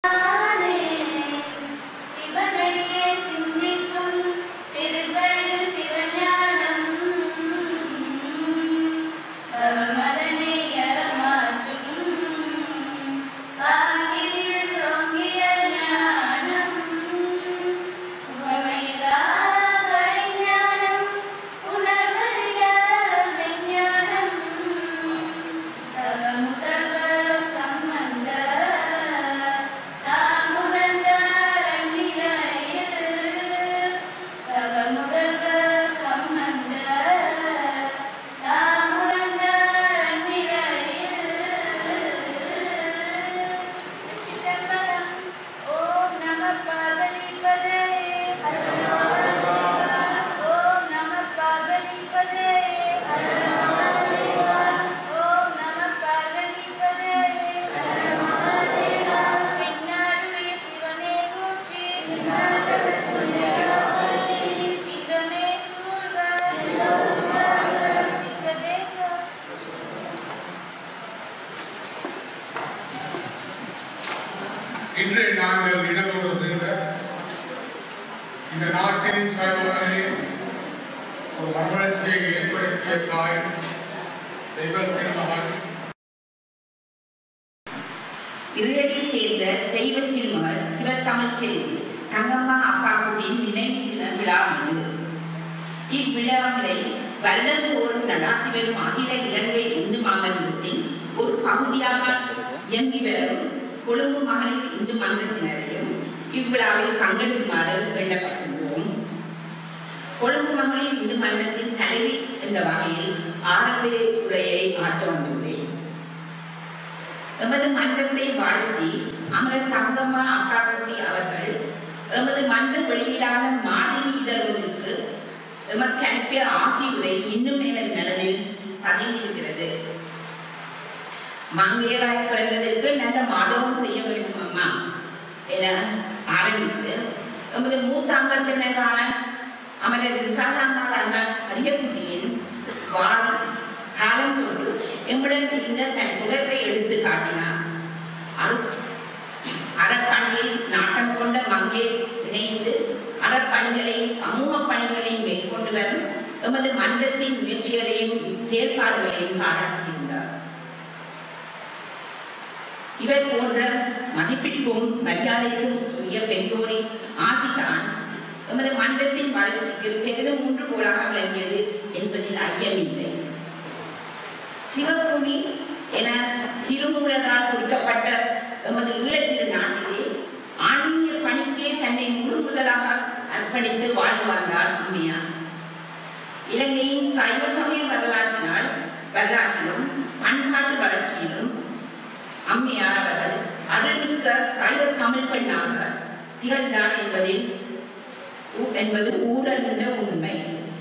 நானே சிவனடியே சிந்திக்கும் திருப்பெரு சிவஞானம் தவமதனை அறமாற்றும் ஆகினில் தோங்கிய ஞானம் உவமையிலா கலைஞானம் உணர்வறிய விஞ்ஞானம் தவ முதல்வ சம்பந்த தாமுணர்ந்த ரன்னிலையில் தவ முதல்வ சம்பந்த தாமுணர்ந்த ரன்னிலையில் சிதம்பரம் ஓம் நம பார்வதிபதே ஓம் நம பார்வதிபதே ஓம் நம பார்வதிபதே தென்னாடுடைய சிவனே போற்றி இன்பமே சூழ்க சித்ததேசம் இன்று நாங்கள் இடம்பெறுகின்ற இந்த நாட்டின் சர்வனை ஒரு மறுமலர்ச்சியை ஏற்படுத்திய தாய் தெய்வத்தின் மகன் இருளடி சேர்ந்த தெய்வ திருமகள் சிவத்தமிழ் செல்வி தங்கம்மா அப்பாவுடைய நினைவு தின விழா இது இவ்விழாவினை வருடந்தோறும் நடாத்தி வரும் அகில இலங்கை இந்து மாமன்றத்தின் ஒரு பகுதியாக இயங்கி வரும் கொழும்பு மகளிர் இந்து மன்றத்தினரையும் இவ்விழாவில் பங்கெடுக்குமாறு வேண்டப்பட்டுள்ளோம் கொழும்பு மகளிர் இந்து மன்றத்தின் தலைவி என்ற வகையில் ஆரம்ப உரையை ஆற்ற வந்துள்ளேன் எமது மன்றத்தை வாழ்த்தி அமரர் தங்கம்மா அக்காபதி அவர்கள் எமது மன்ற வெளியீடான மாதிரி இதழ்களுக்கு எமக்கு அனுப்பிய ஆசி உரை இன்னும் எனது மனதில் பதிந்திருக்கிறது மங்கையராய் பிறந்ததற்கு நல்ல மாதவம் செய்ய வேண்டும் அம்மா என ஆரம்பித்து எமது மூத்த அங்கத்தினரான அமரர் விசாலாமார் அண்ணா அரியக்குடியின் வாழ் காலம் கொண்டு எம்முடன் இந்த தன் புகழை எடுத்து காட்டினார் அரு- அறப்பணியில் நாட்டம் கொண்ட மங்கை இணைந்து அறப்பணிகளையும் சமூக பணிகளையும் மேற்கொண்டு வரும் எமது மன்றத்தின் முயற்சிகளையும் செயற்பாடுகளையும் பாராட்டியிருந்தார் இவர் போன்ற மதிப்பிற்கும் மரியாதைக்கும் உரிய பெரியோரின் ஆசிதான் எமது மன்றத்தின் வளர்ச்சிக்கு பெரிதும் ஊன்றுகோலாக விளங்கியது என்பதில் ஐயமில்லை சிவபூமி என திருமூலரால் குறிக்கப்பட்ட எமது ஈழத்திரு நாட்டிலே ஆன்மீக பணிக்கே தன்னை முழு முதலாக அர்ப்பணித்து வாழ்ந்து வந்தார் அம்மையார் இலங்கையின் சைவ சமய வரலாற்றினால் வரலாற்றிலும் பண்பாட்டு வளர்ச்சியிலும் அம்மையார் அவர்கள் அருள்மிக்க சைவ தமிழ் பெண்ணாக திகழ்ந்தார் என்பதில் ஊ- என்பது ஊரறிந்த உண்மை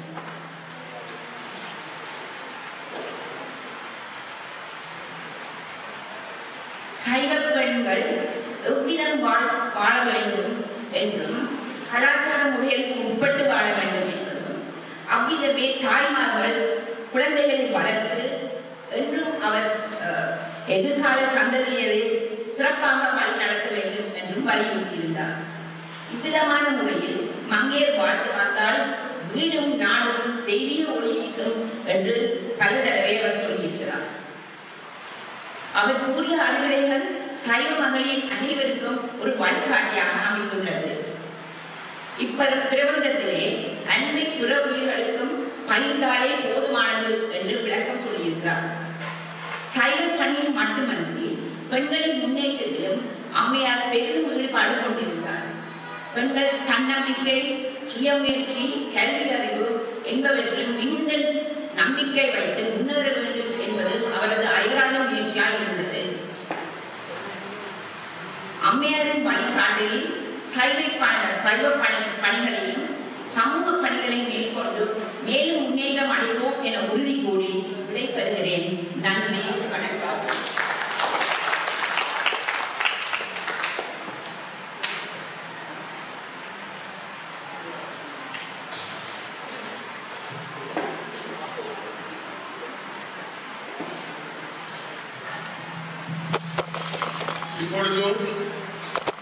சைவ பெண்கள் எவ்விதம் வாழ் வாழ வேண்டும் என்றும் கலாச்சார முறைகளுக்கு உட்பட்டு வாழ வேண்டும் என்றும் அவ்விதமே தாய்மார்கள் குழந்தைகளை வளர்த்து என்றும் அவர் அஹ், எதிர்கால சந்ததியரை சிறப்பாக வழி நடத்த வேண்டும் என்றும் வலியுறுத்தியிருந்தார் இவ்விதமான முறையில் மங்கையர் வாழ்ந்து வந்தால் வீடும் நாடும் தெய்வீக ஒளி வீசும் என்று பல தடவை அவர் சொல்லியிருக்கிறார் அவர் கூறிய அறிவுரைகள் சைவ மகளிர் அனைவருக்கும் ஒரு வழிகாட்டியாக அமைந்துள்ளது இப்ப பிரபந்தத்திலே அன்பை புற உயிர்களுக்கும் பயிர்ந்தாலே போதுமானது என்று விளக்கம் சொல்லியிருக்கிறார் சைவ பணியில் மட்டுமன்றி பெண்களின் முன்னேற்றத்திலும் அம்மையார் பெரிதும் ஈடுபாடு கொண்டிருந்தார் பெண்கள் தன்னம்பிக்கை சுயமுயற்சி கல்வி அறிவு என்பவற்றில் மிகுந்த நம்பிக்கை வைத்து முன்னேற வேண்டும் என்பது அவரது அயராத முயற்சியாக இருந்தது அம்மையாரின் வழிகாட்டில் சைவ ப- சைவ பணி பணிகளையும் சமூக பணிகளையும் மேற்கொண்டு மேலும் முன்னேற்றம் அடைவோம் என உறுதி கூறி விடைபெறுகிறேன் நன்றி வணக்கம் இப்பொழுது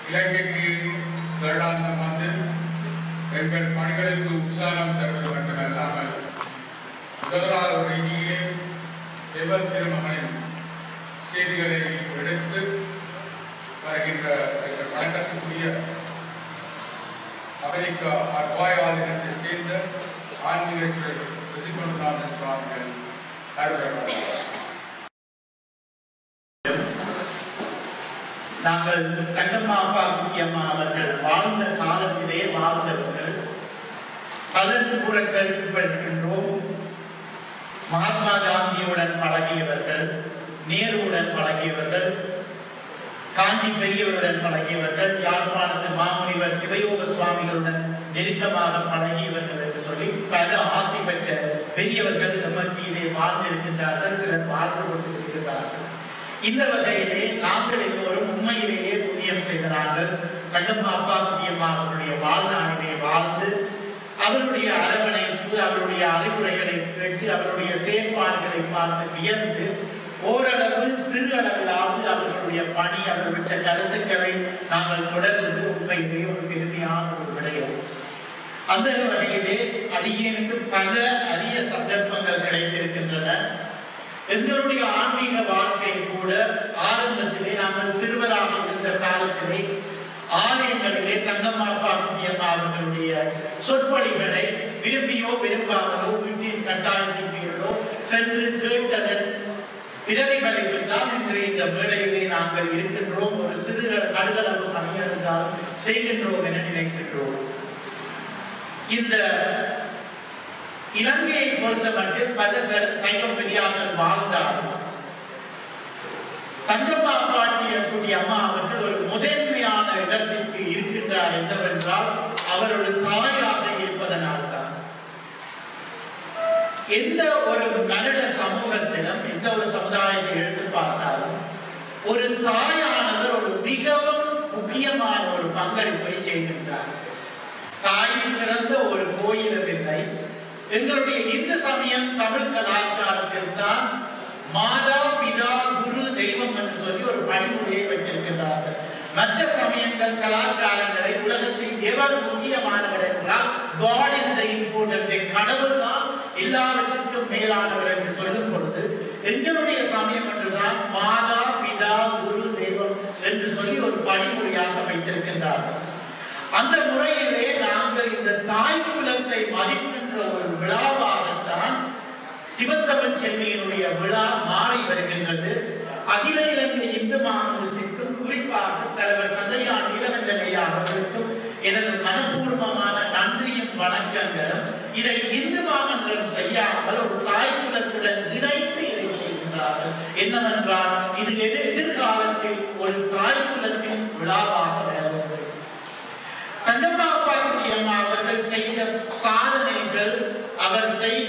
இலங்கைக்கு வருடாந்தம் வந்து எங்கள் பணிகளுக்கு உற்சாகம் தருவது மட்டுமல்லாமல் முதலாவது ரீதியிலே எவர் திருமகனின் செய்திகளை எடுத்து வருகின்ற எங்கள் வணக்கத்துக்குரிய அமெரிக்கா அர்வாயாதினத்தை சேர்ந்த ஆன்மீக ரிசிகொண்டானந்த சுவாமிகள் அருள்கிறார் நாங்கள் தங்கம்மா அப்பா குட்டியம்மா அவர்கள் வாழ்ந்த காலத்திலே வாழ்ந்தவர்கள் பலருக்கு கூட கேள்விப்படுகின்றோம் மகாத்மா காந்தியுடன் பழகியவர்கள் நேருவுடன் பழகியவர்கள் காஞ்சி பெரியவருடன் பழகியவர்கள் யாழ்ப்பாணத்து மாமுனிவர் சிவயோக சுவாமிகளுடன் நெருக்கமாக பழகியவர்கள் என்று சொல்லி பல ஆசை பெற்ற பெரியவர்கள் நமக்கு இதை வாழ்ந்திருக்கின்றார்கள் சிலர் வாழ்ந்து கொண்டிருக்கிறார்கள் இந்த வகையிலே நாங்கள் எல்லோரும் உண்மையிலேயே புண்ணியம் செய்கிறார்கள் தங்கம்மா அப்பா புண்ணியம்மா அவருடைய வாழ்நாளிலே வாழ்ந்து அவருடைய அரவணைப்பு அவருடைய அறிவுரைகளை கேட்டு அவருடைய செயல்பாடுகளை பார்த்து வியந்து ஓரளவு சிறு அளவிலாவது அவர்களுடைய பணி அவர் விட்ட கருத்துக்களை நாங்கள் தொடர்ந்து உண்மையிலே ஒரு பெருமையான ஒரு விடயம் அந்த வகையிலே அடியேனுக்கு பல அரிய சந்தர்ப்பங்கள் கிடைத்திருக்கின்றன எங்களுடைய ஆன்மீக வாழ்க்கை கூட ஆரம்பத்திலே நாங்கள் சிறுவராக இருந்த காலத்திலே ஆலயங்களிலே தங்கம்மா பாக்கியம்மா அவர்களுடைய சொற்பொழிகளை விரும்பியோ விரும்பாமலோ வீட்டின் கட்டாயத்தின் பேரிலோ சென்று கேட்டதன் பிரதிபலிப்பு தான் இன்று இந்த மேடையிலே நாங்கள் இருக்கின்றோம் ஒரு சிறு கடுகளவு பணியிருந்தாலும் செய்கின்றோம் என நினைக்கின்றோம் இந்த இலங்கையை பொறுத்த மட்டும் பல ச- சைவ பெரியார்கள் வாழ்ந்தார்கள் தங்கம்மா பாட்டியக்கூடிய அம்மா அவர்கள் ஒரு முதன்மையான இடத்திற்கு இருக்கின்றார் என்னவென்றால் அவர் ஒரு தாயாக இருப்பதனால்தான் எந்த ஒரு மனித சமூகத்திலும் எந்த ஒரு சமுதாயத்தை எடுத்து பார்த்தாலும் ஒரு தாயானவர் ஒரு மிகவும் முக்கியமான ஒரு பங்களிப்பை செய்கின்றார் தாயின் சிறந்த ஒரு கோயிலும் இல்லை எங்களுடைய இந்து சமயம் தமிழ் கலாச்சாரத்தில் தான் மாதா பிதா குரு தெய்வம் என்று சொல்லி ஒரு படிமுறையை வைத்திருக்கின்றார்கள் மற்ற சமயங்கள் கலாச்சாரங்களை உலகத்தில் எவர் முக்கியமானவர் என்றால் காட் இஸ் த இம்பார்ட்டன்ட் கடவுள் தான் எல்லாவற்றுக்கும் மேலானவர் என்று சொல்லும் பொழுது எங்களுடைய சமயம் என்றுதான் மாதா பிதா குரு தெய்வம் என்று சொல்லி ஒரு படிமுறையாக வைத்திருக்கின்றார்கள் அந்த முறையிலே நாங்கள் இந்த தாய் குலத்தை மதிக்கின்ற ஒரு விழாவாகத்தான் சிவத்தமிழ் செல்வியினுடைய விழா மாறி வருகின்றது அகில இலங்கை இந்து மாநிலத்திற்கும் குறிப்பாக தலைவர் தந்தையார் நீலகண்டனையா அவர்களுக்கும் எனது மனப்பூர்வமான நன்றியும் வணக்கங்களும் இதை இந்து மாமன்றம் செய்யாமல் ஒரு தாய் குலத்துடன் இணைத்து இதை செய்கின்றார்கள் என்னவென்றால் இது எதிர் எதிர்காலத்தில் ஒரு தாய் குலத்தின் விழாவாக வர வேண்டும் தங்கம்மா பாக்குடி அம்மா அவர்கள் செய்த சாதனைகள் அவர் செய்த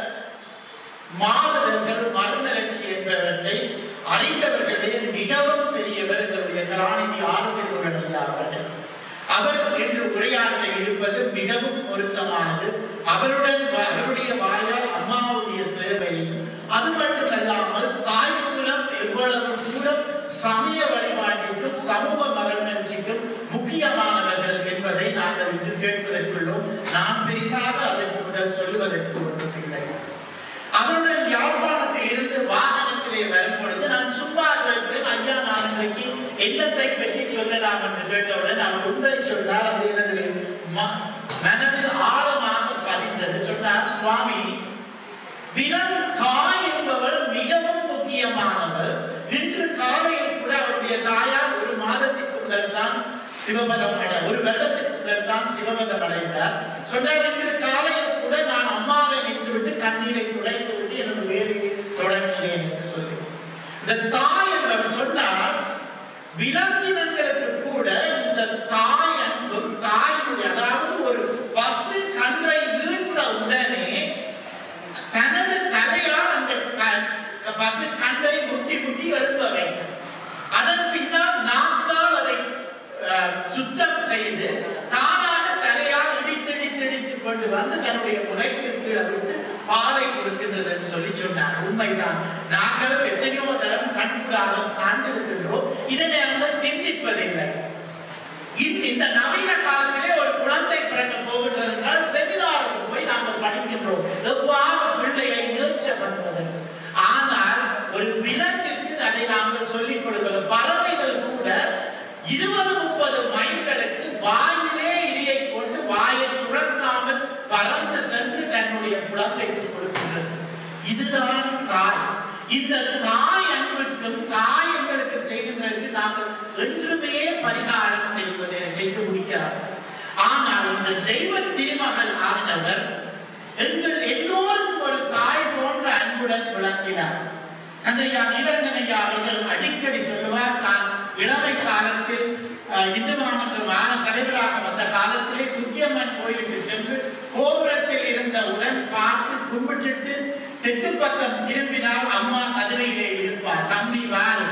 மாறுதல்கள் மறுமலர்ச்சியங்களை அறிந்தவர்களே மிகவும் பெரியவர் எங்களுடைய கலாநிதி ஆரோக்கியமுடன் ஐயா அவர்கள் அவர் என்று உரையாற்ற இருப்பது மிகவும் பொருத்தமானது அவருடன் வ- அவருடைய வாயால் அம்மாவுடைய சேவையும் அது மட்டுமல்லாமல் தாய் குலம் எவ்வளவு தூரம் சமய வழிபாட்டிற்கும் சமூக மரமர்ச்சிக்கும் முக்கியமானவர்கள் என்பதை நாங்கள் இன்று கேட்பதற்குள்ளோம் நான் பெரிதாக அதற்கு முதல் சொல்லுவதற்கு ஒன்றுமில்லை அவருடன் யாழ்ப்பாணத்தில் இருந்து வாகனத்திலே வரும் பொழுது நான் சும்மா இருக்கிறேன் ஐயா நான் இன்றைக்கு எண்ணத்தை பற்றி சொல்லலாம் என்று கேட்டவுடன் அவர் உண்மை சொன்னார் அது எனது ம- மனதில் ஆழமாக பதிந்தது சொன்னார் சுவாமி விரல் தாய் என்பவர் மிகவும் முக்கியமானவர் இன்று காலையில் கூட அவருடைய தாயார் ஒரு மாதத்திற்கு முதல் தான் சிவபதம் அடை ஒரு வருடத்திற்கு முதல் தான் சிவபதம் அடைந்தார் சொன்னார் இன்று காலையில் கூட நான் அம்மாவை நின்றுவிட்டு கண்ணீரை துடைத்து விட்டு எனது வேலையை தொடங்கினேன் என்று சொல்லி இந்த தாய் என்பவர் சொன்னார் விலங்கினங்களுக்கு கூட இந்த தாய் அன்பும் தாயினுடைய அதாவது ஒரு பசு கன்றை வீழ்ந்த உடனே தனது தலையால் அந்த க- பசு கண்டை முட்டி முட்டி எழுப்ப வேண்டும் அதன் பின்னால் நாக்கால் அதை அஹ், சுத்தம் செய்து தானாக தலையால் இடித்து இடித்து இடித்து கொண்டு வந்து தன்னுடைய முறைக்கு கீழே விட்டு பாலை கொடுக்கின்றது என்று சொல்லி சொன்னார் உண்மைதான் நாங்களும் எத்தனையோ தரம் கண்கூடாக காண்டிருக்கின்றோம் இதனை நாங்கள் சிந்திப்பதில்லை இந்த நவீன காலத்திலே ஒரு குழந்தை பிறக்க போகின்றது என்றால் செமினாருக்கு போய் நாங்கள் படிக்கின்றோம் எவ்வாறு பிள்ளையை நேர்ச்ச பண்ணுவதற்கு ஆனால் ஒரு விலங்கிற்கு அதை நாங்கள் சொல்லிக் கொடுக்கிறோம் பறவைகள் கூட இருபது முப்பது மைல்களுக்கு வாயிலே இரியை கொண்டு வாயை துறக்காமல் பறந்து சென்று தன்னுடைய குழந்தைக்கு கொடுக்கின்றது இதுதான் தாய் இந்த தாய் அன்புக்கும் தாய் எங்களுக்கு செய்கின்றதற்கு நாங்கள் என்றுமே பரிகாரம் செய்வதை செய்து முடிக்கிறார் ஆனால் இந்த தெய்வ திருமகள் ஆனவர் எங்கள் எல்லோருக்கும் ஒரு தாய் போன்ற அன்புடன் விளங்கினார் தந்தையா நிரஞ்சனையா அவர்கள் அடிக்கடி சொல்லுவார் தான் இளமை காலத்தில் அஹ், இந்து மாமன்ற வார தலைவராக வந்த காலத்திலே துக்கியம்மன் கோயிலுக்கு சென்று கோபுரத்தில் இருந்தவுடன் பார்த்து கும்பிட்டுட்டு தெற்கு பக்கம் திரும்பினால் அம்மா கதிரையிலே இருப்பார் தம்பி வாரு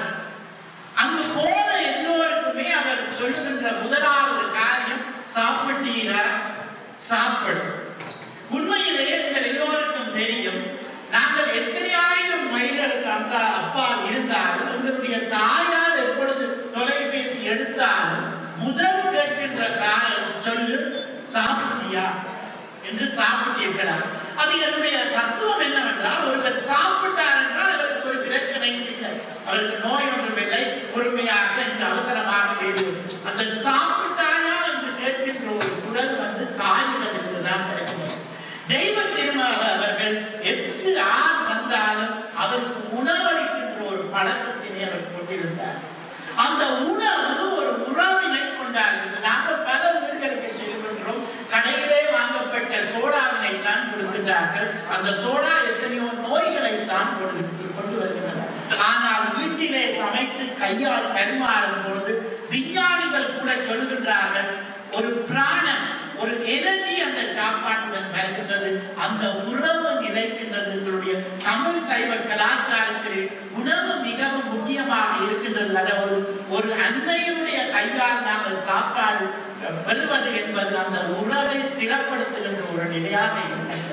அங்கு போன எல்லோருக்குமே அவர் சொல்லுகின்ற முதலாவது காரியம் சாப்பிட்டீரா சாப்பிடு உண்மையிலே எங்கள் எல்லோருக்கும் தெரியும் நாங்கள் எத்தனையாயிரம் மைல்களுக்கு அந்த அப்பால் இருந்தாலும் எங்களுடைய தாயார் எப்பொழுது தொலைபேசி எடுத்தாலும் முதல் கேட்கின்ற காரணம் சொல்லு சாப்பிட்டியா என்று சாப்பிட்டீர்களா அது என்னுடைய தத்துவம் என்னவென்றால் ஒருவர் சாப்பிட்டார் என்றால் அவருக்கு ஒரு பிரச்சனையும் இல்லை அவருக்கு நோய் ஒன்றும் இல்லை பொறுமையாக இந்த அவசரமாக வேறு அந்த சாப்பிட்டாயா என்று கேட்கின்ற ஒரு குரல் வந்து தாயிடமிருந்து தான் கிடைக்கிறது தெய்வ திருமக அவர்கள் எப்போது யார் வந்தாலும் அவருக்கு உணவளிக்கின்ற ஒரு பழக்கத்தினை அவர் கொண்டிருந்தார் அந்த உணவு ஒரு உறவினை கொண்டார்கள் நாங்கள் பல வீடுகளுக்கு செல்கின்றோம் கடையிலே வாங்கப்பட்ட சோடாவினை தான் கொடுக்கின்றார்கள் அந்த சோடா எத்தனையோ நோய்களை தான் கொண்டு கொண்டு வருகின்றன ஆனால் வீட்டிலே சமைத்து கையால் பரிமாறும் பொழுது விஞ்ஞானிகள் கூட சொல்கின்றார்கள் ஒரு பிராணன் ஒரு எனர்ஜி அந்த சாப்பாட்டுடன் வருகின்றது அந்த உறவு நிலைக்கின்றது எங்களுடைய தமிழ் சைவ கலாச்சாரத்திலே உணவு மிகவும் முக்கியமாக இருக்கின்றது அதாவது ஒரு அன்னையுடைய கையால் நாங்கள் சாப்பாடு பெறுவது என்பது அந்த உறவை ஸ்திரப்படுத்துகின்ற ஒரு நிலையாக இருக்கின்றது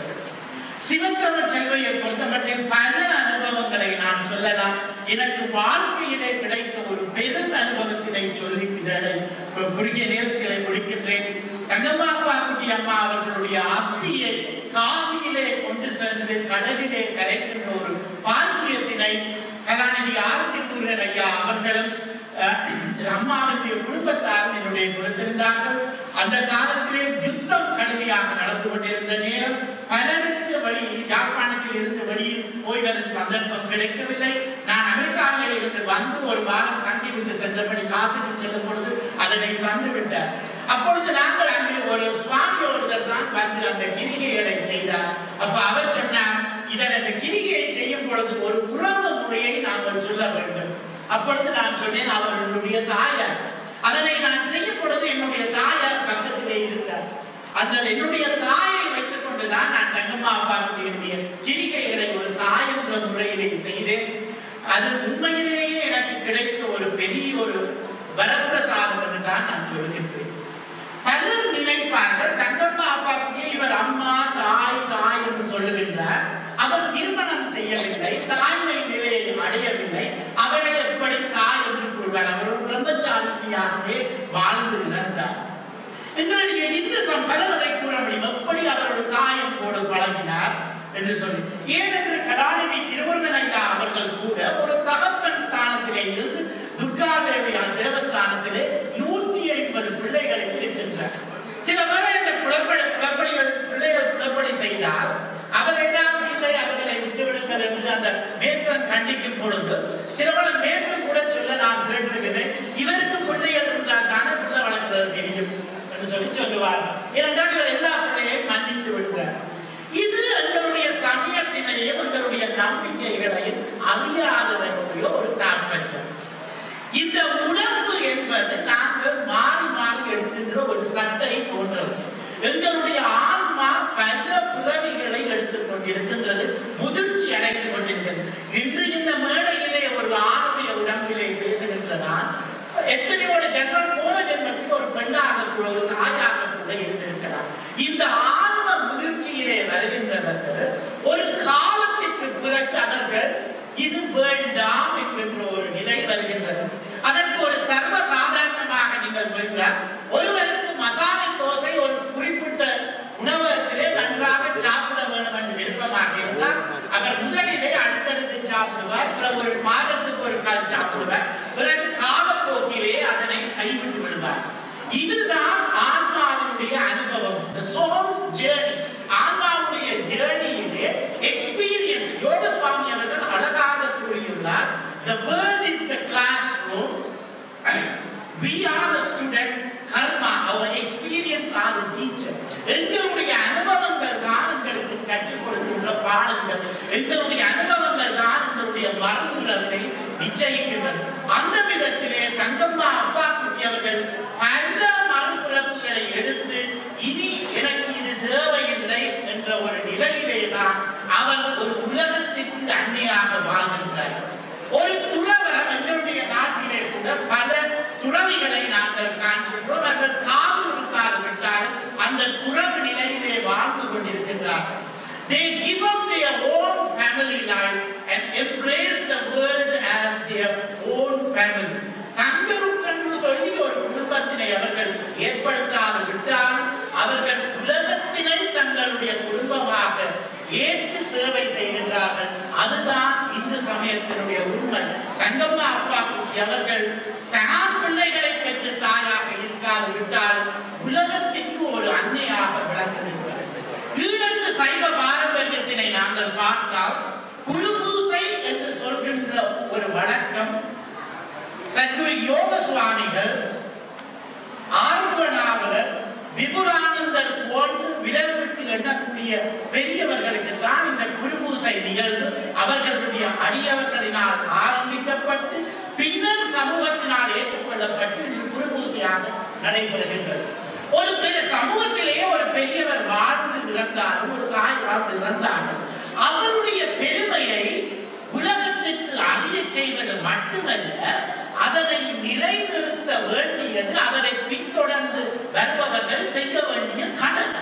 சிவத்தமிழ் செல்வையை பொறுத்தமட்டில் பல அனுபவங்களை நான் சொல்லலாம் எனக்கு வாழ்க்கையிலே கிடைத்த ஒரு பெரும் அனுபவத்தினை சொல்லி இதனை கு- குறுகிய நேரத்திலே முடிக்கின்றேன் தங்கம்மா பாக்குட்டி அம்மா அவர்களுடைய அஸ்தியை காசியிலே கொண்டு சென்று கடலிலே கரைக்கின்ற ஒரு பாக்கியத்தினை கலாநிதி ஆரத்தி முருகன் ஐயா அவர்களும் அஹ், அம்மாவுடைய குடும்பத்தாரும் என்னுடைய கொடுத்திருந்தார்கள் அந்த காலத்திலே யுத்தம் கடுமையாக நடந்து கொண்டிருந்த நேரம் பலருக்கு வழி யாழ்ப்பாணத்தில் இருந்து வெளியில் போய் வரும் சந்தர்ப்பம் கிடைக்கவில்லை நான் அமெரிக்காவில் இருந்து வந்து ஒரு வாரம் தங்கி விட்டு சென்றபடி காசுக்கு செல்லும் பொழுது அதனை தந்து விட்டார் அப்பொழுது நாங்கள் அங்கு ஒரு சுவாமி ஒருத்தர் தான் வந்து அந்த கிரிகைகளை செய்தார் அப்ப அவர் சொன்னார் இதன் அந்த கிரிகையை செய்யும் பொழுது ஒரு உறவு முறையை நாங்கள் சொல்ல வேண்டும் அப்பொழுது நான் சொன்னேன் அவர்களுடைய தாயார் அதனை நான் செய்யும் பொழுது என்னுடைய தாயார் பக்கத்திலே இருக்கிறார் அந்த என்னுடைய தாயை வைத்துக் கொண்டுதான் நான் தங்கம்மா அப்பாவுடைய கிரிகைகளை ஒரு தாய் என்ற முறையிலே செய்தேன் அது உண்மையிலேயே எனக்கு கிடைத்த ஒரு பெரிய ஒரு வரப்பிரசாதம் என்று தான் நான் சொல்கின்றேன் பலர் நினைப்பார்கள் தங்கம்மா அப்பாவுக்கு இவர் அம்மா தாய் தாய் என்று சொல்லுகின்றார் அவர் திருமணம் செய்யவில்லை தாய்மை நிலையை அடையவில்லை அவரை எப்படி தாய் என்று கூறுவார் அவர் ஒரு பிரம்மச்சாரியாகவே வாழ்ந்து இழந்தார் எங்களுடைய இந்து சம்பளம் அதை கூற முடியும் எப்படி அவரோட தாயும் கூட பழகினார் என்று சொல்லி ஏனென்று கலாநிதி திருவருகன் ஐயா அவர்கள் கூட ஒரு தகப்பன் ஸ்தானத்திலே இருந்து துர்காதேவியார் தேவஸ்தானத்திலே நூற்றி ஐம்பது பிள்ளைகளை இருக்கின்றார் சில பேரை இந்த குழப்படி குழப்படிகள் பிள்ளைகள் சிலப்படி செய்தால் அவர் ஏதாவது இல்லை அவர்களை விட்டுவிடுங்கள் என்று அந்த மேற்றன் கண்டிக்கும் பொழுது சிலவர்கள் மேற்றம் கூட சொல்ல நான் கேட்டிருக்கிறேன் இவருக்கு பிள்ளைகள் இருந்தால் தானே பிள்ளை வளர்க்கிறது தெரியும் என்று சொல்லி சொல்லுவார் ஏனென்றால் இவர் எல்லா பிள்ளையையும் மன்னித்து விடுவார் இது எங்களுடைய சமயத்தினையும் எங்களுடைய நம்பிக்கைகளையும் அறியாதவர்களுடைய ஒரு தாற்பயம் இந்த உணர்வு என்பது நாங்கள் மாறி மாறி எடுக்கின்ற ஒரு சட்டை போன்றது எங்களுடைய ஆன்மா பல பிறவிகளை எடுத்துக் கொண்டிருக்கின்றது முதிர்ச்சி அடைந்து கொண்டிருக்கிறது இன்று இந்த மேடையிலே ஒரு ஆணுடைய உடம்பிலே பேசுகின்ற நான் எத்தனையோட ஜென்மம் போன ஜென்மத்தில் ஒரு பெண்ணாக கூட ஒரு தாயாக கூட இருந்திருக்கிறார் இந்த ஆன்ம முதிர்ச்சியிலே வருகின்றவர்கள் ஒரு காலத்திற்கு பிறகு அவர்கள் இது வேண்டாம் என்கின்ற ஒரு நிலை வருகின்றது அதற்கு ஒரு சர்வ சாதாரணமாக நீங்கள் சொல்கிறார் ஒருவர் பார்த்து விடுவார் பிறகு காலப்போக்கிலே அதனை கைவிட்டு விடுவார் இதுதான் ஆன்மாவினுடைய அனுபவம் the soul's journey ஆன்மாவுடைய ஜேர்னியிலே எக்ஸ்பீரியன்ஸ் யோக சுவாமி அவர்கள் அழகாக கூறியுள்ளார் the world is the classroom we are the students karma our experience are the teacher எங்களுடைய அனுபவங்கள் தான் எங்களுக்கு கற்றுக் கொடுக்கின்ற பாடங்கள் எங்களுடைய அனுபவங்கள் தான் எங்களுடைய மறுபுறவை நிச்சயிக்கின்றது அந்த விதத்திலே தங்கம்மா அப்பா குட்டியவர்கள் பல மறுபிறப்புகளை எடுத்து இனி எனக்கு இது தேவையில்லை என்ற ஒரு நிலையிலே தான் அவர் ஒரு உலகத்திற்கு அன்னையாக வாழ்கின்றார் ஒரு துறவரம் எங்களுடைய நாட்டிலே கூட பல துறவிகளை நாங்கள் காண்கின்றோம் அவர்கள் காவு கொடுக்காது விட்டாலும் அந்த துறவு நிலையிலே வாழ்ந்து கொண்டிருக்கின்றார்கள் They give up their own family life and embrace the world as their own family. தங்களுக்கென்று சொல்லி ஒரு குடும்பத்தினை அவர்கள் ஏற்படுத்தாது விட்டாலும் அவர்கள் உலகத்தினை தங்களுடைய குடும்பமாக ஏற்று சேவை செய்கின்றார்கள் அதுதான் இந்து சமயத்தினுடைய உண்மை தங்கம்மா அப்பா குட்டி அவர்கள் தான் பிள்ளைகளை பெற்று தாயாக இருக்காது விட்டாலும் உலகத்திற்கு ஒரு அன்னையாக விளங்குகின்றார் ஈழத்து சைவ பாரம்பரியத்தினை நாங்கள் பார்த்தால் குருபூசை என்று சொல்கின்ற ஒரு வழக்கம் சத்குரு யோக சுவாமிகள் ஆர்வனாவலர் விபுலானந்தர் போன்று விரல் விட்டு எண்ணக்கூடிய பெரியவர்களுக்கு தான் இந்த குருபூசை நிகழ்வு அவர்களுடைய அடியவர்களினால் ஆரம்பிக்கப்பட்டு பின்னர் சமூகத்தினால் ஏற்றுக்கொள்ளப்பட்டு இன்று குருபூசையாக நடைபெறுகின்றது ஒரு பெரிய சமூகத்திலே ஒரு பெரியவர் வாழ்ந்து இறந்தாலும் ஒரு தாய் வாழ்ந்து இறந்தாலும் அவருடைய பெருமையை உலகத்திற்கு அறிய செய்வது மட்டுமல்ல அதனை நிலைநிறுத்த வேண்டியது அவரை பின்தொடர்ந்து வருபவர்கள் செய்ய வேண்டிய கடமை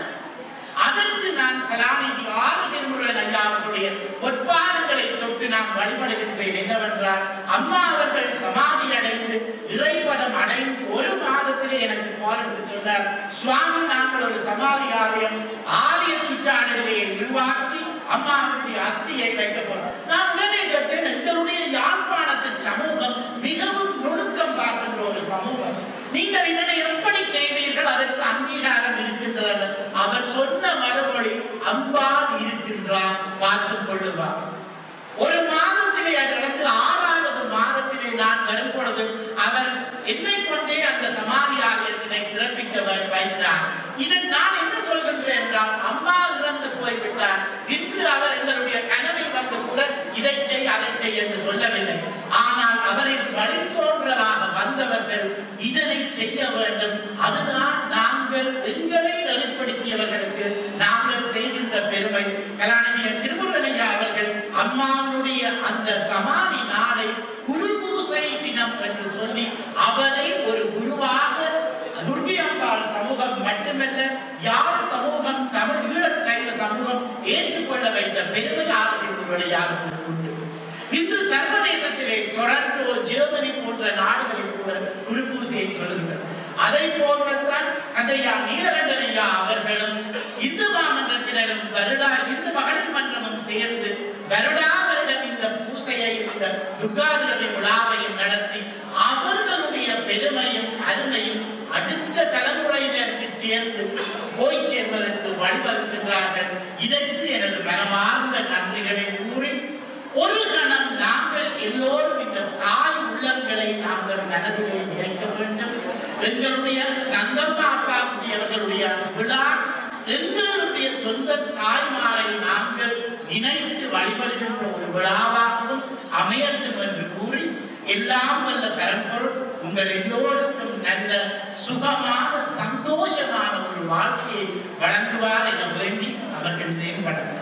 அதற்கு நான் கலாநிதி ஆறு திருமுருகன் ஐயா அவர்களுடைய பொற்பாதங்களை தொட்டு நான் வழிபடுகின்றேன் என்னவென்றால் அம்மா அவர்கள் சமாதி அடைந்து இறைபதம் அடைந்து ஒரு மாதத்திலே எனக்கு கால் எடுத்து சொன்னார் சுவாமி நாங்கள் ஒரு சமாதி ஆலயம் ஆலய சுற்றாடலை உருவாக்கி அம்மாவுடைய அஸ்தியை வைக்க போறோம் நான் உடனே கேட்டேன் எங்களுடைய யாழ்ப்பாணத்து சமூகம் மிகவும் நுணுக்கம் பார்க்கின்ற ஒரு சமூகம் நீங்கள் இதனை எப்படி செய்வீர்கள் அதற்கு அங்கீகாரம் இருக்கின்றது அவர் சொன்ன மறுமொழி அம்பால் இருக்கின்றார் பார்த்துக் கொள்ளுவார் ஒரு மாதத்திலே நடந்து ஆறாவது மாதத்திலே நான் வரும் பொழுது அவர் என்னை கொண்டே அந்த சமாதி ஆலயத்தினை திறப்பிக்க வை- வைத்தார் இதன் நான் என்ன சொல்கின்றேன் என்றால் அம்மா இறந்து போய்விட்டார் இன்று அவர் எங்களுடைய கனவில் வந்து கூட இதை செய் அதை செய் என்று சொல்லவில்லை ஆனால் அவரின் வழித்தோன்றலாக வந்தவர்கள் இதனை செய்ய வேண்டும் அதுதான் நாங்கள் எங்களை நெறிப்படுத்தியவர்களுக்கு நாங்கள் செய்கின்ற பெருமை கலாநிதி திருமுருகனையா அவர்கள் அம்மாவுடைய அந்த சமாதி நாளை குருபூசை தினம் என்று சொல்லி அவரை ஒரு குருவாக துர்கி அம்பாள் சமூகம் மட்டுமல்ல யாழ் சமூகம் தமிழ் ஈழச் சைவ சமூகம் ஏற்றுக்கொள்ள வைத்த பெருமை ஆரம்பித்து உண்டு இன்று சர்வதேசத்திலே டொரண்டோ ஜெர்மனி போன்ற நாடுகளில் கூட குருபூசையை சொல்லுகிறது அதை போலத்தான் அந்தையா நீலகண்டன் ஐயா அவர்களும் இந்து மாமன்றத்தினரும் வருடா இந்து மகளிர் மன்றமும் சேர்ந்து வருடா வருடம் இந்த பூசையை இந்த துர்காதிரவி விழாவையும் நடத்தி அவர்களுடைய பெருமையும் அருமையும் அடுத்த தலைமுறையினருக்கு சேர்ந்து போய் சேர்வதற்கு வழிவகுக்கின்றார்கள் இதற்கு எனது மனமார்ந்த நன்றிகளை கூறி ஒரு கணம் நாங்கள் எல்லோரும் இந்த தாய் உள்ளங்களை நாங்கள் மனதிலே நினைக்க வேண்டும் எங்களுடைய தங்கப்பா அப்பா குட்டியவர்களுடைய விழா எங்களுடைய சொந்த தாய்மாரை நாங்கள் நினைத்து வழிபடுகின்ற ஒரு விழாவாகவும் அமையட்டும் என்று கூறி எல்லாம் வல்ல பரம்பொருள் உங்கள் எல்லோருக்கும் நல்ல சுகமான சந்தோஷமான ஒரு வாழ்க்கையை வழங்குவார் என வேண்டி அவர்கள் மேம்படுத்தார்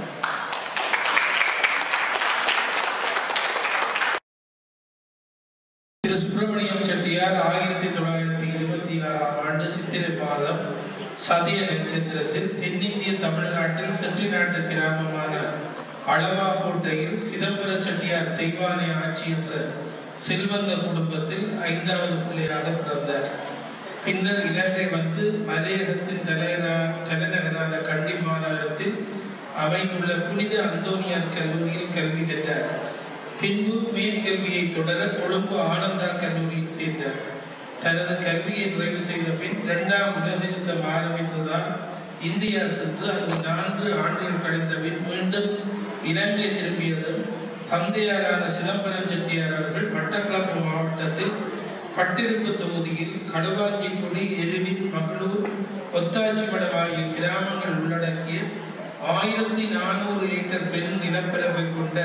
திரு சுப்பிரமணியம் செட்டியார் ஆயிரத்தி தொள்ளாயிரத்தி இருபத்தி ஆறாம் ஆண்டு சித்திரை மாதம் சதய நட்சத்திரத்தில் தென்னிந்திய தமிழ்நாட்டில் செட்டிநாட்டு கிராமமான அளவாக்கோட்டையில் சிதம்பர செட்டியார் தெய்வானை ஆட்சி என்ற செல்வந்த குடும்பத்தில் ஐந்தாவது பிள்ளையாக பிறந்தார் பின்னர் இலங்கை வந்து மலையகத்தின் தலைநா தலைநகரான கண்டி மாநகரத்தில் அமைந்துள்ள புனித அந்தோனியார் கல்லூரியில் கல்வி கற்றார் பின்பு மேற்கல்வியை தொடர கொழும்பு ஆனந்தா கல்லூரியில் சேர்ந்தார் தனது கல்வியை நிறைவு செய்த பின் இரண்டாம் உலக யுத்தம் ஆரம்பித்ததால் இந்தியா சென்று அங்கு நான்கு ஆண்டுகள் கழிந்த பின் மீண்டும் இலங்கை திரும்பியதும் தந்தையாரான சிதம்பரம் செட்டியார் அவர்கள் மட்டக்களப்பு மாவட்டத்தில் பட்டிருப்பு தொகுதியில் கடுவாஞ்சிக்குடி எருவின் மகளூர் ஒத்தாச்சிமடம் ஆகிய கிராமங்கள் உள்ளடக்கிய ஆயிரத்தி நானூறு ஏக்கர் பெரும் நிலப்பரப்பை கொண்ட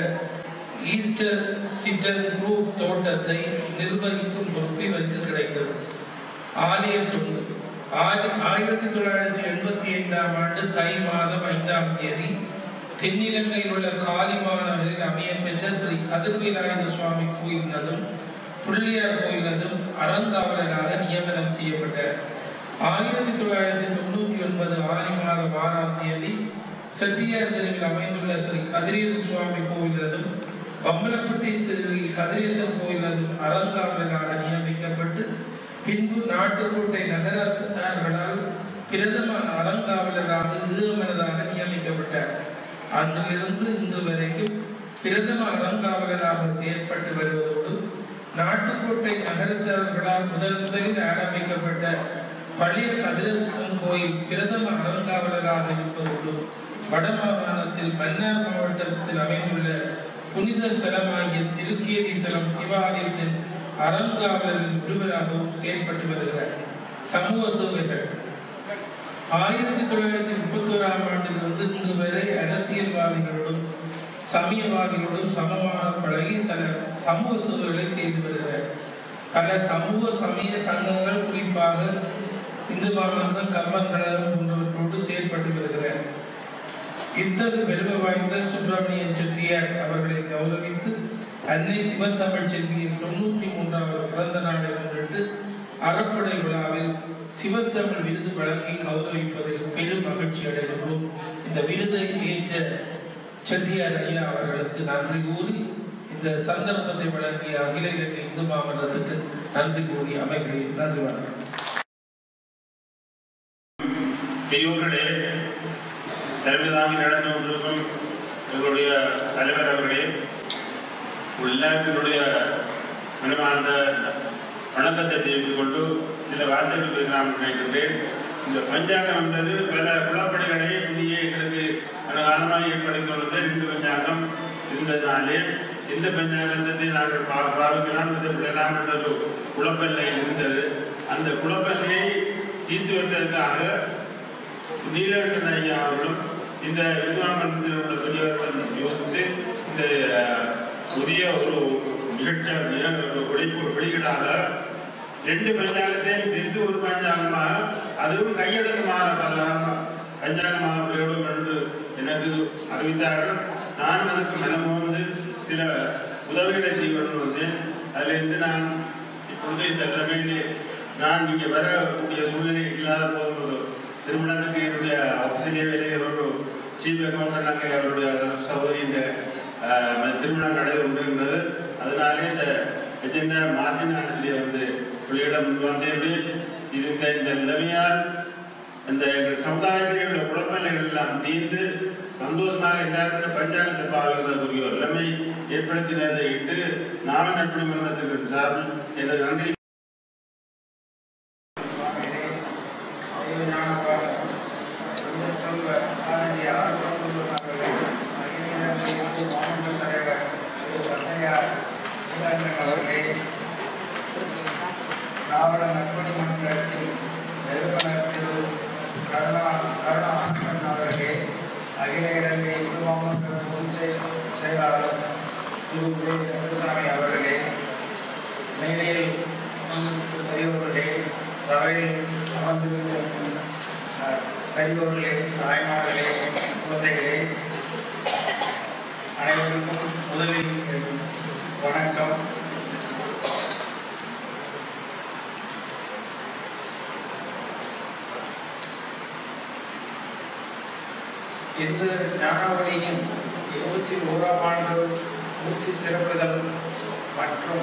ஈஸ்டர் சிட்டன் குரூப் தோட்டத்தை நிர்வகிக்கும் பொறுப்பு இவருக்கு கிடைத்தது ஆலய தொண்டு ஆயிர- ஆயிரத்தி தொள்ளாயிரத்தி எண்பத்தி ஐந்தாம் ஆண்டு தை மாதம் ஐந்தாம் தேதி தென்னிலங்கையில் உள்ள காலிமா நகரில் அமையப்பெற்ற ஸ்ரீ கதிர்வீராயந்த சுவாமி கோயிலினதும் புள்ளியார் கோயிலினதும் அறங்காவலராக நியமனம் செய்யப்பட்டார் ஆயிரத்தி தொள்ளாயிரத்தி தொண்ணூற்றி ஒன்பது ஆனி மாதம் ஆறாம் தேதி செட்டியார் தெருவில் அமைந்துள்ள ஸ்ரீ கதிரேச சுவாமி கோயிலினதும் பம்பலப்பட்டி ஸ்ரீ கதிரேசன் கோயிலினதும் அறங்காவலராக நியமிக்கப்பட்டு பின்பு நாட்டுக்கோட்டை நகரத்தார்களால் பிரதம அறங்காவலராக ஈரமனதாக நியமிக்கப்பட்டார் அன்றிலிருந்து இன்று வரைக்கும் பிரதம அறங்காவலராக செயற்பட்டு வருவதோடு நாட்டுக்கோட்டை நகரத்தார்களால் முதல் முதலில் ஆரம்பிக்கப்பட்ட பழைய கதிரேசன் கோயில் பிரதம அறங்காவலராக இருப்பதோடு வடமாகாணத்தில் மன்னார் மாவட்டத்தில் அமைந்துள்ள புனித ஸ்தலமாகிய திருக்கேதீஸ்வரம் சிவாலயத்தின் அறங்காவலரில் ஒருவராகவும் செயல்பட்டு வருகிறார் சமூக சேவைகள் ஆயிரத்தி தொள்ளாயிரத்தி முப்பத்தி ஓராம் ஆண்டிலிருந்து இன்று வரை அரசியல்வாதிகளோடும் சமயவாதிகளோடும் சமமாக பழகி சில சமூக சேவைகளை செய்து வருகிறார் பல சமூக சமய சங்கங்கள் குறிப்பாக இந்து மாமன்றம் கர்மன் கழகம் போன்றவற்றோடு செயல்பட்டு வருகிறார் இத்தகு பெருமை வாய்ந்த சுப்பிரமணியன் செட்டியார் அவர்களை கௌரவித்து அன்னை சிவத்தமிழ் செல்வியின் தொண்ணூற்றி மூன்றாவது பிறந்த நாளை முன்னிட்டு அறப்படை விழாவில் சிவத்தமிழ் விருது வழங்கி கௌரவிப்பதில் பெரும் மகிழ்ச்சி அடைகின்றோம் இந்த விருதை ஏற்ற செட்டியார் ஐயா அவர்களுக்கு நன்றி கூறி இந்த சந்தர்ப்பத்தை வழங்கிய அகில இலங்கை இந்து மாமன்றத்துக்கு நன்றி கூறி அமைகிறேன் நன்றி வணக்கம் பெரியோர்களே தலைமை தாங்கி நடந்து கொண்டிருக்கும் எங்களுடைய தலைவர் அவர்களே எல்லாருடைய மனமார்ந்த வணக்கத்தை தெரிவித்துக் கொண்டு சில வார்த்தைகள் பேசலாம் நினைக்கின்றேன் இந்த பஞ்சாங்கம் என்பது பல குழப்படிகளை இந்திய எங்களுக்கு காலமாக ஏற்படுத்தியுள்ளது இந்த பஞ்சாங்கம் இருந்ததினாலே இந்த பஞ்சாங்கத்தை நாங்கள் பா- பாவிக்கலாம் இதை விடலாம் என்ற ஒரு குழப்பநிலையில் இருந்தது அந்த குழப்பநிலையை தீர்த்து வைப்பதற்காக நீலகண்டன் ஐயா அவர்களும் இந்த இந்துவாமன்றத்தில் உள்ள பெரியவர்களும் யோசித்து இந்த அஹ், புதிய ஒரு நிகழ்ச்சி நிக- வெளிப்பு வெளியீடாக ரெண்டு பஞ்சாங்கத்தையும் சேர்த்து ஒரு பஞ்சாங்கமாக அதுவும் கையெழுத்துமான பல பஞ்சாங்கமாக வெளியிடும் என்று எனக்கு அறிவித்தார்கள் நான் அதுக்கு மனமோந்து சில உதவிகளை செய்யணும்னு வந்தேன் அதிலிருந்து நான் இப்பொழுது இந்த நிலைமையிலே நான் இங்கே வரக்கூடிய சூழ்நிலை இல்லாத போது திருமணத்துக்கு என்னுடைய ஆஃபீஸிலே வேலையை ஒரு சீஃப் அக்கௌண்டன்ட் அங்கே அவருடைய சகோதரியின் அஹ், திருமணம் நடந்து கொண்டிருக்கிறது அதனாலே இந்த எஜெண்டா மாற்றி நான் இதிலே வந்து வெளியிட முன் வந்தேன் இது இந்த இந்த நிலைமையால் இந்த எங்கள் சமுதாயத்திலே உள்ள குழப்பங்கள் எல்லாம் தீர்ந்து சந்தோஷமாக எல்லாரும் இந்த பஞ்சாயத்து பாவிக்கிறதுக்குரிய ஒரு நிலைமை ஏற்படுத்தினதை இட்டு நாவல் நட்பு மன்றத்திற்கு சார்பில் எனது நன்றி நாவல நற்பணி மன்றத்தின் நிறுவனர் திரு கருணா கருணாகரன் அவர்களே அகில இலங்கை இந்து மாமன்ற பொதுச் செயல் செயலாளர் திரு உதய கந்தசாமி அவர்களே மேலையில் பெரியோர்களே சபையில் அமர்ந்திருக்கும் அஹ், பெரியோர்களே தாய்மார்களே குழந்தைகளே அனைவருக்கும் முதலில் வணக்கம் இந்து ஞானவழியின் இருபத்தி ஓராம் ஆண்டு நூற்றி சிறப்புதல் மற்றும்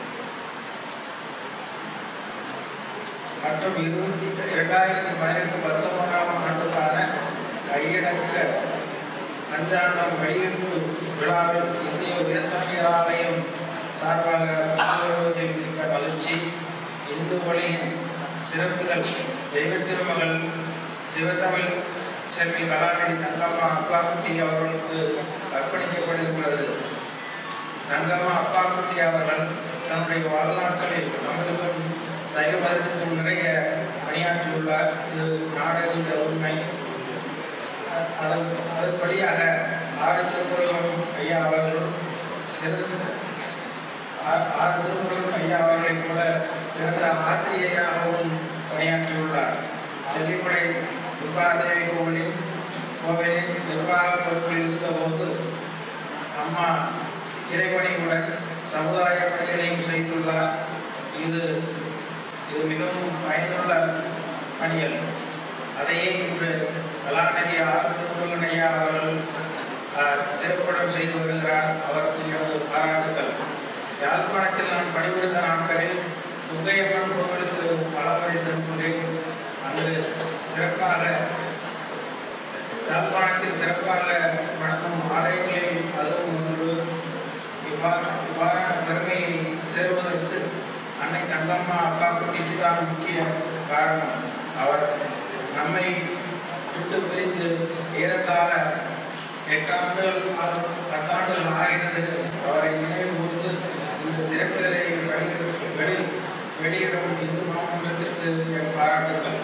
மற்றும் இருபத்தி இரண்டாயிரத்தி பதினெட்டு பத்தொன்பதாம் ஆண்டுக்கான கையடக்க பஞ்சாங்கம் வெளியீட்டு விழாவில் இந்திய வேஸ்வரியர் ஆலயம் சார்பாக பங்கேற்பதில் மிக்க மகிழ்ச்சி இந்து மொழியின் சிறப்புகள் தெய்வ திருமகள் சிவத்தமிழ் செல்வி கலாநிதி தங்கம்மா அப்பாக்குட்டி அவர்களுக்கு அர்ப்பணிக்கப்படுகின்றது தங்கம்மா அப்பாக்குட்டி அவர்கள் தன்னுடைய வாழ்நாட்களில் நம்மளுக்கும் சைவ மதத்துக்கும் நிறைய பணியாற்றியுள்ளார் இது நாடறிந்த உண்மை அ- அதன் அதன் வழியாக ஆறு திருமுருகன் ஐயா அவர்கள் சிறந்த ஆ- ஆறு திருமுருகன் ஐயா அவர்களைப் போல சிறந்த ஆசிரியையாகவும் பணியாற்றியுள்ளார் செல்லிப்படை துர்காதேவி கோவிலின் கோவிலின் நிர்வாக பொறுப்பில் இருந்தபோது அம்மா இறைவனையுடன் சமுதாய பணிகளையும் செய்துள்ளார் இது இது மிகவும் பயனுள்ள பணிகள் அதையே இன்று கலாநிதி ஆர் திருமுருகன் ஐயா அவர்கள் அஹ், சிறப்புடன் செய்து வருகிறார் அவருக்கு எனது பாராட்டுக்கள் யாழ்ப்பாணத்தில் நான் பணிபுரிந்த நாட்களில் துர்க்கையம்மன் கோவிலுக்கு பலமுறை செல்கிறேன் அங்கு சிறப்பாக யாழ்ப்பாணத்தில் சிறப்பாக வணங்கும் ஆலயங்களில் அதுவும் ஒன்று இவ்வாறு இவ்வாறான பெருமையை சேருவதற்கு அன்னை தங்கம்மா அப்பா குட்டிக்கு தான் முக்கிய காரணம் அவர் நம்மை விட்டு பிரிந்து ஏறத்தாழ எட்டாண்டுகள் ஆ- பத்தாண்டுகள் ஆகிறது அவரை நினைவு கூர்ந்து இந்த சிறப்பிதழை வெளியிட வெளி வெளியிடும் இந்து மாமன்றத்திற்கு என் பாராட்டுகள்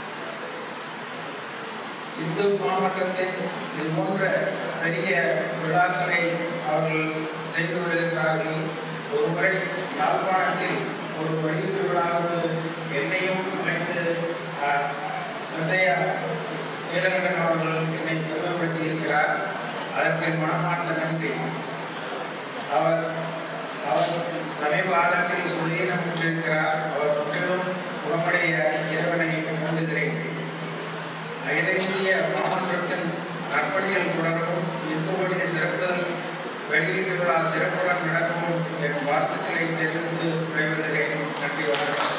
இந்து மாவட்டத்தின் இது போன்ற பெரிய விழாக்களை அவர்கள் செய்து வருகிறார்கள் ஒரு முறை யாழ்ப்பாணத்தில் ஒரு வெளியீடு விழாவுக்கு என்னையும் அழைத்து அஹ், தந்தைய நீலகண்டன் அவர்கள் என்னை பெருமைப்படுத்தி இருக்கிறார் அதற்கு என் மனமார்ந்த நன்றி அவர் அவர் சமீப காலத்தில் சுதீனம் இருக்கிறார் அவர் முற்றிலும் குணமடைய இறைவனை வேண்டுகிறேன் அகில இந்திய மாமன்றத்தின் நற்பணிகள் தொடரவும் இந்து வழிய சிறப்புதல் வெளியீட்டு விழா சிறப்புடன் நடக்கவும் என் வாழ்த்துக்களை தெரிவித்து விடைபெறுகிறேன் நன்றி வணக்கம்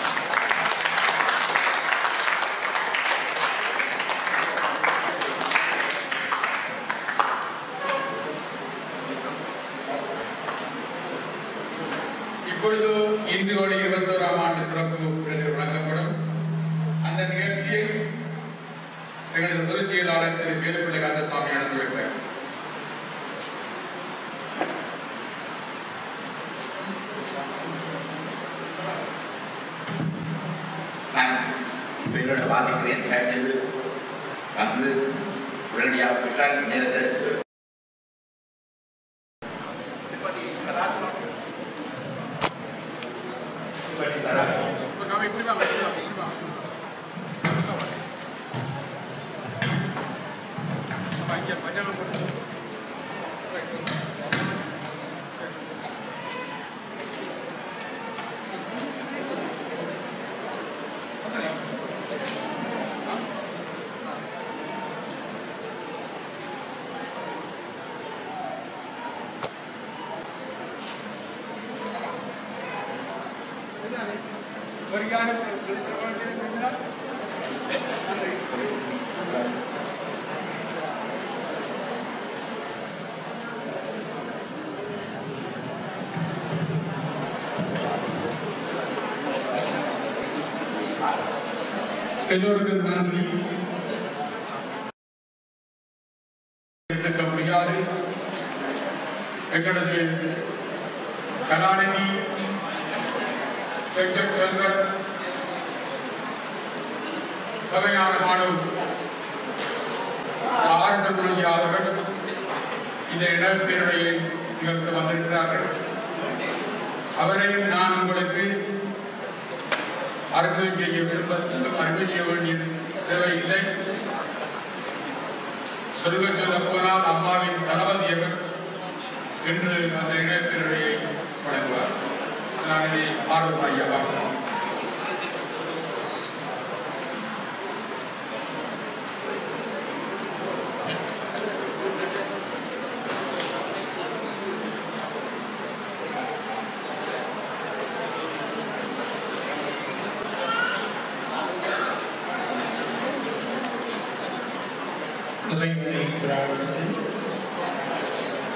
இப்பொழுது இந்து வழி இருபத்தோராம் ஆண்டு சிறப்பு விருது வழங்கப்படும் அந்த நிகழ்ச்சியை எங்களது பொதுச் செயலாளர் திரு வேலுப்பிள்ளை கந்தசாமி நடத்தி வைப்பார் நான் பெயரோட வாசிக்கிறேன் கிடைச்சது வந்து உடனடியாக பெற்றால் நேரத்தை சிவனி சரா நாம இப்படி வாங்க இப்படி வாங்க, இப்படி வாங்க. அப்ப இங்க பஞ்சாங்கம் போட்டு. ஒரு யாரு எல்லோருக்கும் நன்றி எடுத்துக்க முடியாது எங்களது கலாநிதி செஞ்சம் செல்வர் சபையான மாணவ ஆனந்த குழந்தையா அவர்கள் இந்த இடப்பேருடைய நிகழ்த்து வந்திருக்கிறார்கள் அவரையும் நான் உங்களுக்கு அறிமுகம் செய்ய விரும்ப அறிமுகம் செய்ய வேண்டிய தேவையில்லை சொல்ல சொல்ல போனால் அம்மாவின் தளபதி அவர் என்று அந்த இணையத்தினுடைய வழங்குவார் நான் இதை ஆர்வம் ஐயா பார்க்கிறோம் இறைவனை பிரார்த்தித்து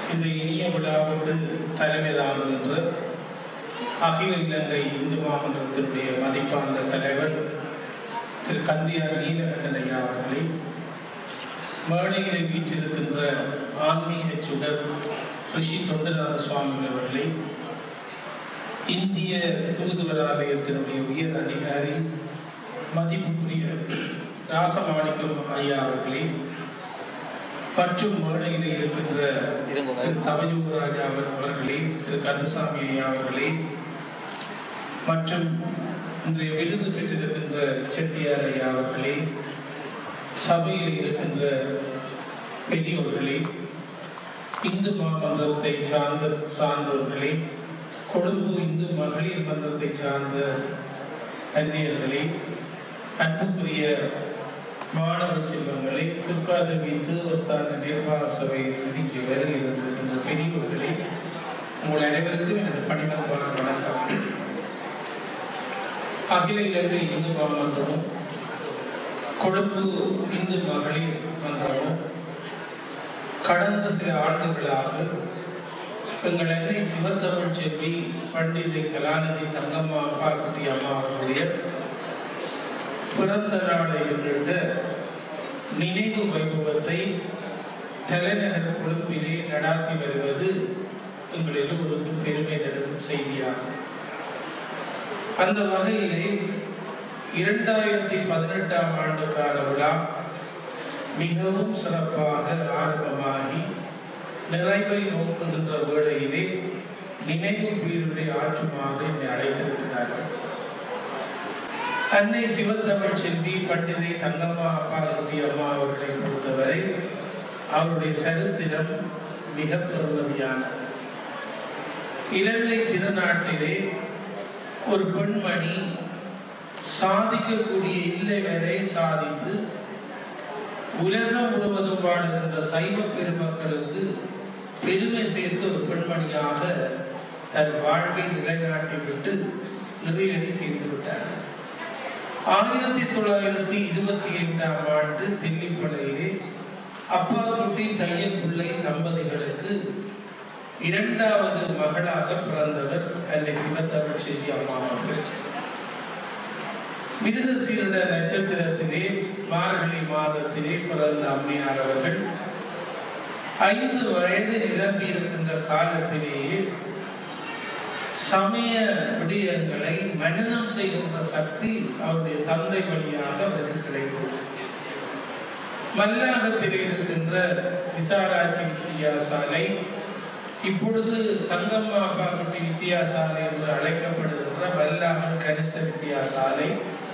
இந்த இனிய விழாவுக்கு தலைமை தாங்குகின்ற அகில இலங்கை இந்து மாமன்றத்தினுடைய மதிப்பான தலைவர் திரு கந்தியார் நீலகண்டன் ஐயா அவர்களை மேடைகளை வீற்றிருக்கின்ற ஆன்மீக சுடர் ரிஷி தொண்டநாத சுவாமி அவர்களை இந்திய தூதுவராலயத்தினுடைய உயர் அதிகாரி மதிப்புக்குரிய ராசமாணிக்கம் ஐயா அவர்களே மற்றும் மேடையில் இருக்கின்ற திரு தவயூராஜா அவர் அவர்களே திரு கந்தசாமி ஐயா அவர்களே மற்றும் இன்றைய விருது பெற்றிருக்கின்ற செட்டியார் ஐயா அவர்களே சபையில் இருக்கின்ற பெரியோர்களே இந்து மாமன்றத்தை சார்ந்த சார்ந்தவர்களே கொழும்பு இந்து மகளிர் மன்றத்தை சார்ந்த அந்நியர்களே அன்புக்குரிய மாணவ செல்வங்களை துர்காதேவி திருவஸ்தான நிர்வாக சபையில் இங்கே வருகை இருந்திருக்கின்ற பெரியவர்களே உங்கள் அனைவருக்கும் எனது பணிமன்பான வணக்கம் அகில இலங்கை இந்து மாமன்றமும் கொழும்பு இந்து மகளிர் மன்றமும் கடந்த சில ஆண்டுகளாக எங்கள் அன்னை சிவத்தமிழ் செல்வி பண்டிதை கலாநிதி தங்கம்மா பாக்குட்டி அம்மா அவர்களுடைய பிறந்த நாளை முன்னிட்ட நினைவு வைபவத்தை தலைநகர் கொழும்பிலே நடாத்தி வருவது எங்கள் எல்லோருக்கும் பெருமை தரும் செய்தியாகும் அந்த வகையிலே இரண்டாயிரத்தி பதினெட்டாம் ஆண்டுக்கான விழா மிகவும் சிறப்பாக ஆரம்பமாகி நிறைவை நோக்குகின்ற வேளையிலே நினைவு பீருரை ஆற்றுமாறு என்னை அழைத்திருக்கிறார்கள் அன்னை சிவத்தமிழ் செல்வி பண்டிதை தங்கம்மா அப்பா குட்டி அம்மா அவர்களை பொறுத்தவரை அவருடைய சரித்திரம் மிக பெருமதியானது இலங்கை திருநாட்டிலே ஒரு பெண்மணி சாதிக்கக்கூடிய இல்லை வரை சாதித்து உலகம் முழுவதும் வாழுகின்ற சைவ பெருமக்களுக்கு பெருமை சேர்த்த ஒரு பெண்மணியாக தன் வாழ்வை நிலைநாட்டி விட்டு இறையடி சேர்ந்து விட்டார் ஆயிரத்தி தொள்ளாயிரத்தி இருபத்தி ஐந்தாம் ஆண்டு தெல்லிப்படையிலே அப்பா குட்டி தையல் பிள்ளை தம்பதிகளுக்கு இரண்டாவது மகளாக பிறந்தவர் அன்னை சிவத்தமிழ் செல்வி அம்மா அவர்கள் மிருகசீரட நட்சத்திரத்திலே மார்கழி மாதத்திலே பிறந்த அம்மையார் அவர்கள் ஐந்து வயது நிரம்பி இருக்கின்ற காலத்திலேயே சமய விடயங்களை மனநம் செய்கின்ற சக்தி அவருடைய தந்தை வழியாக அவருக்கு கிடைத்தது மல்லாகத்தில் இருக்கின்ற விசாலாட்சி வித்தியாசாலை இப்பொழுது தங்கம்மா பாக்குட்டி வித்தியாசாலை என்று அழைக்கப்படுகின்ற வல்லாகன் கனிஷ்ட வித்தியாசாலை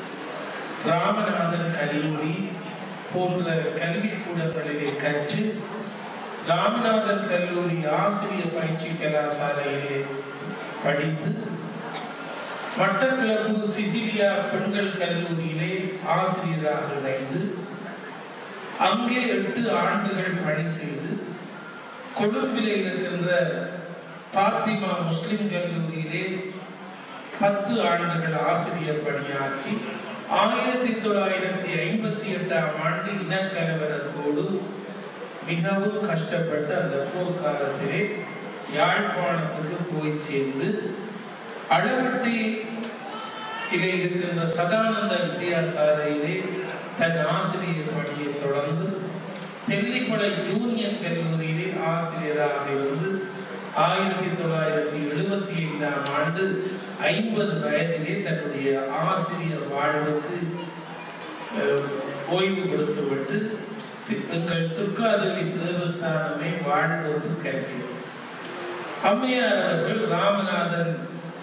ராமநாதன் கல்லூரி போன்ற கல்விக்கூடங்களிலே கற்று ராமநாதன் கல்லூரி ஆசிரியர் பயிற்சி கலாசாலையிலே படித்து மட்டக்களப்பு சிசிலியா பெண்கள் கல்லூரியிலே ஆசிரியராக இணைந்து அங்கே எட்டு ஆண்டுகள் பணி செய்து கொழும்பிலே இருக்கின்ற பாத்திமா முஸ்லிம் கல்லூரியிலே பத்து ஆண்டுகள் ஆசிரியர் பணியாற்றி ஆயிரத்தி தொள்ளாயிரத்தி ஐம்பத்தி எட்டாம் ஆண்டு இனக்கலவரத்தோடு மிகவும் கஷ்டப்பட்டு அந்த போர்க்காலத்திலே யாழ்ப்பாணத்துக்கு போய் சேர்ந்து அளவட்டி இலே இருக்கின்ற சதானந்த வித்தியாசாலையிலே தன் ஆசிரியர் பணியை தொடர்ந்து தெல்லிப்படை யூனியன் கல்லூரியிலே ஆசிரியராக இருந்து ஆயிரத்தி தொள்ளாயிரத்தி எழுபத்தி ஐந்தாம் ஆண்டு ஐம்பது வயதிலே தன்னுடைய ஆசிரியர் வாழ்வுக்கு அஹ், ஓய்வு கொடுத்துவிட்டு எங்கள் துர்காதேவி தேவஸ்தானமே வாழ்வோருக்கு கல்வி அம்மையார் அவர்கள் ராமநாதன்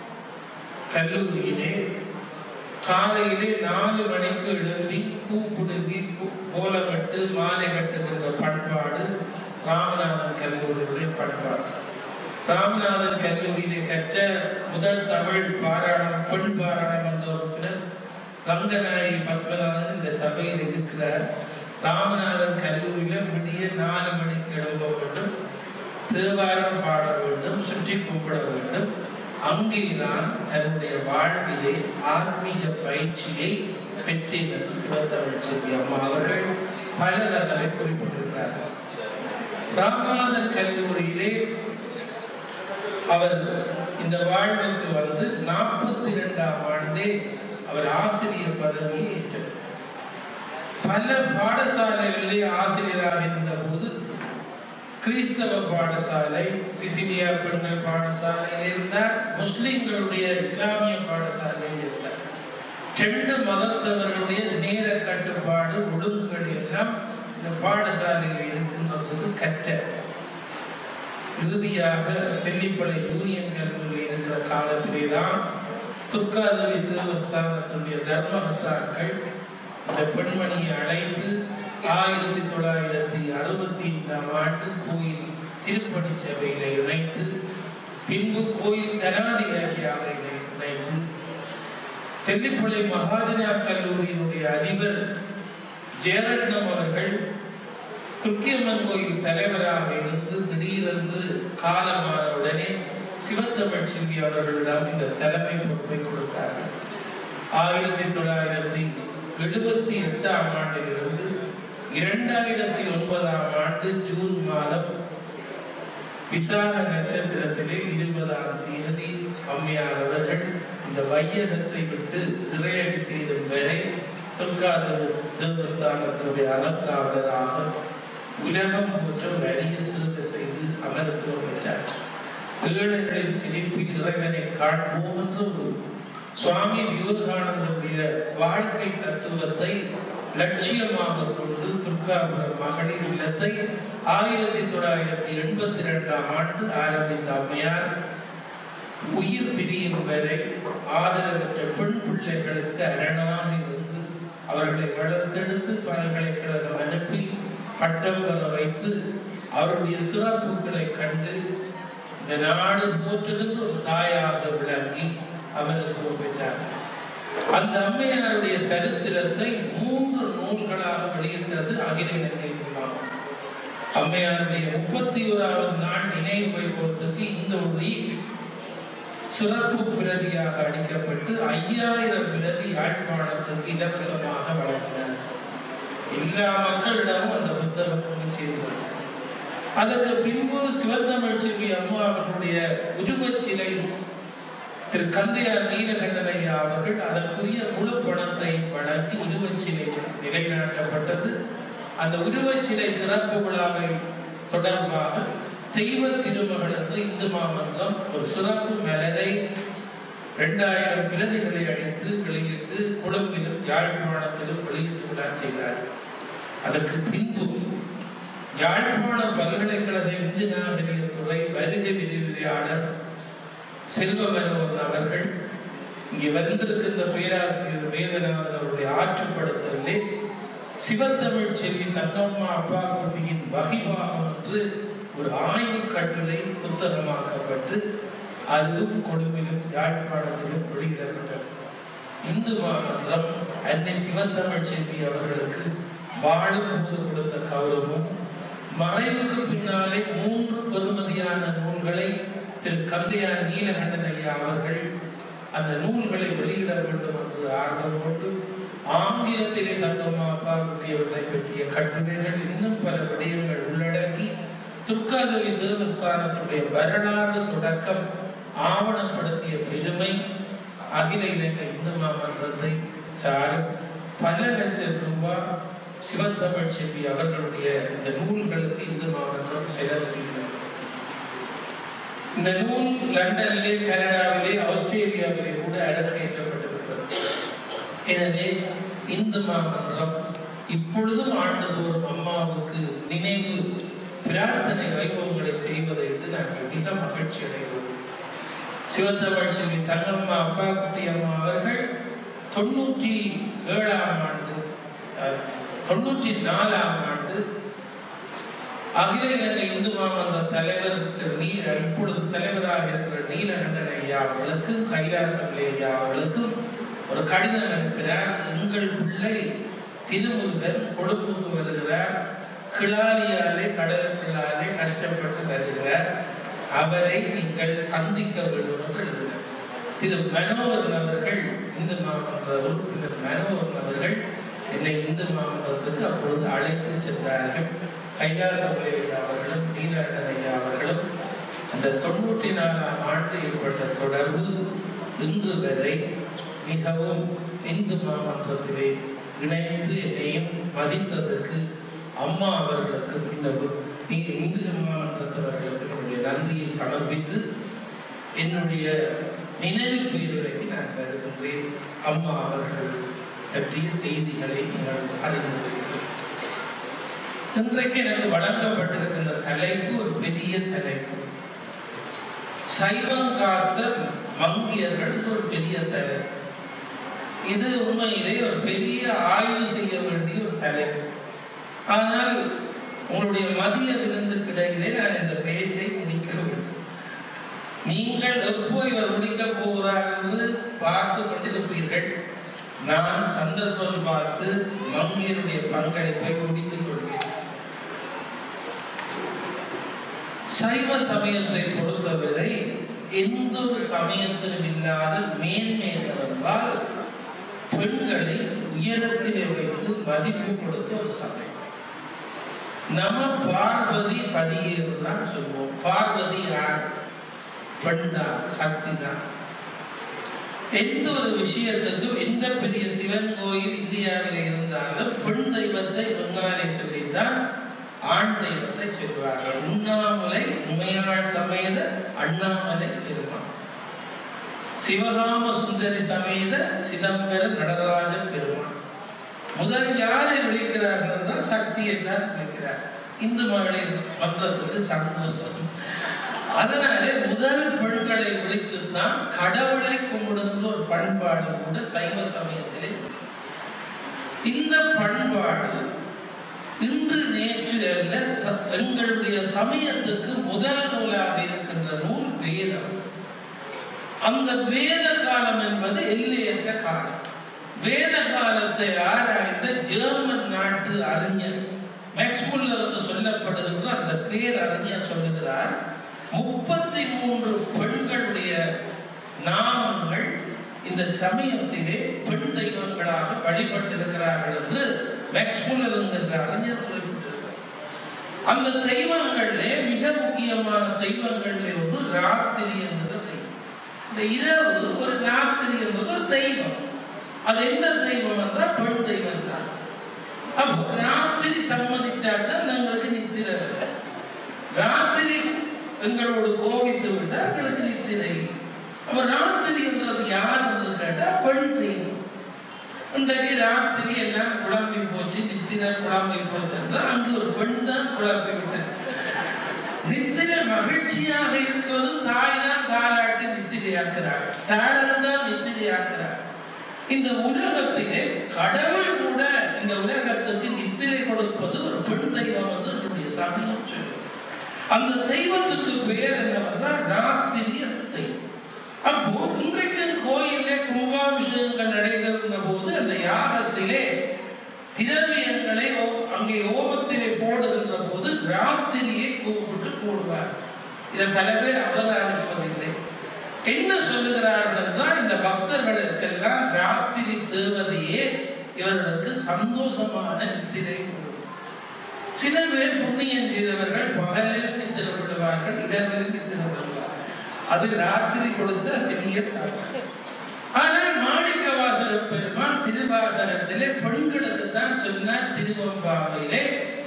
கல்லூரியிலே காலையிலே நாலு மணிக்கு எழும்பி பூ புடுங்கி பூ- கோலமிட்டு மாலை கட்டுகின்ற பண்பாடு ராமநாதன் கல்லூரியுடைய பண்பாடு ராமநாதன் கல்லூரியிலே கற்ற முதல் தமிழ் பாராளும் பெண் பாராளுமன்ற உறுப்பினர் ரங்கநாயகி பத்மநாதன் இந்த சபையில் இருக்கிறார் ராமநாதன் கல்லூரியில விடிய நாலு மணிக்கு எழும்ப வேண்டும் தேவாரம் பாட வேண்டும் சுற்றி கும்பிட வேண்டும் அங்கேதான் தன்னுடைய வாழ்விலே ஆன்மீக பயிற்சியை பெற்றேன் என்று சிவத்தமிழ் செல்வி அம்மா அவர்கள் பல தடவை குறிப்பிட்டிருக்கிறார்கள் ராமநாதர் கல்லூரியிலே அவர் இந்த வாழ்வுக்கு வந்து நாற்பத்தி இரண்டாம் ஆண்டே அவர் ஆசிரியர் பதவியை ஏற்றார் பல பாடசாலைகளிலே ஆசிரியராக இருந்த போது கிறிஸ்தவ பாடசாலை சிசிலியா பெண்கள் பாடசாலையில் இருந்தார் முஸ்லிம்களுடைய இஸ்லாமிய பாடசாலையில் இருந்தார் ரெண்டு மதத்தவர்களுடைய நேர கட்டுப்பாடு ஒழுங்குகள் எல்லாம் இந்த பாடசாலையில் இருக்கின்ற போது கற்ற இறுதியாக செல்லிப்படை யூனியன் கல்லூரியில் இருக்கிற காலத்திலே தான் துர்காதேவி தேவஸ்தானத்துடைய தர்மகர்த்தாக்கள் இந்த பெண்மணியை அழைத்து ஆயிரத்தி தொள்ளாயிரத்தி அறுபத்தி ஐந்தாம் ஆண்டு கோயில் திருப்பணி சபையில இணைத்து பின்பு கோயில் தனாதிகாரியாக இணை- இணைத்து தெல்லிப்பள்ளி மகாஜனா கல்லூரியினுடைய அதிபர் ஜெயரட்னம் அவர்கள் துர்க்கியம்மன் கோயில் தலைவராக இருந்து திடீரென்று காலமான உடனே சிவத்தமிழ் சிந்தி அவர்களிடம் இந்த தலைமை பொறுப்பை கொடுத்தார்கள் ஆயிரத்தி தொள்ளாயிரத்தி எழுபத்தி எட்டாம் ஆண்டிலிருந்து இரண்டாயிரத்தி ஒன்பதாம் ஆண்டு ஜூன் மாதம் விசாக நட்சத்திரத்திலே இருபதாம் தேதி அம்மையார் அவர்கள் இந்த வையகத்தை விட்டு இறையடி செய்தும் வரை துர்கா தேவ- தேவஸ்தானத்துடைய அறங்காவலராக உலகம் போன்ற வலிய சிறுக செய்து அமர்த்துவம் பெற்றார் ஏழைகளின் சிரிப்பில் இறைவனை காண்போம் என்ற ஒரு சுவாமி விவேகானந்தருடைய வாழ்க்கை தத்துவத்தை லட்சியமாக கொண்டு துர்காபுரம் மகளிர் இல்லத்தை ஆயிரத்தி தொள்ளாயிரத்தி எண்பத்தி ரெண்டாம் ஆண்டு ஆரம்பித்த அம்மையார் உயிர் பிரியும் வரை ஆதரவற்ற பெண் பிள்ளைகளுக்கு அரணாக இருந்து அவர்களை வளர்த்தெடுத்து பல்கலைக்கழகம் அனுப்பி பட்டம் பெற வைத்து அவருடைய சிறப்புகளை கண்டு இந்த நாடு போற்றுகின்ற ஒரு தாயாக விளங்கி அமரத்துவம் பெற்றார் அந்த அம்மையாருடைய சரித்திரத்தை மூன்று நூல்களாக வெளியிட்டது அகில இலங்கை குழுமம் அம்மையாருடைய முப்பத்தி ஓராவது நாள் நினைவு வைபவத்துக்கு இந்த ஒளி சிறப்பு பிரதியாக அளிக்கப்பட்டு ஐயாயிரம் பிரதி யாழ்ப்பாணத்துக்கு இலவசமாக வழங்கினார் எல்லா மக்களிடமும் அந்த புத்தகம் போய் சேர்ந்தது அதற்கு பின்பு சிவத்தமிழ் செல்வி அம்மா அவர்களுடைய உருவச் சிலை திரு கந்தையார் நீலகண்டனையா அவர்கள் அதற்குரிய முழு பணத்தை வழங்கி உருவச் சிலை நிலைநாட்டப்பட்டது அந்த உருவச் சிலை திறப்பு விழாவை தொடர்பாக தெய்வ திருமகள் என்று இந்து மாமன்றம் ஒரு சிறப்பு மலரை இரண்டாயிரம் பிரதிகளை அளித்து வெளியிட்டு கொழும்பிலும் யாழ்ப்பாணத்திலும் வெளியிட்டு விழா செய்தார் அதற்கு பின்பு யாழ்ப்பாண பல்கலைக்கழக இந்து நாகரிகத்துறை வருகை விரிவுரையாளர் செல்வ மனோகரன் அவர்கள் இங்கே வந்திருக்கின்ற பேராசிரியர் வேதநாதன் அவருடைய ஆற்றுப்படுத்தலே சிவத்தமிழ் செல்வி தங்கம்மா அப்பா குட்டியின் வகிபாகம் என்று ஒரு ஆய்வு கட்டுரை புத்தகமாக்கப்பட்டு அதுவும் கொழும்பிலும் யாழ்ப்பாணத்திலும் வெளியிடப்பட்டது இந்து மாமன்றம் அன்னை சிவத்தமிழ் செல்வி அவர்களுக்கு வாழும் போது கொடுத்த கௌரவம் மறைவுக்கு பின்னாலே மூன்று பெருமதியான நூல்களை திரு கந்தையார் நீலகண்டன் ஐயா அவர்கள் அந்த நூல்களை வெளியிட வேண்டும் என்று ஆர்வம் கொண்டு ஆங்கிலத்திலே தத்துவமா அப்பா குட்டியவர்களை பற்றிய கட்டுரைகள் இன்னும் பல விடயங்கள் உள்ளடக்கி துர்காதேவி தேவஸ்தானத்துடைய வரலாறு தொடக்கம் ஆவணப்படுத்திய பெருமை அகில இலங்கை இந்து மாமன்றத்தை சாரும் பல லட்சம் ரூபாய் சிவத்தமிழ் செல்வி அவர்களுடைய இந்த நூல்களுக்கு இந்து மாமன்றம் செலவு செய்தது இந்த நூல் லண்டனிலே கனடாவிலே ஆஸ்திரேலியாவிலே கூட அரங்கேற்றப்பட்டிருக்கிறது எனவே இந்து மாமன்றம் இப்பொழுதும் ஆண்டுதோறும் அம்மாவுக்கு நினைவு பிரார்த்தனை வைபவங்களை செய்வதை விட்டு நாங்கள் மிக மகிழ்ச்சி அடைகிறோம் சிவத்தமிழ் செல்வி தங்கம்மா அப்பா குட்டி அம்மா அவர்கள் தொண்ணூற்றி ஏழாம் ஆண்டு அஹ், தொண்ணூற்றி நாலாம் ஆண்டு அகில இலங்கை இந்து மாமன்ற தலைவர் திரு நீ இப்பொழுது தலைவராக இருக்கிற நீலகண்டன் ஐயா அவர்களுக்கும் கைலாசம் ஐயா அவர்களுக்கும் ஒரு கடிதம் அனுப்பினார் எங்கள் பிள்ளை திருமுருகன் கொழும்புக்கு வருகிறார் கிளாரியாலே கடலுக்குள்ளாலே கஷ்டப்பட்டு வருகிறார் அவரை நீங்கள் சந்திக்க வேண்டும் என்று எழுதினார் திரு மனோகரன் அவர்கள் இந்து மாமன்ற உறுப்பினர் மனோகரன் அவர்கள் என்னை இந்து மாமன்றத்துக்கு அப்பொழுது அழைத்து சென்றார்கள் கைலாசபுரி ஐயா அவர்களும் நீலாண்டன் ஐயா அவர்களும் அந்த தொண்ணூற்றி நாலாம் ஆண்டு ஏற்பட்ட தொடர்பு இன்று வரை மிகவும் இந்து மாமன்றத்திலே இணைந்து என்னையும் மதித்ததற்கு அம்மா அவர்களுக்கும் இந்த நீங்க இந்து மாமன்றத்தவர்களுக்கு என்னுடைய நன்றியை சமர்ப்பித்து என்னுடைய நினைவு பேருரைக்கு நான் வருகின்றேன் அம்மா அவர்கள் பற்றிய செய்திகளை நீங்கள் அறிந்து வருகிறீர்கள் இன்றைக்கு எனக்கு வழங்கப்பட்டிருக்கின்ற தலைப்பு ஒரு பெரிய தலைப்பு சைவம் காத்த மங்கியர்கள் ஒரு பெரிய தலைப்பு இது உண்மையிலே ஒரு பெரிய ஆய்வு செய்ய வேண்டிய ஒரு தலைப்பு ஆனால் உங்களுடைய மதிய விருந்துக்கு இடையிலே நான் இந்த பேச்சை முடிக்க வேண்டும் நீங்கள் எப்போ இவர் முடிக்க போகிறார் என்று பார்த்து கொண்டிருப்பீர்கள் நான் சந்தர்ப்பம் பார்த்து மங்கியருடைய பங்களிப்பை முடித்துக் கொள்வேன் சைவ சமயத்தை பொறுத்தவரை எந்த ஒரு சமயத்திலும் இல்லாத மேன்மை என்னவென்றால் பெண்களை உயரத்திலே வைத்து மதிப்பு கொடுத்த ஒரு சமயம் நம பார்வதி பதியேறு தான் சொல்லுவோம் பார்வதி யார் பெண் தான் சக்தி தான் எந்த ஒரு விஷயத்துக்கும் எந்த பெரிய சிவன் கோயில் இந்தியாவில் இருந்தாலும் பெண் தெய்வத்தை முன்னாலே சொல்லித்தான் ஆண் தெய்வத்தை சொல்வார்கள் உண்ணாமலை உமையாள் சமேத அண்ணாமலை பெருமாள் சிவகாம சுந்தரி சமேத சிதம்பர நடராஜ பெருமாள் முதல் யாரை விളിக்கிறார்கள் என்றால் சக்தியை தான் விളിக்கிறார் இந்து மகளிர் மன்றத்துக்கு சந்தோஷம் அதனாலே முதல் பெண்களை விളിத்துத்தான் கடவுளை கும்பிடுகின்ற ஒரு பண்பாடு கூட சைவ சமயத்திலே இந்த பண்பாடு இன்று நேற்று அல்ல த- எங்களுடைய சமயத்துக்கு முதல் நூலாக இருக்கின்ற நூல் வேதம் அந்த வேத காலம் என்பது எல்லையற்ற காலம் வேத காலத்தை ஆராய்ந்த ஜெர்மன் நாட்டு அறிஞர் மேக்ஸ்முல்லர் என்று சொல்லப்படுகின்ற அந்த பேர் அறிஞர் சொல்லுகிறார் முப்பத்தி மூன்று பெண்களுடைய நாமங்கள் இந்த சமயத்திலே பெண் தெய்வங்களாக வழிபட்டிருக்கிறார்கள் என்று மேக்ஸ்முல்லர் என்கின்ற அறிஞர் குறிப்பிட்டிருக்கிறார் அந்த தெய்வங்களிலே மிக முக்கியமான தெய்வங்களிலே ஒன்று ராத்திரி என்கிற தெய்வம் இந்த இரவு ஒரு ராத்திரி என்பது ஒரு தெய்வம் அது எந்த தெய்வம் என்றால் பெண் தெய்வம் தான் அப்போ ராத்திரி சம்மதிச்சால்தான் எங்களுக்கு நித்திரை வரும். ராத்திரி எங்களோடு கோபித்து விட்டால் எங்களுக்கு நித்திரை அப்ப ராத்திரி என்றது யார் என்று கேட்டா பெண் தெய்வம் இன்றைக்கு ராத்திரி எல்லாம் குழம்பி போச்சு நித்திரை குழம்பி போச்சு என்றால் அங்கு ஒரு பெண் தான் குழம்பி விட்டது நித்திரை மகிழ்ச்சியாக இருக்கிறது தாய் தான் தாலாட்டி நித்திரையாக்குறாள் தாரம் தான் நித்திரையாக்குறாள் இந்த உலகத்திலே கடவுள் கூட இந்த உலகத்துக்கு நித்திரை கொடுப்பது ஒரு பெண் தெய்வம் என்று என்னுடைய சமயம் சொல்லுது அந்த தெய்வத்துக்கு பெயர் என்னவென்றால் ராத்திரி அந்த தெய்வம் அப்போ இன்றைக்கு கோயிலே கும்பாபிஷேகங்கள் நடைபெறுகின்ற போது அந்த யாகத்திலே திரவியங்களை ஓ- அங்கே ஓமத்திலே போடுகின்ற போது ராத்திரியை கூப்பிட்டு போடுவார் இதை பல பேர் அவதானிப்பதில்லை என்ன சொல்லுகிறார்கள் என்றால் இந்த பக்தர்களுக்கெல்லாம் ராத்திரி தேவதையே இவர்களுக்கு சந்தோஷமான நித்திரை கொடுக்கும் சில பேர் புண்ணியம் செய்தவர்கள் பகலில் நித்திரை விடுவார்கள் இரவில் நித்திரை விடுவார்கள் அது ராத்திரி கொடுத்த பெரிய தவறு ஆனால் மாணிக்க வாசக பெருமான் திருவாசகத்திலே பெண்களுக்கு தான் சொன்னார் திருவம்பாவையிலே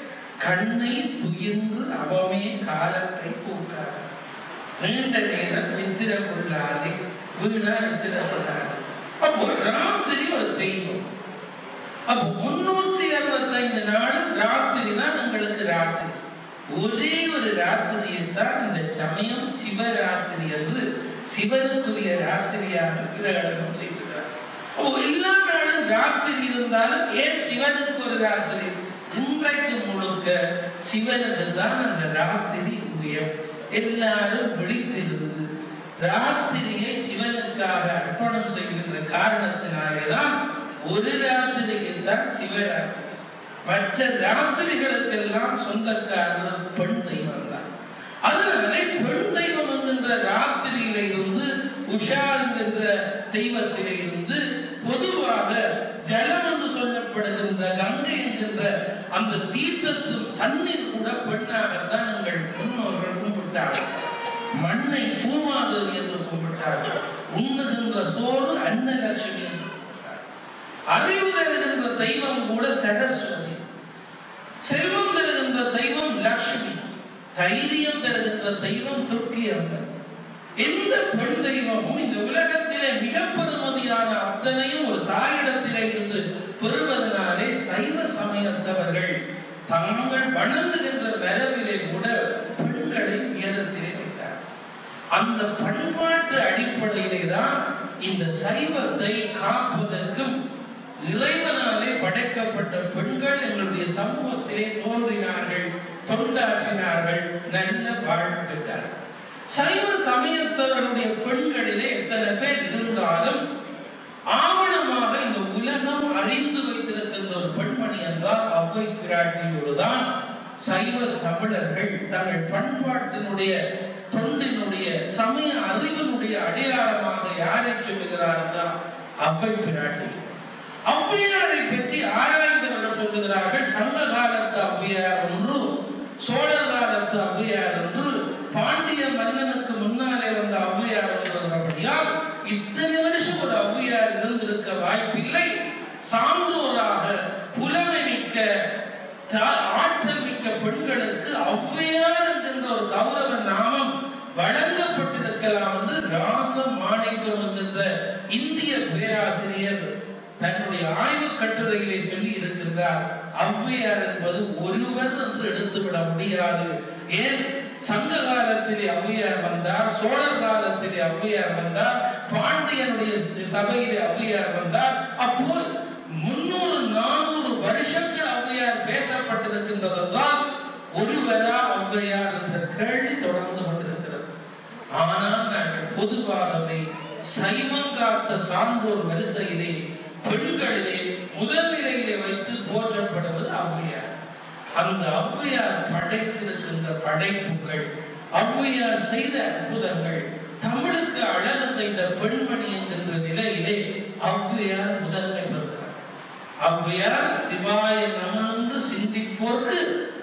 கண்ணை துயின்று அவமே காலத்தை போக்கார் நீண்ட நேரம் நித்திர கொள்ளாதே வீணா நித்திர கொள்ளாதே அப்போ ராத்திரி ஒரு தெய்வம் அப்போ முன்னூத்தி அறுபத்தைந்து நாளும் ராத்திரி தான் எங்களுக்கு ராத்திரி ஒரே ஒரு ராத்திரியை தான் இந்த சமயம் சிவராத்திரி என்று சிவனுக்குரிய ராத்திரியாக பிரகடனம் செய்கிறார் அப்போ எல்லா நாளும் ராத்திரி இருந்தாலும் ஏன் சிவனுக்கு ஒரு ராத்திரி இன்றைக்கு முழுக்க சிவனுக்கு தான் அந்த ராத்திரி உயர் எல்லாரும் விழித்திருந்து ராத்திரியை சிவனுக்காக அர்ப்பணம் செய்கின்ற காரணத்தினாலேதான் ஒரு ராத்திரிக்கு தான் சிவராத்திரி மற்ற ராத்திரிகளுக்கெல்லாம் சொந்தக்காரர் பெண் தெய்வம் தான் அதனாலே பெண் தெய்வம் என்கின்ற ராத்திரியில இருந்து உஷா என்கின்ற தெய்வத்திலே இருந்து பொதுவாக ஜலம் என்று சொல்லப்படுகின்ற கங்கை என்கின்ற அந்த தீர்த்தத்தின் தண்ணீர் கூட பெண்ணாகத்தான் எங்கள் முன்னோர்கள் கும்பிட்டார்கள் மண்ணை பூமாதேவி என்று கும்பிட்டார்கள் உண்ணுகின்ற சோறு அன்னலட்சுமி என்று கும்பிட்டார்கள். அறிவு தருகின்ற தெய்வம் கூட சரஸ்வதி செல்வம் தருகின்ற தெய்வம் லக்ஷ்மி தைரியம் தருகின்ற தெய்வம் துர்க்கி அம்மன் எந்த பெண் தெய்வமும் இந்த உலகத்திலே மிக பெருமதியான அத்தனையும் ஒரு தாயிடத்திலே இருந்து பெறுவதனாலே சைவ சமயத்தவர்கள் தாங்கள் வணங்குகின்ற வரவிலே கூட பெண்களை உயரத்திலே வைத்தார் அந்த பண்பாட்டு அடிப்படையிலே தான் இந்த சைவத்தை காப்பதற்கும் இறைவனாலே படைக்கப்பட்ட பெண்கள் எங்களுடைய சமூகத்திலே தோன்றினார்கள் தொண்டாற்றினார்கள் நல்ல வாழ்வு பெற்றார்கள் சைவ சமயத்தவருடைய பெண்களிலே எத்தனை பேர் இருந்தாலும் ஆவணமாக இந்த உலகம் அறிந்து வைத்திருக்கின்ற ஒரு பெண்மணி என்றால் அவ்வை பிராட்டியோடுதான் சைவ தமிழர்கள் தங்கள் பண்பாட்டினுடைய தொண்டினுடைய சமய அறிவினுடைய அடையாளமாக யாரை சொல்லுகிறார் என்றால் அவ்வை பிராட்டி ஔவையாரை பற்றி ஆராய்ந்தவர்கள் சொல்லுகிறார்கள் சங்க காலத்து ஔவையார் ஒன்று சோழர் காலத்து ஔவையார் ஒன்று பாண்டிய மன்னனுக்கு முன்னாலே வந்த ஔவையார் ஒன்றுபடியால் இத்தனை வருஷம் ஒரு ஔவையார் இருந்திருக்க வாய்ப்பில்லை சான்றோராக புலமை மிக்க தா- ஆற்றல் மிக்க பெண்களுக்கு ஔவையார் என்கின்ற ஒரு கௌரவ நாமம் வழங்கப்பட்டிருக்கலாம் என்று ராச மாணிக்கம் என்கின்ற இந்திய பேராசிரியர் தன்னுடைய ஆய்வு கட்டுரையிலே சொல்லி இருக்கின்றார் ஔவையார் என்பது ஒருவர் என்று எடுத்துவிட முடியாது ஏன் சங்க காலத்திலே ஔவையார் வந்தார் சோழர் காலத்திலே ஔவையார் வந்தார் பாண்டியனுடைய சபையிலே ஔவையார் வந்தார் அப்போ முன்னூறு நானூறு வருஷங்கள் ஔவையார் பேசப்பட்டிருக்கின்றது என்றால் ஒருவரா ஔவையார் என்ற கேள்வி தொடர்ந்து கொண்டிருக்கிறது ஆனால் நாங்கள் பொதுவாகவே சைவம் காத்த சான்றோர் வரிசையிலே பெண்களிலே முதல் நிலையிலே வைத்து போற்றப்படுவது ஔவையார் அந்த ஔவையார் படைத்திருக்கின்ற படைப்புகள் ஔவையார் செய்த அற்புதங்கள் தமிழுக்கு அழகு செய்த பெண்மணி என்கின்ற நிலையிலே ஔவையார் முதன்மை பெறுகிறார் ஔவையார் சிவாய நமன்று சிந்திப்போர்க்கு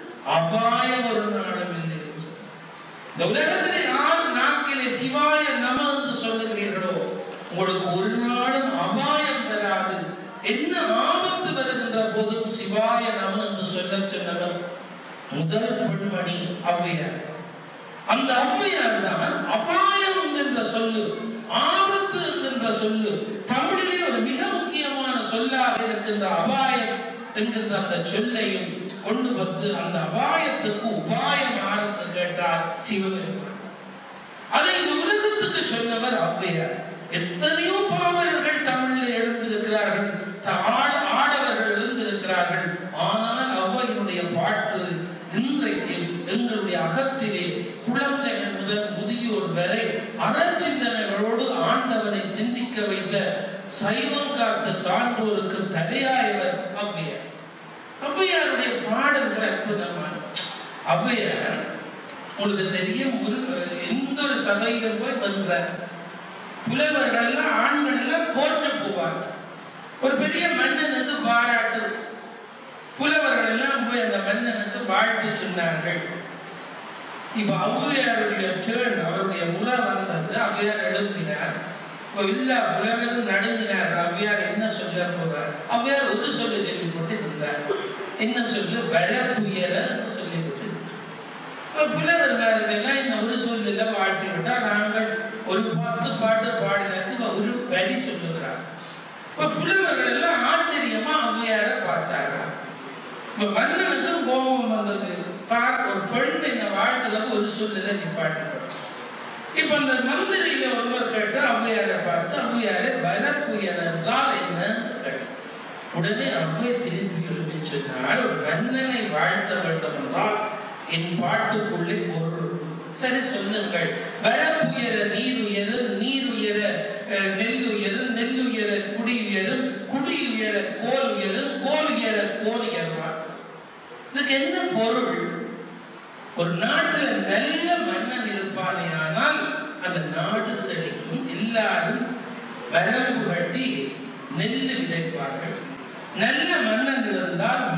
அபாயம் ஒரு நாளும் இல்லை என்று சொன்னார். இந்த உலகத்திலே யார் நாக்கிலே சிவாய நம என்று சொல்லுகிறீர்களோ உங்களுக்கு ஒரு நாளும் அபாயம் வராது என்ன ஆபத்து வருகின்ற போதும் சிவாய நம என்று சொல்ல சொன்னவர் முதல் பெண்மணி ஔவையார் அந்த ஔவையார் தான் அபாயம் என்கின்ற சொல்லு ஆபத்து என்கின்ற சொல்லு தமிழிலே ஒரு மிக முக்கியமான சொல்லாக இருக்கின்ற அபாயம் என்கின்ற அந்த சொல்லையும் கொண்டு வந்து அந்த அபாயத்துக்கு உபாயம் ஆரம்பி கேட்டார் சிவபெருமான் அதை இந்த உலகத்துக்கு சொன்னவர் ஔவையார் எத்தனையோ பாவலர்கள் தமிழில் எழுந்திருக்கிறார்கள் த- ஆட- ஆடவர்கள் எழுந்திருக்கிறார்கள் ஆனால் ஔவையினுடைய பாட்டு இன்றைக்கு எங்களுடைய அகத்திலே குழந்தைகள் முதல் முதியோர் வரை அறச்சிந்தனைகளோடு ஆண்டவனை சிந்திக்க வைத்த சைவம் காத்த சான்றோருக்கு தலையாயவர் ஔவையார் ஔவையாருடைய பாடல்கள் அற்புதமான ஔவையார் உங்களுக்கு தெரியும் ஒரு எந்த ஒரு சபையில போய் வென்றார் புலவர்கள் எல்லாம் ஆண்கள் எல்லாம் தோற்று போவாங்க ஒரு பெரிய மன்னனுக்கு பாராட்டு புலவர்கள் எல்லாம் போய் அந்த மன்னனுக்கு வாழ்த்து சொன்னார்கள் இப்ப ஔவையாருடைய டேர்ன் அவருடைய முறை வந்தது ஔவையார் எழுப்பினார் இப்போ இல்ல புலவரும் நடுங்கினார் ஔவையார் என்ன சொல்ல போறார் ஔவையார் ஒரு சொல்லு சொல்லி போட்டு இருந்தார் என்ன சொல்லு வளப்புயர சொல்லி போட்டு புலவர்களெல்லாம் இந்த ஒரு சொல்லில வாழ்த்தி விட்டால் நாங்கள் ஒரு பத்து பாட்டு பாடினதுக்கு ஒரு வரி சொல்லுகிறார் இப்ப புலவர்கள் எல்லாம் ஆச்சரியமா ஔவையார பார்த்தாங்க இப்ப மன்னனுக்கு கோபம் வந்தது பார் ஒரு பெண் என்ன வாழ்த்துறது ஒரு சொல்லுல நிப்பாட்டு இப்ப அந்த மந்திரியில ஒருவர் கேட்டு ஔவையாரை பார்த்து ஔவையாரை வரப்புயர் என்றால் என்ன கேட்டார். உடனே அவ்வை திருப்பி எழுப்பி சொன்னார் ஒரு மன்னனை வாழ்த்த வேண்டும் என்றால் என் பாட்டுக்குள்ளே பொருள் உண்டு. சரி சொல்லுங்கள் வரப்புயர நீர் உயர நீர் உயர அஹ், நெல் உயர நெல் உயர குடி உயரும் குடி உயர கோல் உயரும் கோல் உயர கோல் உயர்வார் இதுக்கு என்ன பொருள் ஒரு நாட்டுல நல்ல மன்னன் இருப்பானே ஆனால் அந்த நாடு செழிக்கும் எல்லாரும் வரம்பு கட்டி நெல் விதைப்பார்கள் நல்ல மன்னன் இருந்தால்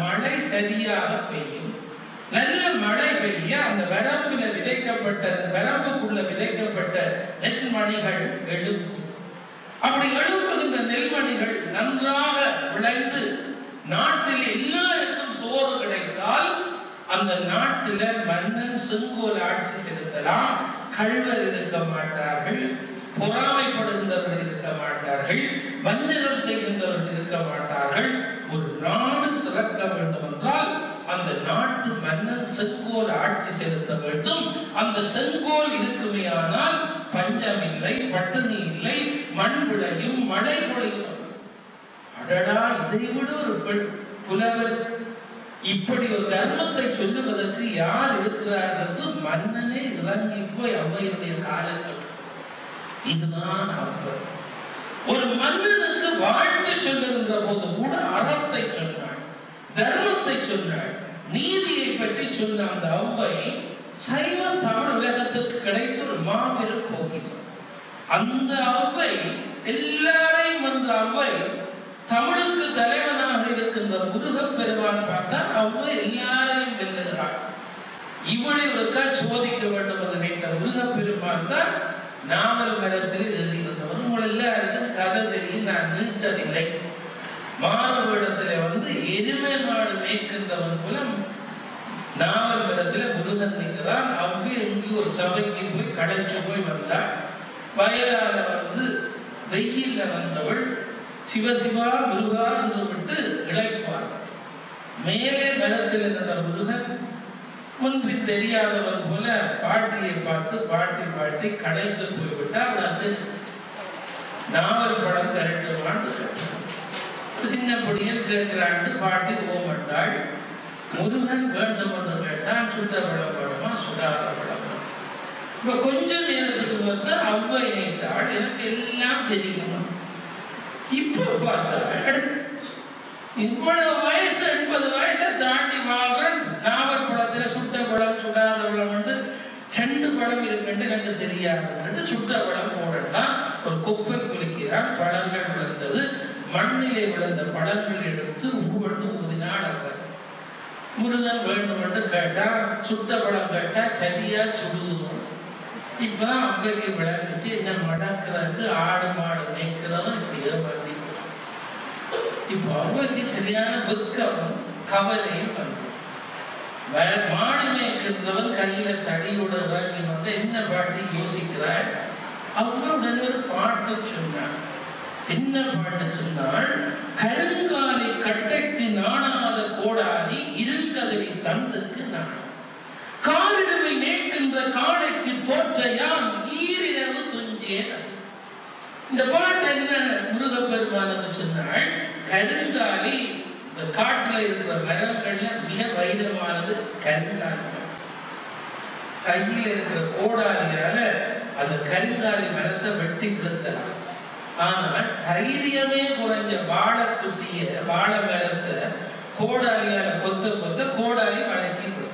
சரியாக பெய்யும் நல்ல மழை பெய்ய அந்த வரம்பில விதைக்கப்பட்ட வரம்புக்குள்ள விதைக்கப்பட்ட நெல்மணிகள் எழும்பும் அப்படி எழுப்புகின்ற நெல்மணிகள் நன்றாக விளைந்து நாட்டில் எல்லாருக்கும் சோறு கிடைத்தால் அந்த நாட்டில மன்னன் செங்கோல் ஆட்சி செலுத்தலாம் கள்வர் இருக்க மாட்டார்கள் பொறாமைப்படுகின்றவர்கள் இருக்க மாட்டார்கள் வஞ்சகம் செய்கின்றவர்கள் இருக்க மாட்டார்கள் ஒரு நாடு சிறக்க வேண்டும் என்றால் அந்த நாட்டு மன்னன் செங்கோல் ஆட்சி செலுத்த வேண்டும் அந்த செங்கோல் இருக்குமேயானால் பஞ்சம் இல்லை பட்டினி இல்லை மண் விளையும் மழை பொழியும் அடடா இதை விட ஒரு பெண் புலவர் இப்படி ஒரு தர்மத்தை சொல்லுவதற்கு யார் இருக்கிறார் என்று மன்னனே இறங்கி போய் அவ்வையுடைய காலத்தில் இதுதான் அவர் ஒரு மன்னனுக்கு வாழ்க்கை சொல்லுகின்ற போது கூட அறத்தை சொன்னாள் தர்மத்தை சொன்னாள் நீதியை பற்றி சொன்ன அந்த அவ்வை சைவ தமிழ் உலகத்துக்கு கிடைத்த ஒரு மாபெரும் பொக்கிஷம் அந்த அவ்வை எல்லாரையும் அந்த அவ்வை தமிழுக்கு தலைவனாக இருக்கின்ற முருகப் பெருமான் பார்த்தா அவ்வை எல்லாரையும் வெல்லுகிறாள் இவளை ஒருக்கா சோதிக்க வேண்டும் என்று நினைத்த முருகப் பெருமான் தான் நாவல் மரத்தில் எழுதியிருந்தவர் உங்கள் எல்லாருக்கும் கதை தெரியும் நான் நீட்டவில்லை மாறுவேடத்திலே வந்து எருமை மாடு மேய்க்கின்றவன் போல நாவல் மரத்துல முருகன் நிற்கிறான் அவ்வி எங்கேயும் ஒரு சபைக்கு போய் கடைச்சு போய் வந்தாள் வயலால வந்து வெயில்ல வந்தவள் சிவசிவா முருகா என்று விட்டு இழைப்பார் மேலே மரத்தில் இருந்த முருகன் முன்பின் தெரியாதவன் போல பாட்டியை பார்த்து பாட்டி பாட்டி கடைக்கு போய்விட்டா அவனுக்கு நாவல் படம் திரட்டுவான்னு கேட்டான். ஒரு சின்ன பொடியன் கேட்கிறான்ட்டு பாட்டி ஓமட்டாள் முருகன் வேண்டும் என்று கேட்டான் சுட்ட படம் படமா சுடாத படமா இப்ப கொஞ்ச நேரத்துக்கு பார்த்தா அவ்வை நினைத்தாள் எனக்கு எல்லாம் தெரியுமா இப்போ பார்த்தாள் இவ்வளவு வயசு எண்பது வயசை தாண்டி வாழ்றேன் நாவல் படத்துல சுட்ட படம் சுடாத படம் வந்து ரெண்டு படம் இருக்குன்னு எனக்கு தெரியாது சுட்ட படம் போடலாம் ஒரு குப்பை குளிக்கிறான் பழங்கள் விழுந்தது மண்ணிலே விழுந்த பழங்கள் எடுத்து ஒவ்வொன்று ஊதினாள் அவர் முருகன் வேண்டும் என்று கேட்டா சுட்ட பழம் கேட்டா சரியா சுடுவோம் இப்பதான் அவ்வைக்கு விளங்குச்சு என்ன மடக்கிறதுக்கு ஆடு மாடு மேய்க்கிறவன் இப்படி ஏமாத்தி இப்போ அவ்வைக்கு சரியான வெக்கம் கவலையும் வந்து மாடு மேய்க்கின்றவன் கையில தடியோட இறங்கி வந்து என்ன பாட்டு யோசிக்கிறாள் அவங்க உடனே ஒரு பாட்டு சொன்னாள் என்ன பாட்டு சொன்னாள் கருங்காலை கட்டைக்கு நாணாத கோடாரி இருங்கதறி தந்துக்கு நான் காலிரவை மேய்க்கின்ற காடைக்கு தோற்றையான் ஈரிரவு துஞ்சேன் இந்த பாட்டு என்ன முருகப்பெருமானுக்கு சொன்னாள் கருங்காலி இந்த காட்டுல இருக்கிற மரங்கள்ல மிக வைரமானது கருங்காலி மரம். கையில இருக்கிற கோடாலியால அந்த கருங்காலி மரத்தை வெட்டி விழுத்தலாம் ஆனால் தைரியமே குறைஞ்ச வாழை குத்திய வாழை மரத்தை கோடாலியால கொத்த கொத்த கோடாலி வழக்கி விடும்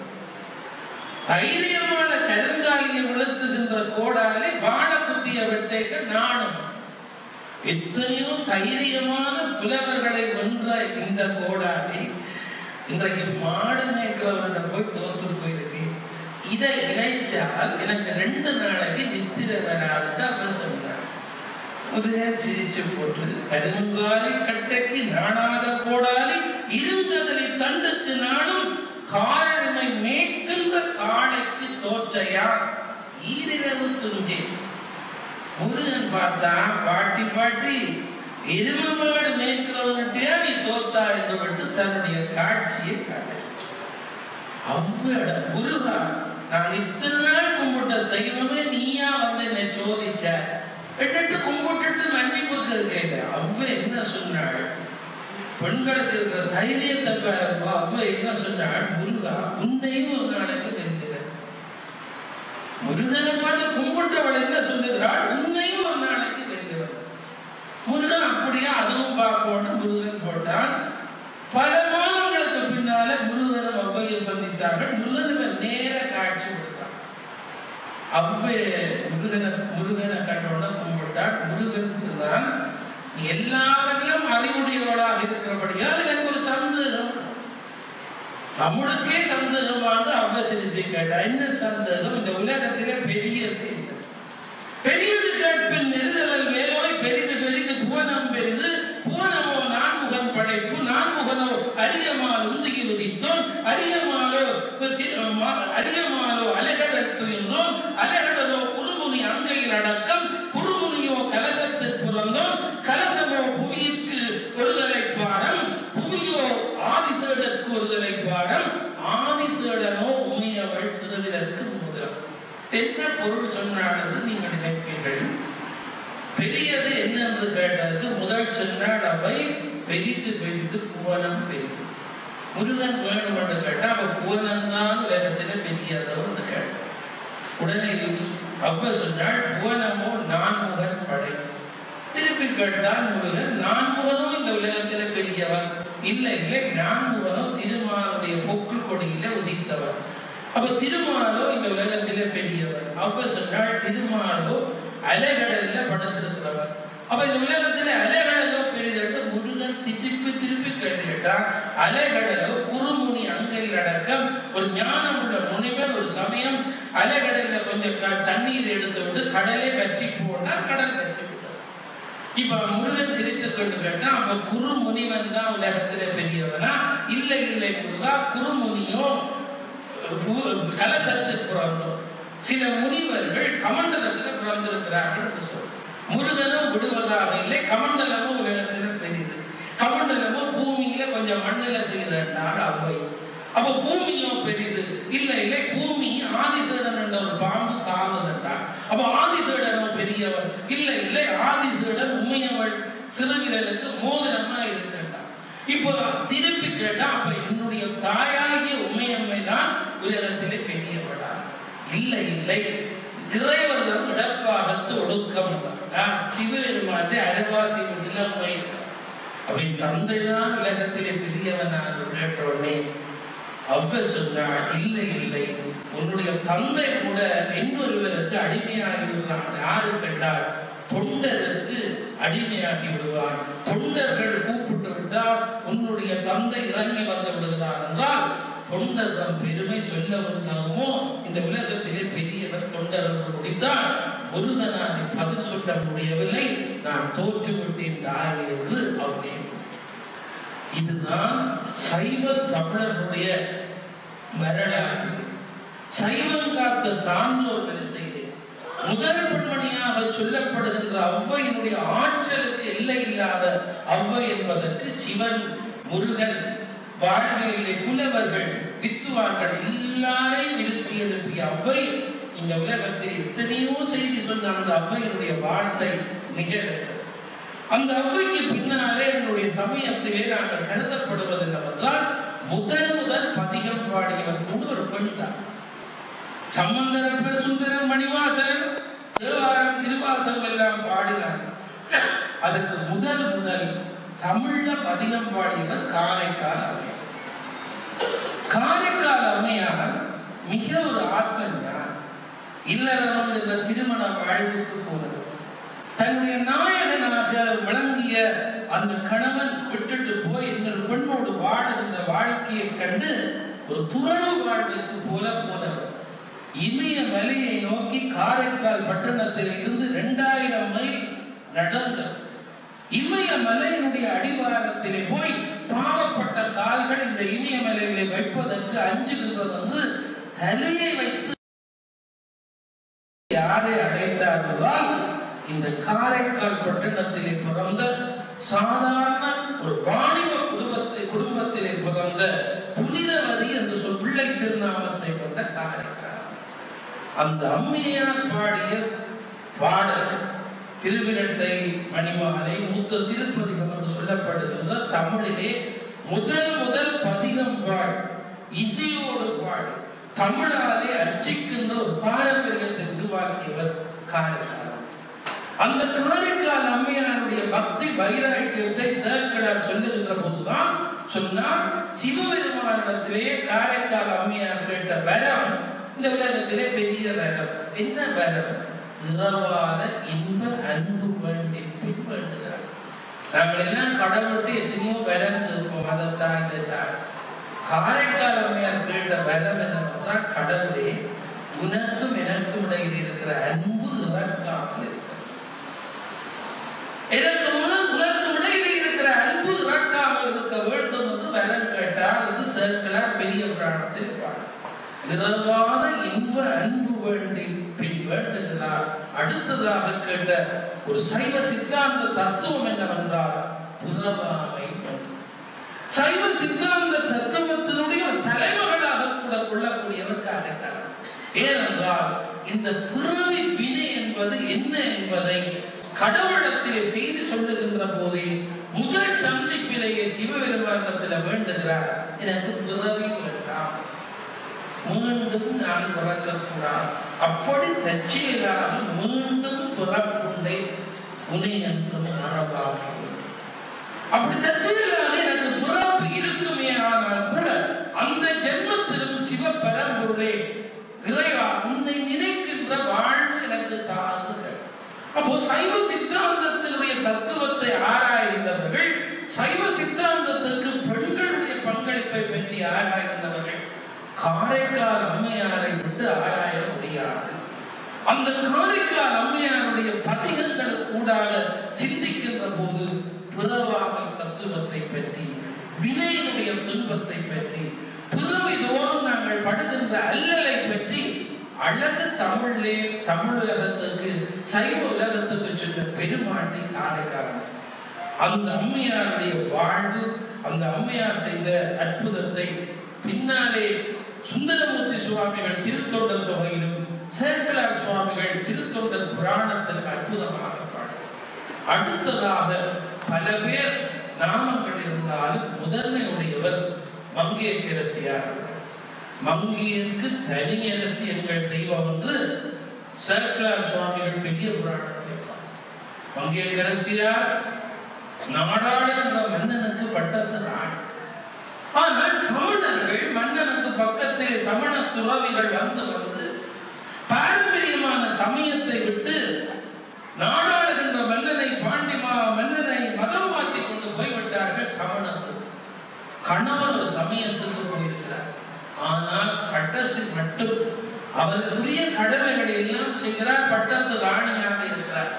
தைரியமான கருங்காலியை விழுத்துகின்ற கோடாலி வாழை குத்திய வெட்டைக்க நாணும் எத்தனையோ தைரியமான புலவர்களை வென்ற இந்த கோடாலி இன்றைக்கு மாடு மேய்க்கிறவங்க போய் தோற்று போயிருக்கு இதை இணைச்சால் எனக்கு ரெண்டு நாளைக்கு நித்திரை வராதுன்னு அவர் சொன்னார் முருகன் சிரிச்சு போட்டு கருங்காலி கட்டைக்கு நாணாத கோடாலி இருந்ததனை தண்டுக்கு நாளும் காரமை மேற்கின்ற காளைக்கு தோற்றையா ஈரிரவு துஞ்சே முருகன் பார்த்தா பாட்டி பாட்டி எருமை மாடு மேய்க்கிறவங்கிட்டே நீ தோத்தா என்று விட்டு தன்னுடைய காட்சியை காட்டு அவ்வள முருகா நான் இத்தனை நாள் கும்பிட்ட தெய்வமே நீயா வந்து என்னை சோதிச்ச விட்டுட்டு கும்பிட்டுட்டு நன்றி கொடுக்க கேட்ட அவ்வ என்ன சொன்னாள் பெண்களுக்கு இருக்கிற தைரியத்தை பாருங்க அவ்வ என்ன சொன்னாள் முருகா உன்னையும் ஒரு நாளைக்கு வெறுக்கிறேன் முருகனை பார்த்து கும்பிட்டவள் என்ன சொல்லுகிறாள் உன்னையும் ஒரு நாளைக்கு வெறுக்கிறேன் முருகன் அப்படியே அதுவும் பார்ப்போன்னு முருகன் போட்டான் பல மாதங்களுக்கு பின்னால முருகனும் அவ்வையும் சந்தித்தார்கள் முருகன் நேர காட்சி கொடுத்தான் அவ்வை முருகனை முருகனை கண்டோட கும்பிட்டாள் முருகன் சொன்னான் நீ எல்லாவற்றிலும் அறிவுடையவளாக இருக்கிறபடியால் எனக்கு ஒரு சந்தேகம் தமிழுக்கே சந்தேகமான அவ திருப்பி கேட்டா என்ன சந்தேகம் இந்த உலகத்திலே பெரியது என்ன? பெரியது கேட்பின் நெடுதல் மேலோய் பெரிது பெரிது புவனம் பெரிது புவனமோ நான்முகன் படைப்பு நான்முகனோ அரியமால் உந்திகி உதித்தோம் அரியமாலோ தி- மா- அரியமாலோ அலைகடற்று என்றோம் அலைகடலோ குறுமுனி அங்கையில் அடக்கம் குறுமுனியோ கலசத்தில் பிறந்தோம் கலசமோ புவியிற்கு ஒருதலை பாடம் புவியோ ஆதிசேடற்கு ஒருதலை பாடம் ஆதிசேடனோ உமையவள் சிறுவிதற்கு முதல் என்ன பொருள் சொன்னாள் என்று நீங்கள் நினைப்பீர்கள் பெரியது என்ன என்று கேட்டதுக்கு முதல் சொன்னாள் அவை பெரிது பெரிது புவனம் பெரிது முருகன் வேணும் என்று கேட்டா அவ புவனம் தான் உலகத்தில் பெரியதோ என்று கேட்டான் உடனே அப்ப சொன்னாள் புவனமோ நான்முகன் படை திருப்பி கேட்டான் முருகன் நான்முகனோ இந்த உலகத்தில் பெரியவன் இல்லை இல்லை நான்முகனோ திருமாலுடைய பொக்கு கொடியில உதித்தவன் அப்ப திருமாலோ இந்த உலகத்திலே பெரியவன் அப்ப சொன்னாள் திருமாலோ அலைகடல்ல படுத்திருக்கிறவன் அப்ப இந்த உலகத்திலே அலைகடலோ பெரியதென்று முருகன் திருப்பி திருப்பி கேட்டு கேட்டான் அலைகடலோ குறுமுனி அங்கையில் அடக்கம் ஒரு ஞானம் உள்ள முனிவர் ஒரு சமயம் அலைகடல்ல கொஞ்சம் க- தண்ணீர் எடுத்து விட்டு கடலை வற்றி போனால் கடல் வற்றி விட்டது இப்ப முருகன் சிரித்து கொண்டு கேட்டா அப்ப குரு முனிவன் தான் உலகத்திலே பெரியவனா இல்லை இல்லை முருகா குருமுனியோ பு- கலசத்தில் பிறந்தோம் சில முனிவர்கள் கமண்டலத்தில் பிறந்திருக்கிறார்கள் என்று சொல்றோம் முருகனும் விடுவதாக இல்லை கமண்டலமும் உலகத்தில் பெரியது கமண்டலமும் பூமியில கொஞ்சம் மண்ணில செய்தாள் அவ்வை அப்ப பூமியும் பெரிது இல்லை இல்லை பூமி ஆதிசேடன் என்ற ஒரு பாம்பு காவலன்றாள் அப்ப ஆதிசேடனும் பெரியவன் இல்லை இல்லை ஆதிசேடன் உண்மையவள் சிறுவிரலுக்கு மோதிரமா இருக்கின்றான் இப்போ திருப்பி கேட்டா அப்ப என்னுடைய தாயாகிய உமையம்மை தான் உலகத்திலே பெரியவளா இல்லை இல்லை இறைவரும் இடப்பாகத்து ஒடுக்கம் சிவபெருமான் அரைவாசி இளமை அவன் தந்தைதான் உலகத்திலே பெரியவனாக கேட்ட உடனே அவ சொன்னாள் இல்லை இல்லை உன்னுடைய தந்தை கூட இன்னொருவருக்கு அடிமையாகி விடுறான் யாரு கேட்டால் தொண்டருக்கு அடிமையாகி விடுவார் தொண்டர்கள் கூப்பிட்டு விட்டால் உன்னுடைய தந்தை இறங்கி வந்து விடுகிறார் என்றால் தொண்டர் தம் பெருமை சொல்ல வந்தாகுமோ இந்த உலகத்திலே பெரியவர் தொண்டர் என்று முடித்தால் முருகனானை பதில் சொல்ல முடியவில்லை நான் தோற்று விட்டேன் தாயே என்று அவனே இதுதான் சைவ தமிழர்களுடைய வரலாற்று சைவம் காத்த சான்றோர் வரிசையிலே முதல் பெண்மணியாக சொல்லப்படுகின்ற ஔவையினுடைய ஆற்றலுக்கு எல்லை இல்லாத ஔவை என்பதற்கு சிவன் முருகன் வாழ்வியலை புலவர்கள் வித்துவார்கள் எல்லாரையும் நிறுத்தி எழுப்பிய ஔவை இந்த உலகத்தில் எத்தனையோ செய்தி சொன்ன அந்த ஔவையினுடைய வாழ்த்தை நிகழ்கிறது அந்த ஔவைக்கு பின்னாலே என்னுடைய சமயத்திலே நாங்கள் கருதப்படுவது என்னவென்றால் முதல் முதல் பதிகம் பாடியவர் கூட ஒரு பெண் தான் சம்பந்தரப்பர் சுந்தரம் மணிவாசகர் தேவாரம் திருவாசகம் எல்லாம் பாடினார்கள் அதுக்கு முதல் முதல் தமிழ்ல பதிகம் பாடியவர் காரைக்கால் அம்மையார் காரைக்கால் அம்மையார் மிக ஒரு ஆத்மஞான் இல்லறம் என்ற திருமண வாழ்வுக்கு போனவர் தன்னுடைய நாயகனாக விளங்கிய அந்த கணவன் விட்டுட்டு போய் இந்த பெண்ணோடு வாழுகின்ற வாழ்க்கையை கண்டு ஒரு துறவு வாழ்விற்கு போல போனவர் இமய மலையை நோக்கி காரைக்கால் பட்டணத்தில் இருந்து இரண்டாயிரம் மைல் நடந்தார் இமய மலையினுடைய அடிவாரத்திலே போய் பாவப்பட்ட கால்கள் இந்த இமய மலையிலே வைப்பதற்கு அஞ்சுகின்றது என்று தலையை வைத்து யாரை அழைத்தார் என்றால் இந்த காரைக்கால் பட்டணத்திலே பிறந்த சாதாரண ஒரு வாணிப குடும்பத்தை குடும்பத்திலே பிறந்த புனிதவதி என்று சொல் பிள்ளை திருநாமத்தை கொண்ட காரைக்கால் அந்த அம்மையார் பாடிய பாடல் திருவிரட்டை மணிமாலை மூத்த திருப்பதிகம் என்று சொல்லப்படுகின்ற தமிழிலே முதல் முதல் பதிகம் பாடு இசையோடு பாடு தமிழாலே அர்ச்சிக்கின்ற ஒரு பாரம்பரியத்தை உருவாக்கியவர் காரைக்கால் அந்த காரைக்கால் அம்மையாருடைய பக்தி வைராக்கியத்தை சேக்கடார் சொல்லுகின்ற போதுதான் சொன்னார் சிவபெருமானிடத்திலேயே காரைக்கால் அம்மையார் கேட்ட வரம் இந்த உலகத்திலே பெரிய வரம் என்ன வரம் இரவாத இன்ப அன்பு வேண்டி பின் வேண்டுகிறார் நாங்கள் எல்லாம் கடவுள்கிட்ட எத்தனையோ வரம் இருப்போம் அதைத்தான் இதைத்தான் காரைக்கால் வரம் என்னவென்றால் கடவுளே உனக்கும் எனக்கும் இடையில் இருக்கிற அன்பு இறக்காமல் இருக்கிறது. எனக்கு முன்னால் உனக்கும் இடையில் இருக்கிற அன்பு இறக்காமல் இருக்க வேண்டும் என்று வரம் கேட்டால் இது சேர்க்கலார் பெரிய புராணத்தில் பாடு இரவான இன்ப அன்பு வேண்டி பின் வேண்டுகிறார் அடுத்ததாக கேட்ட ஒரு சைவ சித்தாந்த தத்துவம் என்னவென்றால் புறவாமை வேண்டும். சைவ சித்தாந்த தத்துவத்தினுடைய ஒரு தலைமகளாக கூட கொள்ளக்கூடியவர் காரைக்காரர் ஏனென்றால் இந்த பிறவி வினை என்பது என்ன என்பதை கடவுளத்திலே செய்தி சொல்லுகின்ற போதே முதல் சந்திப்பிலேயே சிவபெருமானத்தில் வேண்டுகிறார் எனக்கு பிறவி வேண்டாம் மீண்டும் நான் பிறக்கக்கூடாது அப்படி தற்செயலாக மீண்டும் பிறப்புண்டை உனை என்றும் மரபாக அப்படி தற்செயலாக எனக்கு பிறப்பு இருக்குமே ஆனால் கூட அந்த ஜென்மத்திலும் சிவபரம்பொருளே இறைவா உன்னை நினைக்கின்ற வாழ்வு எனக்கு தாருங்கள் அப்போ சைவ சித்தாந்தத்தினுடைய தத்துவத்தை ஆராய்ந்தவர்கள் சைவ சித்தாந்தத்துக்கு பெண்களுடைய பங்களிப்பை பற்றி ஆராய்ந்தவர்கள் காரைக்கால் அம்மையாரை விட்டு ஆராய முடியாது அந்த காரைக்கால் அம்மையாருடைய பதிகங்களுக்கு ஊடாக சிந்திக்கின்ற போது பிறவாமை தத்துவத்தை பற்றி வினையினுடைய துன்பத்தை பற்றி பிறவி தோறும் நாங்கள் படுகின்ற அல்லலை பற்றி அழகு தமிழிலே தமிழ் உலகத்துக்கு சைவ உலகத்துக்கு சொன்ன பெருமாட்டி காரைக்காரன் அந்த அம்மையாருடைய வாழ்வு அந்த அம்மையார் செய்த அற்புதத்தை பின்னாலே சுந்தரமூர்த்தி சுவாமிகள் திருத்தொண்டர் தொகையிலும் சேக்கலார் சுவாமிகள் திருத்தொண்டர் புராணத்தில் அற்புதமாக பாடு அடுத்ததாக பல பேர் நாமங்கள் இருந்தாலும் முதன்மையுடையவர் மங்கையரசியார் மங்கையருக்கு தனியரசி எங்கள் தெய்வம் என்று சேக்கலார் சுவாமிகள் பெரிய புராணத்தில் மங்கையரசியார் நாடாளுகின்ற மன்னனுக்கு பட்டத்து நாடு ஆனால் சமணர்கள் மன்னனுக்கு பக்கத்தில் சமண துறவிகள் வந்து வந்து பாரம்பரியமான சமயத்தை விட்டு நாடாளுகின்ற மன்னனை பாண்டிமா மன்னனை மதம் மாற்றி கொண்டு போய்விட்டார்கள் சமணத்து கணவர் ஒரு சமயத்துக்கு போயிருக்கிறார் ஆனால் கட்டசி மட்டும் அவருக்குரிய கடமைகளை எல்லாம் செய்கிறார் பட்டத்து ராணியாக இருக்கிறார்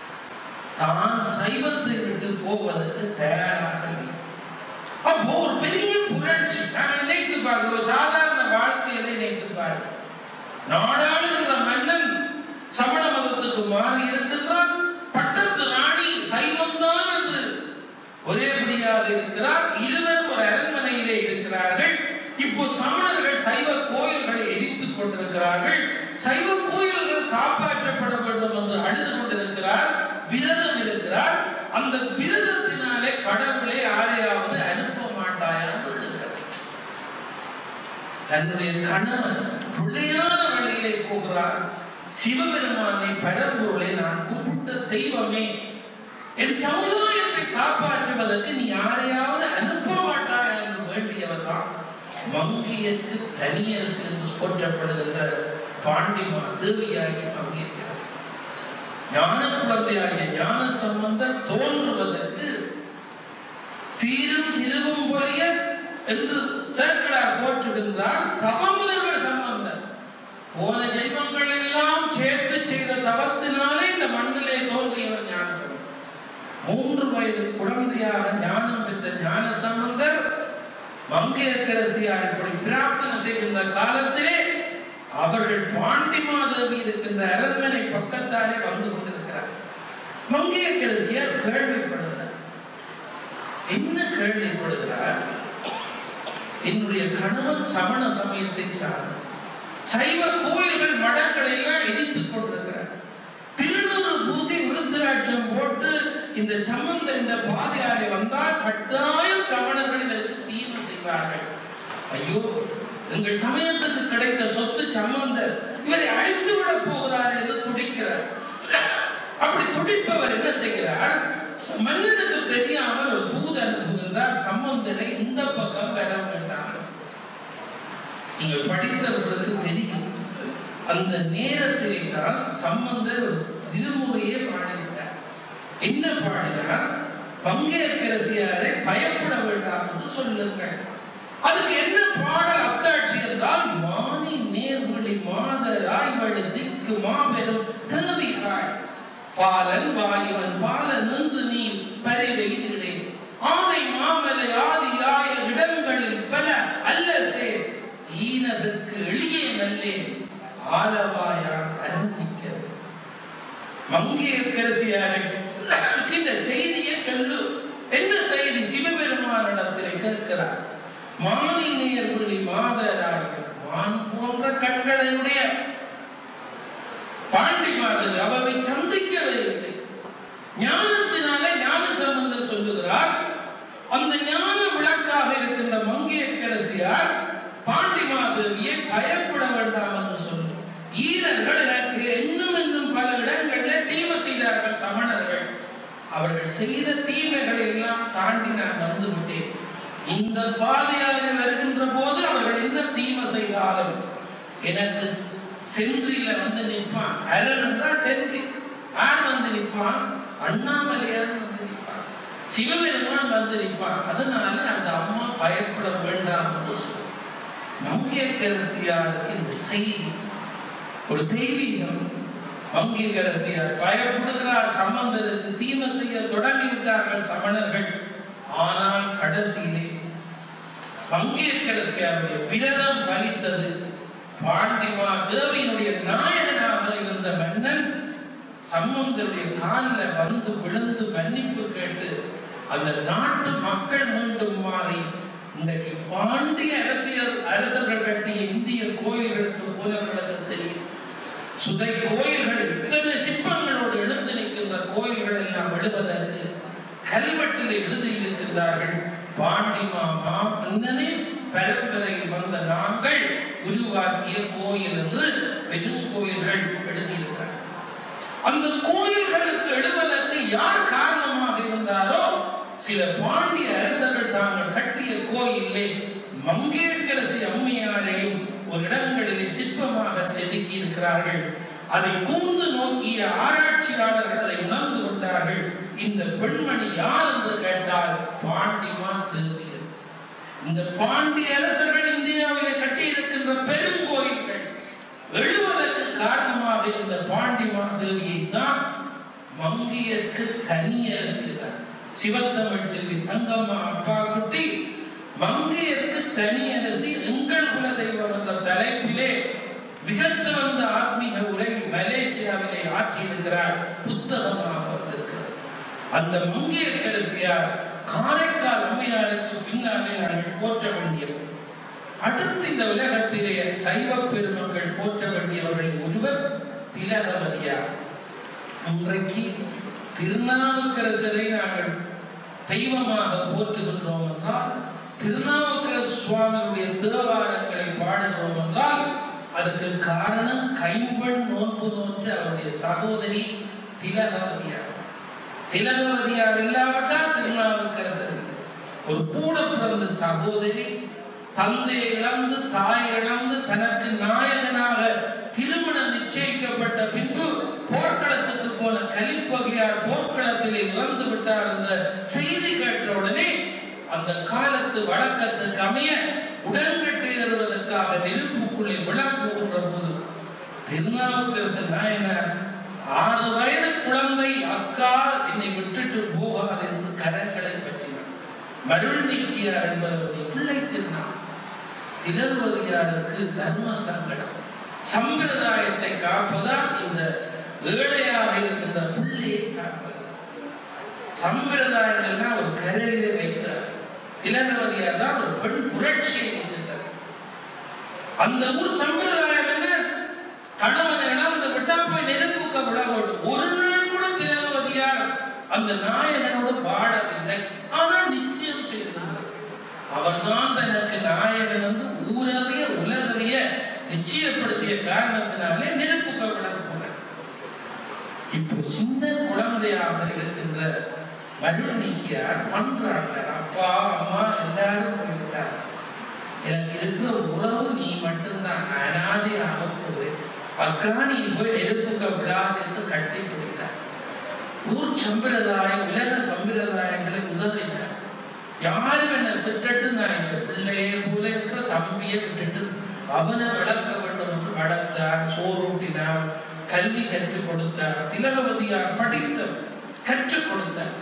தான் சைவத்தை விட்டு போவதற்கு தயாராக இல்லை அப்போ ஒரு பெரிய புரட்சி நான் நினைத்து பார்க்க ஒரு சாதாரண வாழ்க்கையை நினைத்து பாருங்க நாடாளுகின்ற மன்னன் சமண மதத்துக்கு மாறி இருக்கின்றான் பட்டத்து ராணி சைவம்தான் என்று ஒரேபடியாக இருக்கிறார் இருவரும் ஒரு அரண்மனையிலே இருக்கிறார்கள் இப்போ சமணர்கள் சைவ கோயில்களை எரித்துக் கொண்டிருக்கிறார்கள் சைவ கோயில்கள் காப்பாற்றப்பட வேண்டும் என்று அழுது கொண்டிருக்கிறார் விரதம் இருக்கிறார் அந்த விரதத்தினாலே கடவுளை யாரையாவது அனுப்ப மாட்டாயா என்று கேட்கிறார். தன்னுடைய கணவன் பிள்ளையான வழியிலே போகிறார் சிவபெருமானை பரம்பொருளை நான் கும்பிட்ட தெய்வமே என் சமுதாயத்தை காப்பாற்றுவதற்கு நீ யாரையாவது அனுப்ப மாட்டாயா என்று வேண்டியவர் தான் மங்கையருக்கு தனியரசு என்று போற்றப்படுகின்ற பாண்டிமா தேவியாகிய மங்கையரசு ஞான குழந்தையாகிய ஞான சம்பந்தர் தோன்றுவதற்கு சீரும் திருவும் பொழிய என்று சேக்கடார் போற்றுகின்றார் தவமுதல்வர் சம்பந்தர் போன ஜென்மங்கள் எல்லாம் சேர்த்து செய்த தவத்தினாலே இந்த மண்ணிலே தோன்றியவர் ஞானசம்பந்தர் மூன்று வயது குழந்தையாக ஞானம் பெற்ற ஞான சம்பந்தர் மங்கையரசியார் இப்படி பிரார்த்தனை செய்கின்ற காலத்திலே அவர்கள் பாண்டிமாதேவி இருக்கின்ற அரண்மனை பக்கத்தாலே வந்து கொண்டிருக்கிறார் மங்கையரசியார் கேள்விப்படுகிறார் என்ன கேள்விப்படுகிறார் என்னுடைய கணவன் சமண சமயத்தை சார்ந்த சைவ கோயில்கள் மடங்களை எல்லாம் எதிர்த்துக் கொண்டிருக்கிறார் திருநூறு பூசி விருத்திராட்சம் போட்டு இந்த சம்பந்த இந்த பாதையாரை வந்தால் கட்டாயம் சமணர்கள் இதற்கு தீவு செய்வார்கள் ஐயோ எங்கள் சமயத்துக்கு கிடைத்த சொத்து சம்பந்தர் இவரை அழித்து விட போகிறார் என்று துடிக்கிறார் அப்படி துடிப்பவர் என்ன செய்கிறார் ச- மன்னனுக்கு தெரியாமல் ஒரு தூது அனுப்புகின்றார் சம்பந்தரை இந்த பக்கம் வர வேண்டாம் நீங்கள் படித்தவர்களுக்கு தெரியும் அந்த நேரத்திலே தான் சம்பந்தர் ஒரு திருமுறையே பாடினார் என்ன பாடினார் பங்கேற்கிறசியாரை பயப்பட வேண்டாம் என்று சொல்லுங்கள் அதுக்கு என்ன பாடல் அத்தாட்சி என்றால் பாலன் வாயுவன் பாலன் என்று நீ பரிவெய்திடே ஆனை மாமலை ஆதியாய இடங்களில் பல அல்ல சேர் ஈனதற்கு எளிய நல்லேன் ஆலவாயான் அரண்மிக்க மங்கையரசியாரை இந்த செய்தியை சொல்லு என்ன செய்தி சிவபெருமானிடத்திலே கேட்கிறார் மானி நேர்வழி மாதராக மான் போன்ற கண்களையுடைய பாண்டி மாதர் அவரை சந்திக்கவே இல்லை ஞானத்தினாலே ஞான சம்பந்தர் சொல்லுகிறார் அந்த ஞான விளக்காக இருக்கின்ற மங்கையரசியார் பாண்டி மாதேவியை பயப்பட வேண்டாம் என்று சொல்லும் ஈரர்கள் எனக்கு இன்னும் இன்னும் பல இடங்களில் தீமை செய்தார்கள் சமணர்கள் அவர்கள் செய்த தீமைகளை எல்லாம் தாண்டி நான் வந்து விட்டேன் இந்த பாதையாக வருகின்ற போது அவர்கள் என்ன தீமை செய்தாலும் எனக்கு சென்றியில வந்து நிற்பான் அரண் என்றால் சென்றி யார் வந்து நிற்பான் அண்ணாமலையார் வந்து நிற்பான் சிவபெருமான் வந்து நிற்பான் அதனால அந்த அம்மா பயப்பட வேண்டாம் என்று சொல்லுவார். மங்கையரசியாருக்கு இந்த செய்தி ஒரு தெய்வீகம் மங்கையரசியார் பயப்படுகிறார் சம்பந்தருக்கு தீமை செய்ய தொடங்கி விட்டார்கள் சமணர்கள் ஆனால் கடைசியிலே மங்கையரசியாருடைய விரதம் பலித்தது பாண்டிமா தேவியினுடைய நாயகனாக இருந்த மன்னன் சம்பந்தருடைய காலில் வந்து விழுந்து மன்னிப்பு கேட்டு அந்த நாட்டு மக்கள் மீண்டும் மாறி இன்றைக்கு பாண்டிய அரசியல் அரசர்கள் கட்டிய இந்திய கோயில்களுக்கு போனவர்களுக்கு தெரியும் சுதை கோயில்கள் இத்தனை சிற்பங்களோடு எழுந்து நிற்கின்ற கோயில்கள் எல்லாம் எழுவதற்கு கல்வெட்டில் எழுதியிருக்கின்றார்கள் பாண்டி மாமா மன்னனே பரம்பரையில் வந்த நாங்கள் உருவாக்கிய கோயில் என்று பெரும் கோயில்கள் எழுதியிருக்கிறார் அந்த கோயில்களுக்கு எழுவதற்கு யார் காரணமாக இருந்தாரோ சில பாண்டிய அரசர்கள் தாங்கள் கட்டிய கோயிலே மங்கேற்கரசி அம்மையாரையும் ஒரு இடங்களிலே சிற்பமாக செதுக்கி இருக்கிறார்கள் அதை கூர்ந்து நோக்கிய ஆராய்ச்சியாளர்கள் அதை உணர்ந்து கொண்டார்கள் இந்த பெண்மணி யார் என்று கேட்டால் பாண்டிமா தேவியர் இந்த பாண்டிய அரசர்கள் இந்தியாவிலே கட்டி இருக்கின்ற பெருங்கோயில்கள் எழுவதற்கு காரணமாக இருந்த பாண்டி மாதேவியை தான் மங்கையர்க்கு தனி அரசியல் சிவத்தமிழ் செல்வி தங்கம்மா அப்பா குட்டி மங்கையர்க்கு தனி அரசி எங்கள் குல தெய்வம் என்ற தலைப்பிலே மிகச்சிறந்த ஆத்மீக உரை மலேசியாவிலே ஆற்றியிருக்கிறார் புத்தகமாக வந்திருக்கிறது அந்த மங்கையர்க்கரசியார் காரைக்கால் அம்மையாருக்கு பின்னாலே நாங்கள் போற்ற வேண்டியவர் அடுத்து இந்த உலகத்திலே சைவ பெருமக்கள் போற்ற வேண்டியவர்கள் ஒருவர் திலகவதியார் இன்றைக்கு திருநாவுக்கரசரை நாங்கள் தெய்வமாக போற்றுகின்றோம் என்றால் திருநாவுக்கரசு சுவாமியுடைய தேவாரங்களை பாடுகிறோம் என்றால் அதுக்கு காரணம் கைம்பெண் நோன்பு நோற்று அவருடைய சகோதரி திலகவதியார் திலகவதியார் இல்லாவிட்டால் திருநாவுக்கரசர் இல்லை. ஒரு கூட பிறந்த சகோதரி தந்தை இழந்து தாய் இழந்து தனக்கு நாயகனாக திருமணம் நிச்சயிக்கப்பட்ட பின்பு போர்க்களத்துக்கு போன கலிப்பகையார் போர்க்களத்திலே இறந்து விட்டார் என்ற செய்தி கேட்ட உடனே அந்த காலத்து வழக்கத்துக்கு அமைய உடன்கட்டை ஏறுவதற்காக நெருப்புக்குள்ளே விழப்போகின்ற போது திருநாவுக்கரசு நாயனார் ஆறு வயது குழந்தை அக்கா என்னை விட்டுட்டு போகாது என்று கரங்களை பற்றினார் மருள் நீக்கியார் என்பவருடைய பிள்ளை திருநாள் திலகவதியாருக்கு தர்ம சங்கடம் சம்பிரதாயத்தை காப்பதால் இந்த ஏழையாக இருக்கின்ற பிள்ளையை காப்பது சம்பிரதாயங்கள் எல்லாம் ஒரு கரையிலே வைத்தார் திலகவதியார் தான் ஒரு பெண் புரட்சியை வைத்திட்டார் அந்த ஊர் சம்பிரதாயம் என்ன கணவனை இழந்து விட்டா போய் நெருப்புக்க விட வேண்டும் ஒரு நாள் கூட திலகவதியார் அந்த நாயகனோடு பாடவில்லை ஆனால் நிச்சயம் செய்திருந்தார் அவர்தான் தனக்கு நாயகன் என்று ஊரறிய உலகறிய நிச்சயப்படுத்திய காரணத்தினாலே நெருப்புக்க விட போனார் இப்போ சின்ன குழந்தையாக இருக்கின்ற மருள் நீக்கியார் மன்றாடுறார் அப்பா அம்மா எல்லாரும் போய்விட்டார் எனக்கு இருக்கிற உறவு நீ மட்டும்தான் அனாதையாக போவேன் அக்கா நீ போய் நெருப்புக்க விடாது என்று கட்டி பிடித்தார் ஊர் சம்பிரதாயம் உலக சம்பிரதாயங்களை உதவினார் யாரும் என்ன திட்டட்டு நான் இந்த பிள்ளையை போல இருக்கிற தம்பியை விட்டுட்டு அவனை வளர்க்க வேண்டும் என்று வளர்த்தார் சோறூட்டினார் கல்வி கற்றுக் கொடுத்தார் திலகவதியார் படித்தவர் கற்றுக் கொடுத்தார்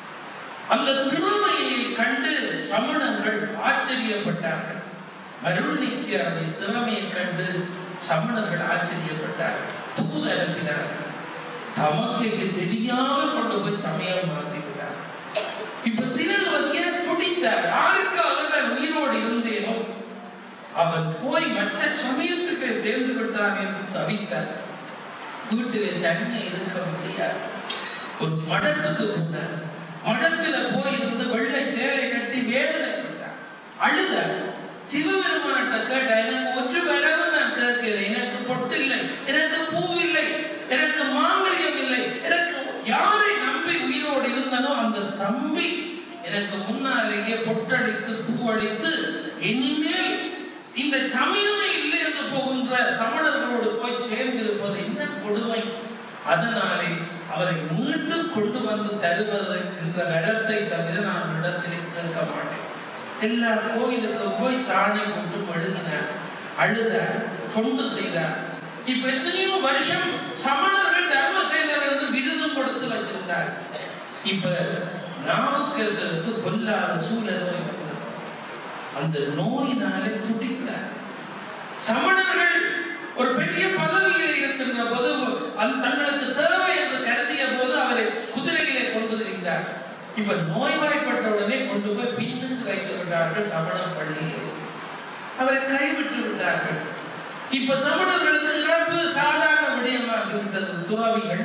அந்த திறமையை கண்டு சமணர்கள் ஆச்சரியப்பட்டார்கள் அருள்நித்தியாருடைய திறமையை கண்டு சமணர்கள் ஆச்சரியப்பட்டார்கள் தூது அனுப்பினார்கள் தமக்கைக்கு தெரியாமல் கொண்டு போய் சமயம் மாற்றி விட்டார் இப்ப திலகவதியார் துடித்தார் யாருக்காக நான் உயிரோடு இருந்தேனோ அவன் போய் மற்ற சமயத்துக்கு சேர்ந்து விட்டான் என்று தவித்தார் வீட்டிலே தனியே இருக்க முடியாது ஒரு மடத்துக்கு போனார் மடத்துல போய் இருந்து வெள்ளை சேலை கட்டி வேதனைப்பட்டார் அழுதார் சிவபெருமான்கிட்ட கேட்ட எனக்கு ஒற்று வரவு நான் கேட்கல எனக்கு பொட்டு இல்லை எனக்கு பூ இல்லை எனக்கு மாங்கல்யம் இல்லை எனக்கு யாரை நம்பி உயிரோடு இருந்தனோ அந்த தம்பி எனக்கு முன்னாலேயே பொட்டடித்து பூவடித்து இனிமேல் இந்த சமயமே இல்லை என்று போகின்ற சமணர்களோடு போய் சேர்ந்திருப்பது என்ன கொடுமை அதனாலே அவரை மீண்டு கொண்டு வந்து தருவது என்ற வரத்தை தவிர நான் இடத்திலே கேட்க மாட்டேன் எல்லா கோயிலுக்கும் போய் சாணி போட்டு மழுகினார் அழுதார் தொண்டு செய்தார் இப்ப எத்தனையோ வருஷம் சமணர்கள் தர்மசேனர் என்று விருதும் கொடுத்து வச்சிருந்தார் இப்ப நாவுக்கரசருக்கு பொல்லாத சூழல் நோய் வந்தது. அந்த நோயினாலே துடித்தார் சமணர்கள் ஒரு பெரிய பதவியில் இருக்கின்ற போது அந்த- தங்களுக்கு தேவை என்று கருதிய போது அவரை குதிரையிலே கொண்டு திரிந்தார் இப்ப நோய்வாய்ப்பட்ட உடனே கொண்டு போய் பின்னுக்கு வைத்து விட்டார்கள் சமண பள்ளியில் அவரை கைவிட்டு விட்டார்கள் இப்ப சமணர்களுக்கு இறப்பு சாதாரண விடயமாகி விட்டது துறவிகள்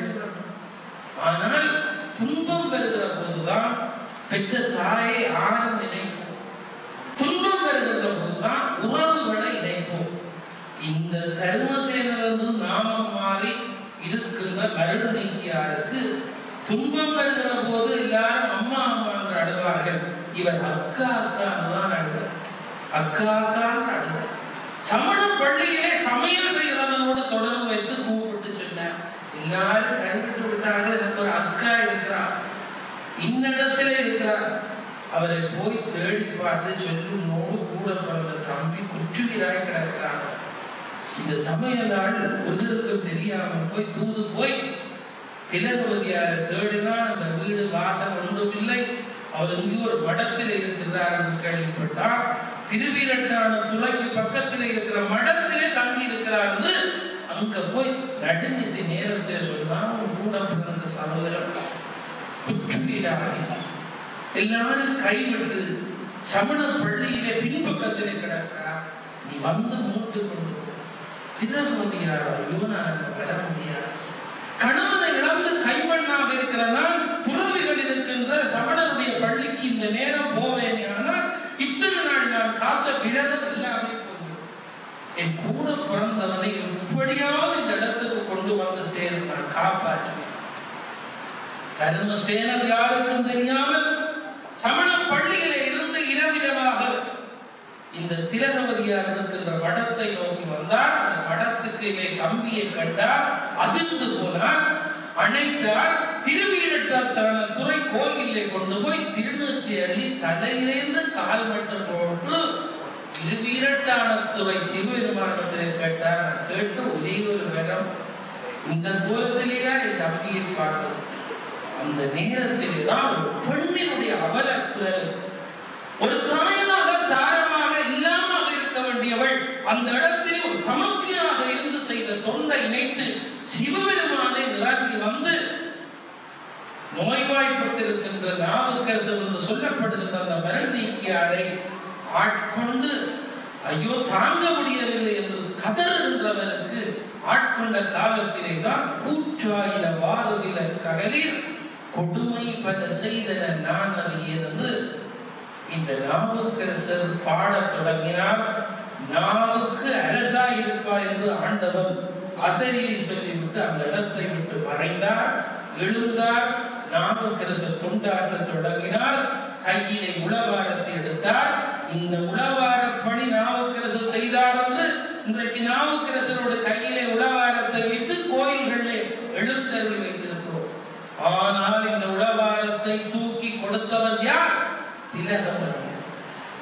ஆனால் துன்பம் பெறுகிற போதுதான் பெற்ற தாயை ஆறு நினைப்போம் துன்பம் பெறுகிற போதுதான் உறவுகளை இணைப்போம் இந்த தர்மசேனர் என்று நாமம் மாறி இருக்கின்ற மருள் நீக்கியாருக்கு துன்பம் பெறுகிற போது எல்லாரும் அம்மா அம்மா என்று அழுவார்கள் இவர் அக்கா அக்கா தான் அழுதார் அக்கா அக்கா அழுதார் சமண பள்ளியிலே சமையல் செய்கிறவனோடு தொடர்பு வைத்து கூப்பிட்டு சொன்னார் எல்லாரும் கைவிட்டு விட்டார்கள் எனக்கு ஒரு அக்கா இருக்கிறார் இன்னிடத்திலே இருக்கிறார் அவரை போய் தேடி பார்த்து சொல்லும் நோடு கூட பிறந்த தம்பி குற்றுகிறாய் கிடக்கிறார் இந்த சமய நாள் ஒருத்தருக்கு தெரியாமல் போய் தூது போய் திலகவதியாரை தேடினா அந்த வீடு வாசல் ஒன்றும் இல்லை அவர் இங்கே ஒரு மடத்தில் இருக்கிறார் என்று கேள்விப்பட்டார் திருவீரட்டான துளைக்கு பக்கத்தில் இருக்கிற மடத்திலே தங்கி இருக்கிறார் என்று அங்க போய் நடுநிசை நேரத்தில் சொன்னா உன் கூட பிறந்த சகோதரன் குற்றுயிராகி எல்லாரும் கைவிட்டு சமண பள்ளியிலே பின்பக்கத்திலே கிடக்கிறார் நீ வந்து மூட்டு கொண்டு போ. திலகவதியார் ஐயோ நான் வர முடியாது கணவனை இழந்து கைமண்ணாக இருக்கிற நான் துறவிகள் இருக்கின்ற சமணருடைய பள்ளிக்கு இந்த நேரம் போவேனே ஆனால் இத்தனை நாள் நான் காத்த விரதம் எல்லாமே போய்விடும் என் கூட பிறந்தவனை எப்படியாவது இந்த இடத்துக்கு கொண்டு வந்து சேர நான் காப்பாற்றுவேன் தர்மசேனர் யாருக்கும் தெரியாமல் சமண பள்ளியிலே இருந்து இரவிரவாக இந்த திலகவதியார் இருக்கின்ற மடத்தை நோக்கி வந்தார் அந்த மடத்துக்கு இலே தம்பியை கண்டார் அதிர்ந்து போனார் அணைத்தார் திருவீரட்டாத்தான துறை கோயிலை கொண்டு போய் திருநூற்றி அள்ளி தலையிலேந்து கால் மட்டும் போட்டு திருவீரட்டான துறை சிவபெருமானத்தை கேட்டார் நான் கேட்டு ஒரே ஒரு வரம் இந்த கோலத்திலேயா என் தம்பியை பார்த்தது அந்த நேரத்திலே தான் ஒரு பெண்ணினுடைய அவல குரல் ஒரு தாயாக தாரமாக இல்லாமல் இருக்க வேண்டியவள் அந்த இடத்திலே ஒரு தமக்கையாக இருந்து செய்த தொண்டை இணைத்து சிவபெருமானை இறங்கி வந்து நோய்வாய்ப்பட்டிருக்கின்ற நாவுக்கரசர் என்று சொல்லப்படுகின்ற அந்த மரண் நீக்கியாரை ஆட்கொண்டு ஐயோ தாங்க முடியவில்லை என்று கதறுகின்றவருக்கு ஆட்கொண்ட காலத்திலே தான் கூற்றாயின வாருவில ககலில் கொடுமை பல செய்தன நான் அறியேன் என்று இந்த நாவுக்கரசர் பாடத் தொடங்கினார் நாவுக்கு அரசா இருப்பார் என்று ஆண்டவன் அசரியை சொல்லிவிட்டு அந்த இடத்தை விட்டு மறைந்தார் எழுந்தார் நாவுக்கரசர் தொண்டாற்ற தொடங்கினார் கையிலே உளவாரத்தை எடுத்தார் இந்த உளவார பணி நாவுக்கரசர் செய்தார் என்று இன்றைக்கு நாவுக்கரசரோட கையிலே உளவாரத்தை வைத்து கோயில்களிலே எழுந்தருளி வைத்திருக்கிறோம் ஆனால் இந்த உளவாரத்தை தூக்கி கொடுத்தவர் யார் திலகவதியார்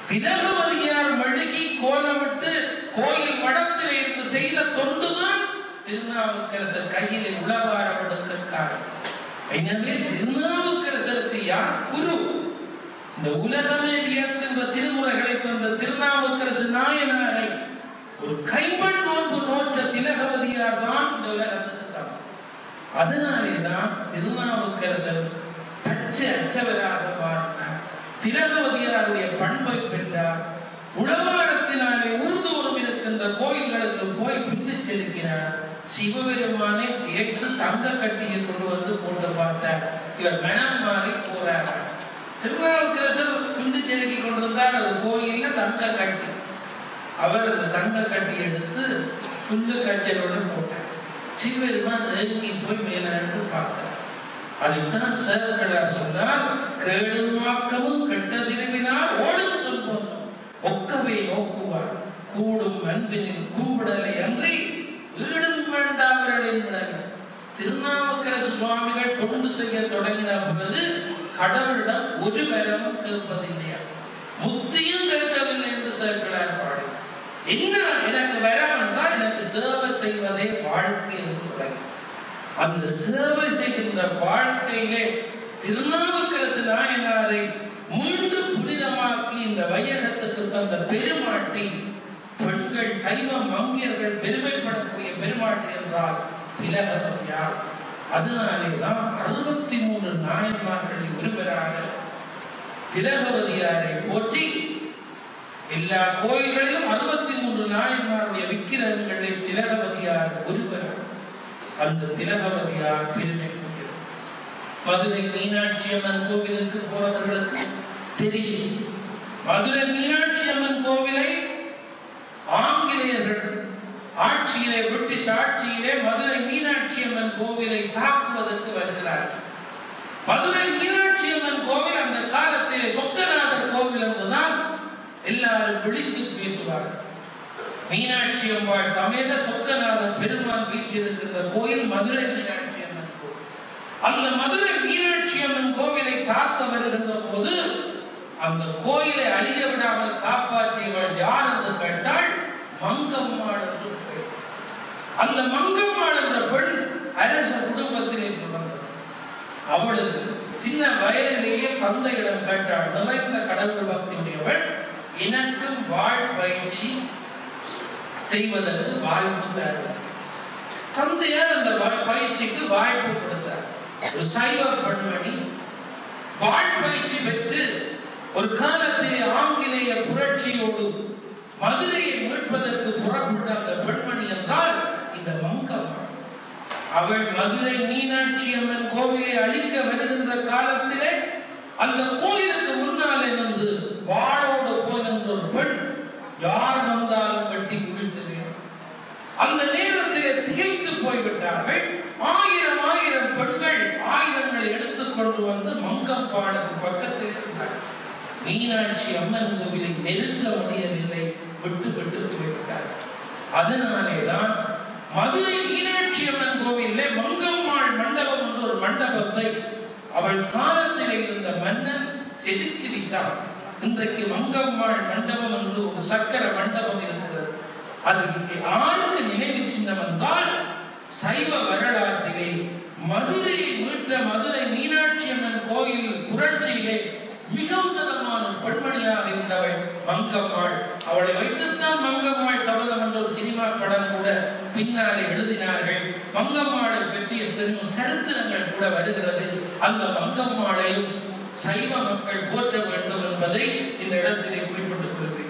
திலகவதியார் மழுகி கோலமிட்டு கோயில் மடத்திலே இருந்து செய்த தொண்டுதான் திருநாவுக்கரசர் கையிலே உளவாரம் எடுக்க காரணம் எனவே திருநாவுக்கரசருக்கு யார் குரு இந்த உலகமே வியக்கின்ற திருமுறைகளை தந்த திருநாவுக்கரசு நாயனாரை ஒரு கைமண் நோன்பு நோற்ற திலகவதியார் தான் இந்த உலகத்துக்கு தான் அதனாலே தான் திருநாவுக்கரசர் பற்று அற்றவராக வாழ்ந்தார் திலகவதியாருடைய பண்பை பெற்றார் உளவாரத்தினாலே ஊர்தோறும் இருக்கின்ற கோயில்களுக்கு போய் பின்னு செலுத்தினார் சிவபெருமானை திகைத்து தங்க கட்டியை கொண்டு வந்து போட்டு பார்த்தார் இவர் மனம் மாறி போறார் திருநாவுக்கரசர் பிண்டு செலுத்தி கொண்டிருந்தார் அது கோயில்ல தங்க கட்டி அவர் அந்த தங்க கட்டி எடுத்து புல்லு காய்ச்சலோட போட்டார் சிவபெருமான் நெருங்கி போய் மேலாண்டு பார்த்தார் அதைத்தான் சேவகடார் சொன்னார் கேடுமாக்கவும் கெட்ட திரும்பினார் ஓடும் சொல்வோம் ஒக்கவை நோக்குவார் கூடும் அன்பினில் கும்பிடலை அன்றி வீடும் வேண்டாவர்கள் என்பனர் திருநாவுக்கரசு சுவாமிகள் தொண்டு செய்ய தொடங்கின பொழுது கடவுளிடம் ஒரு வரமும் கேட்பதில்லையா முத்தியும் கேட்கவில்லை என்று சேர்க்கிறார் பாடி என்ன எனக்கு வரம் என்றால் எனக்கு சேவை செய்வதே வாழ்க்கை என்று தொடங்கி அந்த சேவை செய்கின்ற வாழ்க்கையிலே திருநாவுக்கரசு நாயனாரை மீண்டும் புனிதமாக்கி இந்த வையகத்துக்கு தந்த பெருமாட்டி பெண்கள் சைவ மங்கியர்கள் பெருமைப்படக்கூடிய பெருமாட்டி என்றால் திலகவதியார் அதனாலே தான் அறுபத்தி மூன்று நாயன்மார்களில் ஒருவராக திலகவதியாரை போற்றி எல்லா கோயில்களிலும் அறுபத்தி மூன்று நாயன்மாருடைய விக்கிரகங்களில் திலகவதியார் ஒருவர் அந்த திலகவதியார் பெருமைக்குரியவர் மதுரை மீனாட்சி அம்மன் கோவிலுக்கு போனவர்களுக்கு தெரியும் மதுரை மீனாட்சி அம்மன் கோவிலை ஆங்கிலேயர்கள் ஆட்சியிலே பிரிட்டிஷ் ஆட்சியிலே மதுரை மீனாட்சி அம்மன் கோவிலை தாக்குவதற்கு வருகிறார்கள் மதுரை மீனாட்சி அம்மன் கோவில் அந்த காலத்திலே சொக்கநாதர் கோவில் என்றுதான் எல்லாரும் விழித்து பேசுவார்கள் மீனாட்சி அம்பாள் சமேத சொக்கநாதர் பெருமான் வீற்றிருக்கின்ற கோயில் மதுரை மீனாட்சி அம்மன் கோவில் அந்த மதுரை மீனாட்சி அம்மன் கோவிலை தாக்க வருகின்ற போது அந்த கோயிலை அழிய விடாமல் காப்பாற்றியவள் யார் என்று கேட்டால் மங்கம்மாள் என்று பெயர். அந்த மங்கம்மாள் என்ற பெண் அரச குடும்பத்திலே பிறந்தவர் அவளுக்கு சின்ன வயதிலேயே தந்தையிடம் கேட்டாள் நிறைந்த கடவுள் பக்தியுடையவள் எனக்கும் வாழ் பயிற்சி செய்வதற்கு வாய்ப்பு தருவார் தந்தையார் அந்த வா- பயிற்சிக்கு வாய்ப்பு கொடுத்தார் ஒரு சைவ பெண்மணி வாழ் பயிற்சி பெற்று ஒரு காலத்திலே ஆங்கிலேய புரட்சியோடு மதுரையை மீட்பதற்கு புறப்பட்ட அந்த பெண்மணி என்றால் இந்த மங்கம்மாள் அவள் மதுரை மீனாட்சி அம்மன் கோவிலை அழிக்க வருகின்ற காலத்திலே அந்த கோயிலுக்கு முன்னாலே நின்று வாளோடு போகின்ற ஒரு பெண் யார் வந்தாலும் வெட்டி வீழ்த்துவேன் அந்த நேரத்திலே திகைத்து போய்விட்டார்கள் ஆயிரம் ஆயிரம் பெண்கள் ஆயுதங்களை எடுத்துக்கொண்டு வந்து மங்கப்பாடுக்கு பக்கத்தில் இருந்தார்கள் மீனாட்சி அம்மன் கோவிலை நெருங்க முடியவில்லை விட்டு விட்டு போய்விட்டார்கள் அதனாலே தான் மதுரை மீனாட்சி அம்மன் கோவிலே மங்கம்மாள் மண்டபம் என்ற ஒரு மண்டபத்தை அவள் காலத்திலே இருந்த மன்னன் செதுக்கி விட்டான் இன்றைக்கு மங்கம்மாள் மண்டபம் என்று ஒரு சக்கர மண்டபம் இருக்கிறது அது யாருக்கு நினைவு சின்னம் என்றால் சைவ வரலாற்றிலே மதுரையை மீட்ட மதுரை மீனாட்சி அம்மன் கோயில் புரட்சியிலே மிக உன்னதமான பெண்மணியாக இருந்தவள் மங்கம்மாள் அவளை வைத்துத்தான் மங்கம்மாள் சபதம் என்ற ஒரு சினிமா படம் கூட பின்னாலே எழுதினார்கள் மங்கம்மாளை பற்றி எத்தனையோ சரித்திரங்கள் கூட வருகிறது அந்த மங்கம்மாளையும் சைவ மக்கள் போற்ற வேண்டும் என்பதை இந்த இடத்திலே குறிப்பிட்டுக் கொள்கிறேன்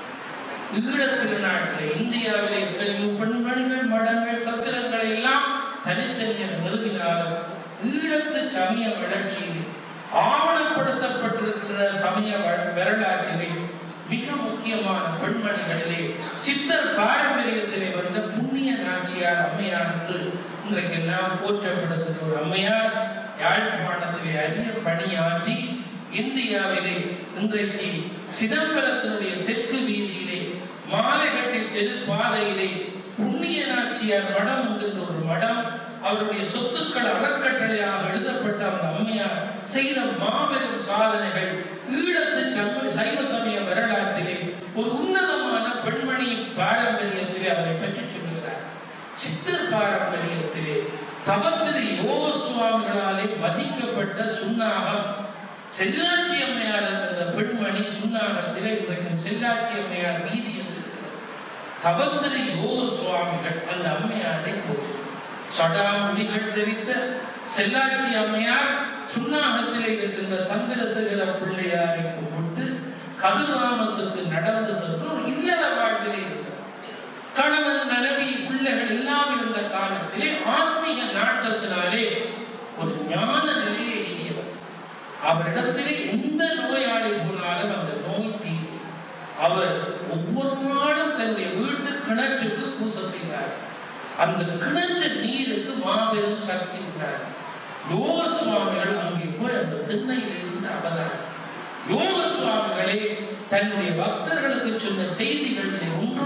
ஈழத் திருநாட்டிலே இந்தியாவிலே எத்தனையோ பெண்மணிகள் மடங்கள் சத்திரங்களை எல்லாம் தனித்தனியாக நிறுவினாலும் ஈழத்து சமய வளர்ச்சியில் ஆவணப்படுத்தப்பட்டிருக்கிற சமய வ- வரலாற்றிலே மிக முக்கியமான பெண்மணிகளிலே சித்தர் பாரம்பரியத்திலே வந்த புண்ணிய நாச்சியார் அம்மையார் என்று இன்றைக்கெல்லாம் போற்றப்படுகின்ற ஒரு அம்மையார் யாழ்ப்பாணத்திலே அரிய பணியாற்றி இந்தியாவிலே இன்றைக்கு சிதம்பரத்தினுடைய தெற்கு வீதியிலே மாலைகட்டை தெரு பாதையிலே புண்ணிய நாச்சியார் மடம் என்கின்ற ஒரு மடம் அவருடைய சொத்துக்கள் அறக்கட்டளையாக எழுதப்பட்ட அந்த அம்மையார் செய்த மாபெரும் சாதனைகள் ஈழத்து சம- சைவ சமய வரலாற்றிலே ஒரு உன்னதமான பெண்மணி பாரம்பரியத்திலே அவரை பற்றி சொல்லுகிறார் சித்த சித்தர் பாரம்பரியத்திலே தவத்திரு யோக சுவாமிகளாலே மதிக்கப்பட்ட சுண்ணாகம் செல்லாச்சி அம்மையார் என்ற பெண்மணி சுண்ணாகத்திலே இன்றைக்கும் செல்லாச்சி அம்மையார் வீதி என்று இருக்கிறது தவத்திரு யோக சுவாமிகள் அந்த அம்மையாரை போட்டு சடாமுடிகள் தெரித்த செல்லாச்சி அம்மையார் சுண்ணாகத்திலே இருக்கின்ற சந்திரசேகர பிள்ளையாரை கும்பிட்டு கதிராமத்துக்கு நடந்து சென்று ஒரு இல்லற வாழ்விலே இருக்கிறார் கணவன் மனைவி பிள்ளைகள் எல்லாம் இருந்த காலத்திலே ஆத்மீக நாட்டத்தினாலே ஒரு ஞான நிலையை எய்தியவர் அவரிடத்திலே எந்த நோயாளி போனாலும் அந்த நோய் தீரும் அவர் ஒவ்வொரு நாளும் தன்னுடைய வீட்டு கிணற்றுக்கு பூசை செய்வார் அந்த கிணற்று நீருக்கு மாபெரும் சக்தி உண்டார் யோக சுவாமிகள் அங்கே போய் அந்த திண்ணையிலிருந்து அவதாரம் யோக சுவாமிகளே தன்னுடைய பக்தர்களுக்கு சொன்ன செய்திகளிலே ஒன்று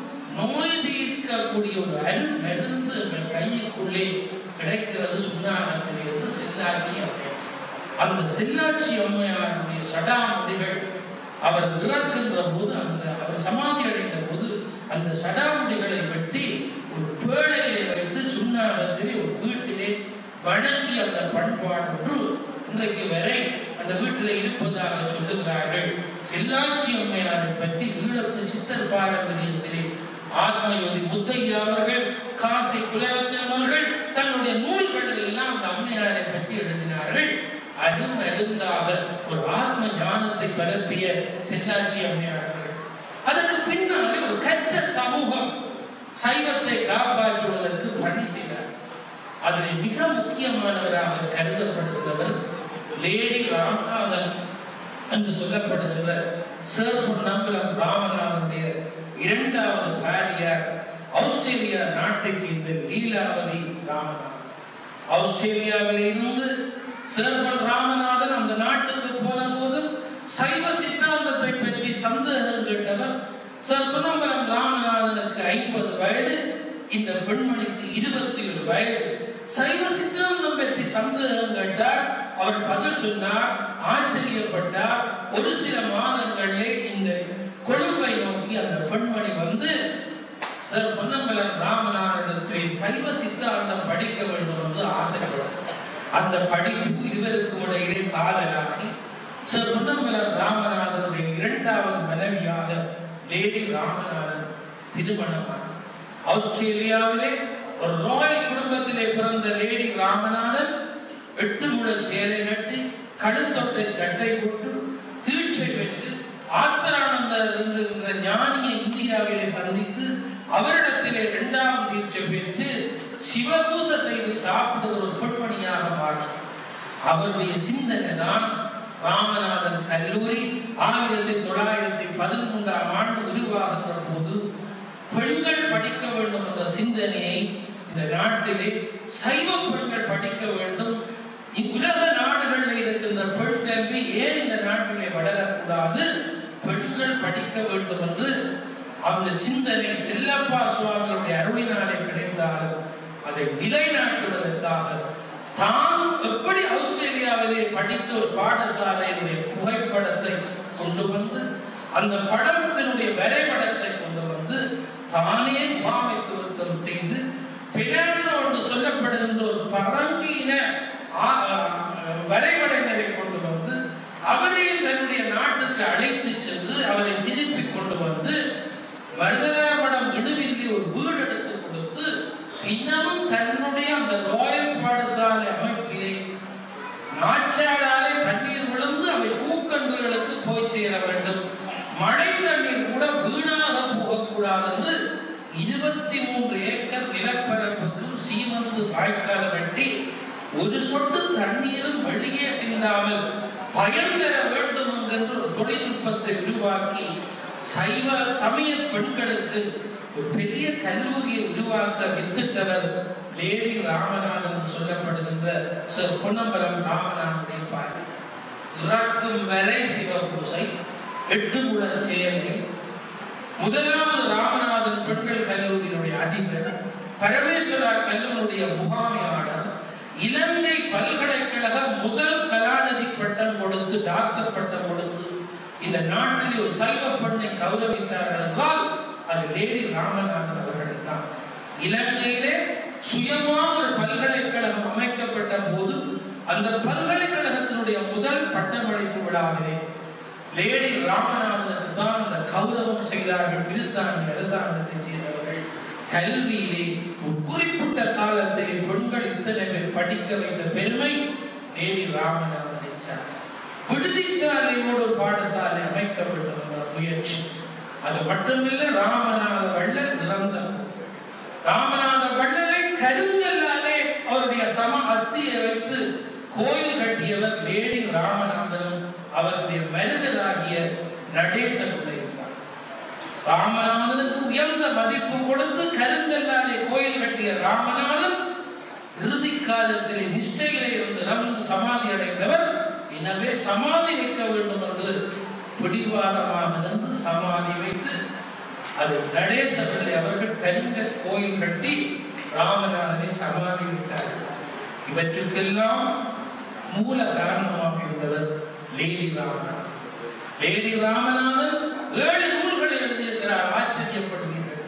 நோய் தீர்க்கக்கூடிய ஒரு அருள் மருந்து எங்கள் கையுக்குள்ளே கிடைக்கிறது சுண்ணாகத்திலே என்று செல்லாட்சி அம்மையார் அந்த செல்லாட்சி அம்மையாருடைய சடாமுடிகள் அவர் இறக்கின்ற போது அந்த அவர் சமாதி அடைந்த போது அந்த சடாமுடிகளை வெட்டி ஒரு பேழையிலே வைத்து சுண்ணாகத்திலே ஒரு வீட்டிலே வணங்கி அந்த பண்பாடு ஒன்று இன்றைக்கு வரை அந்த வீட்டில் இருப்பதாக சொல்லுகிறார்கள் செல்லாட்சி அம்மையாரை பற்றி ஈழத்து சித்தர் பாரம்பரியத்திலே ஆத்மயோதி முத்தையா அவர்கள் காசி குலரத்தினம் அவர்கள் தன்னுடைய நூல்களில் எல்லாம் அந்த அம்மையாரை பற்றி எழுதினார்கள் அரும் அருந்தாக ஒரு ஆத்ம ஞானத்தை பரப்பிய செல்லாட்சி அம்மையார் அவர்கள் அதற்கு பின்னாலே ஒரு கற்ற சமூகம் சைவத்தை காப்பாற்றுவதற்கு பணி செய்தார் அதில் மிக முக்கியமானவராக கருதப்படுகிறவர் லேடி ராமநாதன் என்று சொல்லப்படுகின்ற சேர் பொன்னம்பலம் ராமநாதனுடைய இரண்டாவது பாரியார் ஆஸ்திரேலியா நாட்டைச் சேர்ந்த லீலாவதி ராமநாதன் ஆஸ்திரேலியாவில் இருந்து சேர்மன் ராமநாதன் அந்த நாட்டுக்கு போன போது சைவ சித்தாந்தத்தை பற்றி சந்தேகம் கேட்டவர் சார் பொன்னம்பலம் ராமநாதனுக்கு ஐம்பது வயது இந்த பெண்மணிக்கு இருபத்தி ஒரு வயது சைவ சித்தாந்தம் பற்றி சந்தேகம் கேட்டார் அவர் பதில் சொன்னார் ஆச்சரியப்பட்டார் ஒரு சில மாதங்களிலே இந்த கொழும்பை நோக்கி அந்த பெண்மணி வந்து சார் பொன்னம்பலம் ராமநாதனத்தை சைவ சித்தாந்தம் படிக்க வேண்டும் என்று ஆசைப்படும் அந்த படிப்பு இருவருக்கும் இடையிலே காதலாகி சார் பொன்னம்பலம் ராமநாதனுடைய இரண்டாவது மனைவியாக லேடி ராமநாதன் திருமணமானார் ஆஸ்திரேலியாவிலே ஒரு ராயல் குடும்பத்திலே பிறந்த லேடி ராமநாதன் எட்டு முழ சேலை கட்டி கடுத்தொட்டை சட்டை போட்டு தீட்சை பெற்று ஆத்மரானந்தர் என்கின்ற ஞானியை இந்தியாவிலே சந்தித்து அவரிடத்திலே இரண்டாம் தீட்சை பெற்று சிவபூச செய்து சாப்பிடுகிற ஒரு பெண்மணியாக மாற்றார் அவருடைய சிந்தனை தான் ராமநாதன் கல்லூரி ஆயிரத்தி தொள்ளாயிரத்தி பதிமூன்றாம் ஆண்டு உருவாகின்ற போது பெண்கள் படிக்க வேண்டும் என்ற சிந்தனையை இந்த நாட்டிலே சைவ பெண்கள் படிக்க வேண்டும் உலக நாடுகளில் இருக்கின்ற பெண் கல்வி ஏன் இந்த நாட்டிலே வளரக்கூடாது பெண்கள் படிக்க வேண்டும் என்று அந்த சிந்தனை செல்லப்பா சுவாமிகளுடைய அருளினாலே கிடைத்தாலும் அதை நிலைநாட்டுவதற்காக தான் எப்படி ஆஸ்திரேலியாவிலே படித்த ஒரு பாடசாலையினுடைய புகைப்படத்தை கொண்டு வந்து அந்த படத்தினுடைய வரைபடத்தை கொண்டு வந்து தானே முகாமைத்துவத்தம் செய்து பினானோ என்று சொல்லப்படுகின்ற ஒரு பரங்கின வரைபடங்களை கொண்டு வந்து அவரையும் தன்னுடைய நாட்டுக்கு அழைத்து சென்று அவரை திருப்பி கொண்டு வந்து மருதராமடம் இடுவில்லி ஒரு வீடு எடுத்து கொடுத்து இன்னமும் தன்னுடைய அந்த ராயல் பாடசாலை அமைப்பிலே நாச்சாராலே தண்ணீர் விழுந்து அவை பூக்கன்றுகளுக்கு போய் சேர வேண்டும் மழை தண்ணீர் கூட வீணாக போகக்கூடாது என்று இருபத்தி மூன்று ஏக்கர் நிலப்பரப்புக்கும் சீமந்து வாய்க்கால் கட்டி ஒரு சொட்டு தண்ணீரும் வெளியே சிந்தாமல் பயன் பெற வேண்டும் என்கின்ற ஒரு தொழில்நுட்பத்தை உருவாக்கி சைவ சமய பெண்களுக்கு ஒரு பெரிய கல்லூரியை உருவாக்க வித்திட்டவர் லேடி ராமநாதன் சொல்லப்படுகின்ற சர் பொன்னம்பலம் ராமநாதனுடைய பாடி இறக்கும் வரை சிவபூசை எட்டு குல செயலை முதலாவது ராமநாதன் பெண்கள் கல்லூரியினுடைய அதிபர் பரமேஸ்வரா கல்லூரியுடைய முகாமையாளர் இலங்கை பல்கலைக்கழக முதல் கலாநிதி பட்டம் கொடுத்து டாக்டர் பட்டம் கொடுத்து இந்த நாட்டில் ஒரு சைவ பெண்ணை கௌரவித்தார்கள் என்றால் அது லேடி ராமநாதன் அவர்களை தான் இலங்கையிலே சுயமாக ஒரு பல்கலைக்கழகம் அமைக்கப்பட்ட போது அந்த பல்கலைக்கழகத்தினுடைய முதல் பட்டமளிப்பு விழாவிலே லேடி ராமநாதனுக்கு தான் அந்த கௌரவம் செய்தார்கள் பிரித்தானிய அரசாங்கத்தை சேர்ந்தவர்கள் கல்வியிலே ஒரு குறிப்பிட்ட காலத்திலே பெண்கள் இத்தனை பேர் படிக்க வைத்த பெருமை லேடி ராமநாதனை சார் விடுதிச்சாலையோடு ஒரு பாடசாலை அமைக்க வேண்டும் என்ற முயற்சி அது மட்டுமில்லை ராமநாத வள்ளல் இறந்தார் ராமநாத வள்ளலை கருங்கல்லாலே அவருடைய சம அஸ்தியை வைத்து கோயில் கட்டியவர் லேடி ராமநாதனும் அவருடைய மருகராகிய நடேசன் இருந்தார் ராமநாதனுக்கு உயர்ந்த மதிப்பு கொடுத்து கருங்கல்லாலே கோயில் கட்டிய ராமநாதன் இறுதி காலத்திலே நிஷ்டையிலே இருந்து இறந்து சமாதி அடைந்தவர் எனவே சமாதி வைக்க வேண்டும் என்று பிடிவாதமாக நின்று சமாதி வைத்து அது நடேச பிள்ளை அவர்கள் கருங்க கோயில் கட்டி ராமநாதனை சமாதி வைத்தார்கள் இவற்றுக்கெல்லாம் மூல காரணமாக இருந்தவர் லேடி ராமநாதன் லேடி ராமநாதன் ஏழு நூல்களை எழுதியிருக்கிறார் ஆச்சரியப்படுவீர்கள்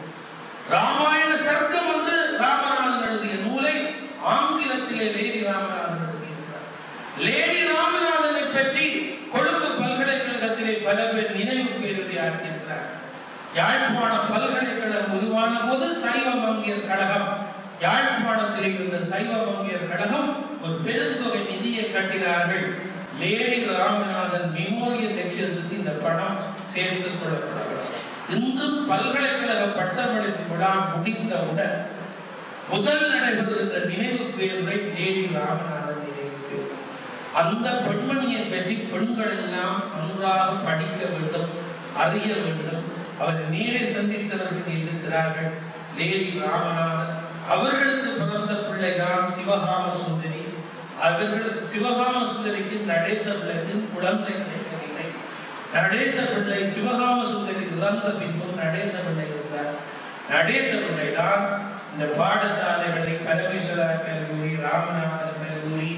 ராமாயண சர்க்கம் என்று ராமநாதன் எழுதிய நூலை ஆங்கிலத்திலே லேடி ராமநாதன் எழுதியிருக்கிறார் லேடி ராமநாதனை பற்றி கொழும்பு பல்கலைக்கழகத்திலே பல பேர் நினைவு பேருரை ஆக்கியிருக்கிறார் யாழ்ப்பாண பல்கலைக்கழகம் உருவான போது சைவ மங்கியர் கழகம் யாழ்ப்பாணத்தில் இருந்த சைவ மங்கியர் கழகம் ஒரு பெருந்தொகை நிதியை கட்டினார்கள் லேடி ராமநாதன் மெமோரியல் லெக்சர்ஸுக்கு இந்த பணம் சேர்த்துக் கொள்ளப்படவில்லை இன்றும் பல்கலைக்கழக பட்டமளிப்பு விழா முடிந்தவுடன் முதல் நடைபெறுகின்ற நினைவு பேருரை லேடி ராமநாதன் நினைவு பேர் அந்த பெண்மணியை பற்றி பெண்கள் எல்லாம் நன்றாக படிக்க வேண்டும் அறிய வேண்டும் அவர் நேரே சந்தித்தவர்கள் இருக்கிறார்கள் லேடி ராமநாதன் அவர்களுக்கு பிறந்த பிள்ளைதான் சிவகாம சுந்தரி அவர்களுக்கு சிவகாம சுந்தரிக்கு நடேச பிள்ளைக்கு குழந்தை கிடைக்கவில்லை நடேச பிள்ளை சிவகாம சுந்தரி இறந்த பின்பும் நடேச பிள்ளை இருந்தார் நடேச பிள்ளை தான் இந்த பாடசாலைகளை பரமேஸ்வரா கல்லூரி ராமநாதன் கல்லூரி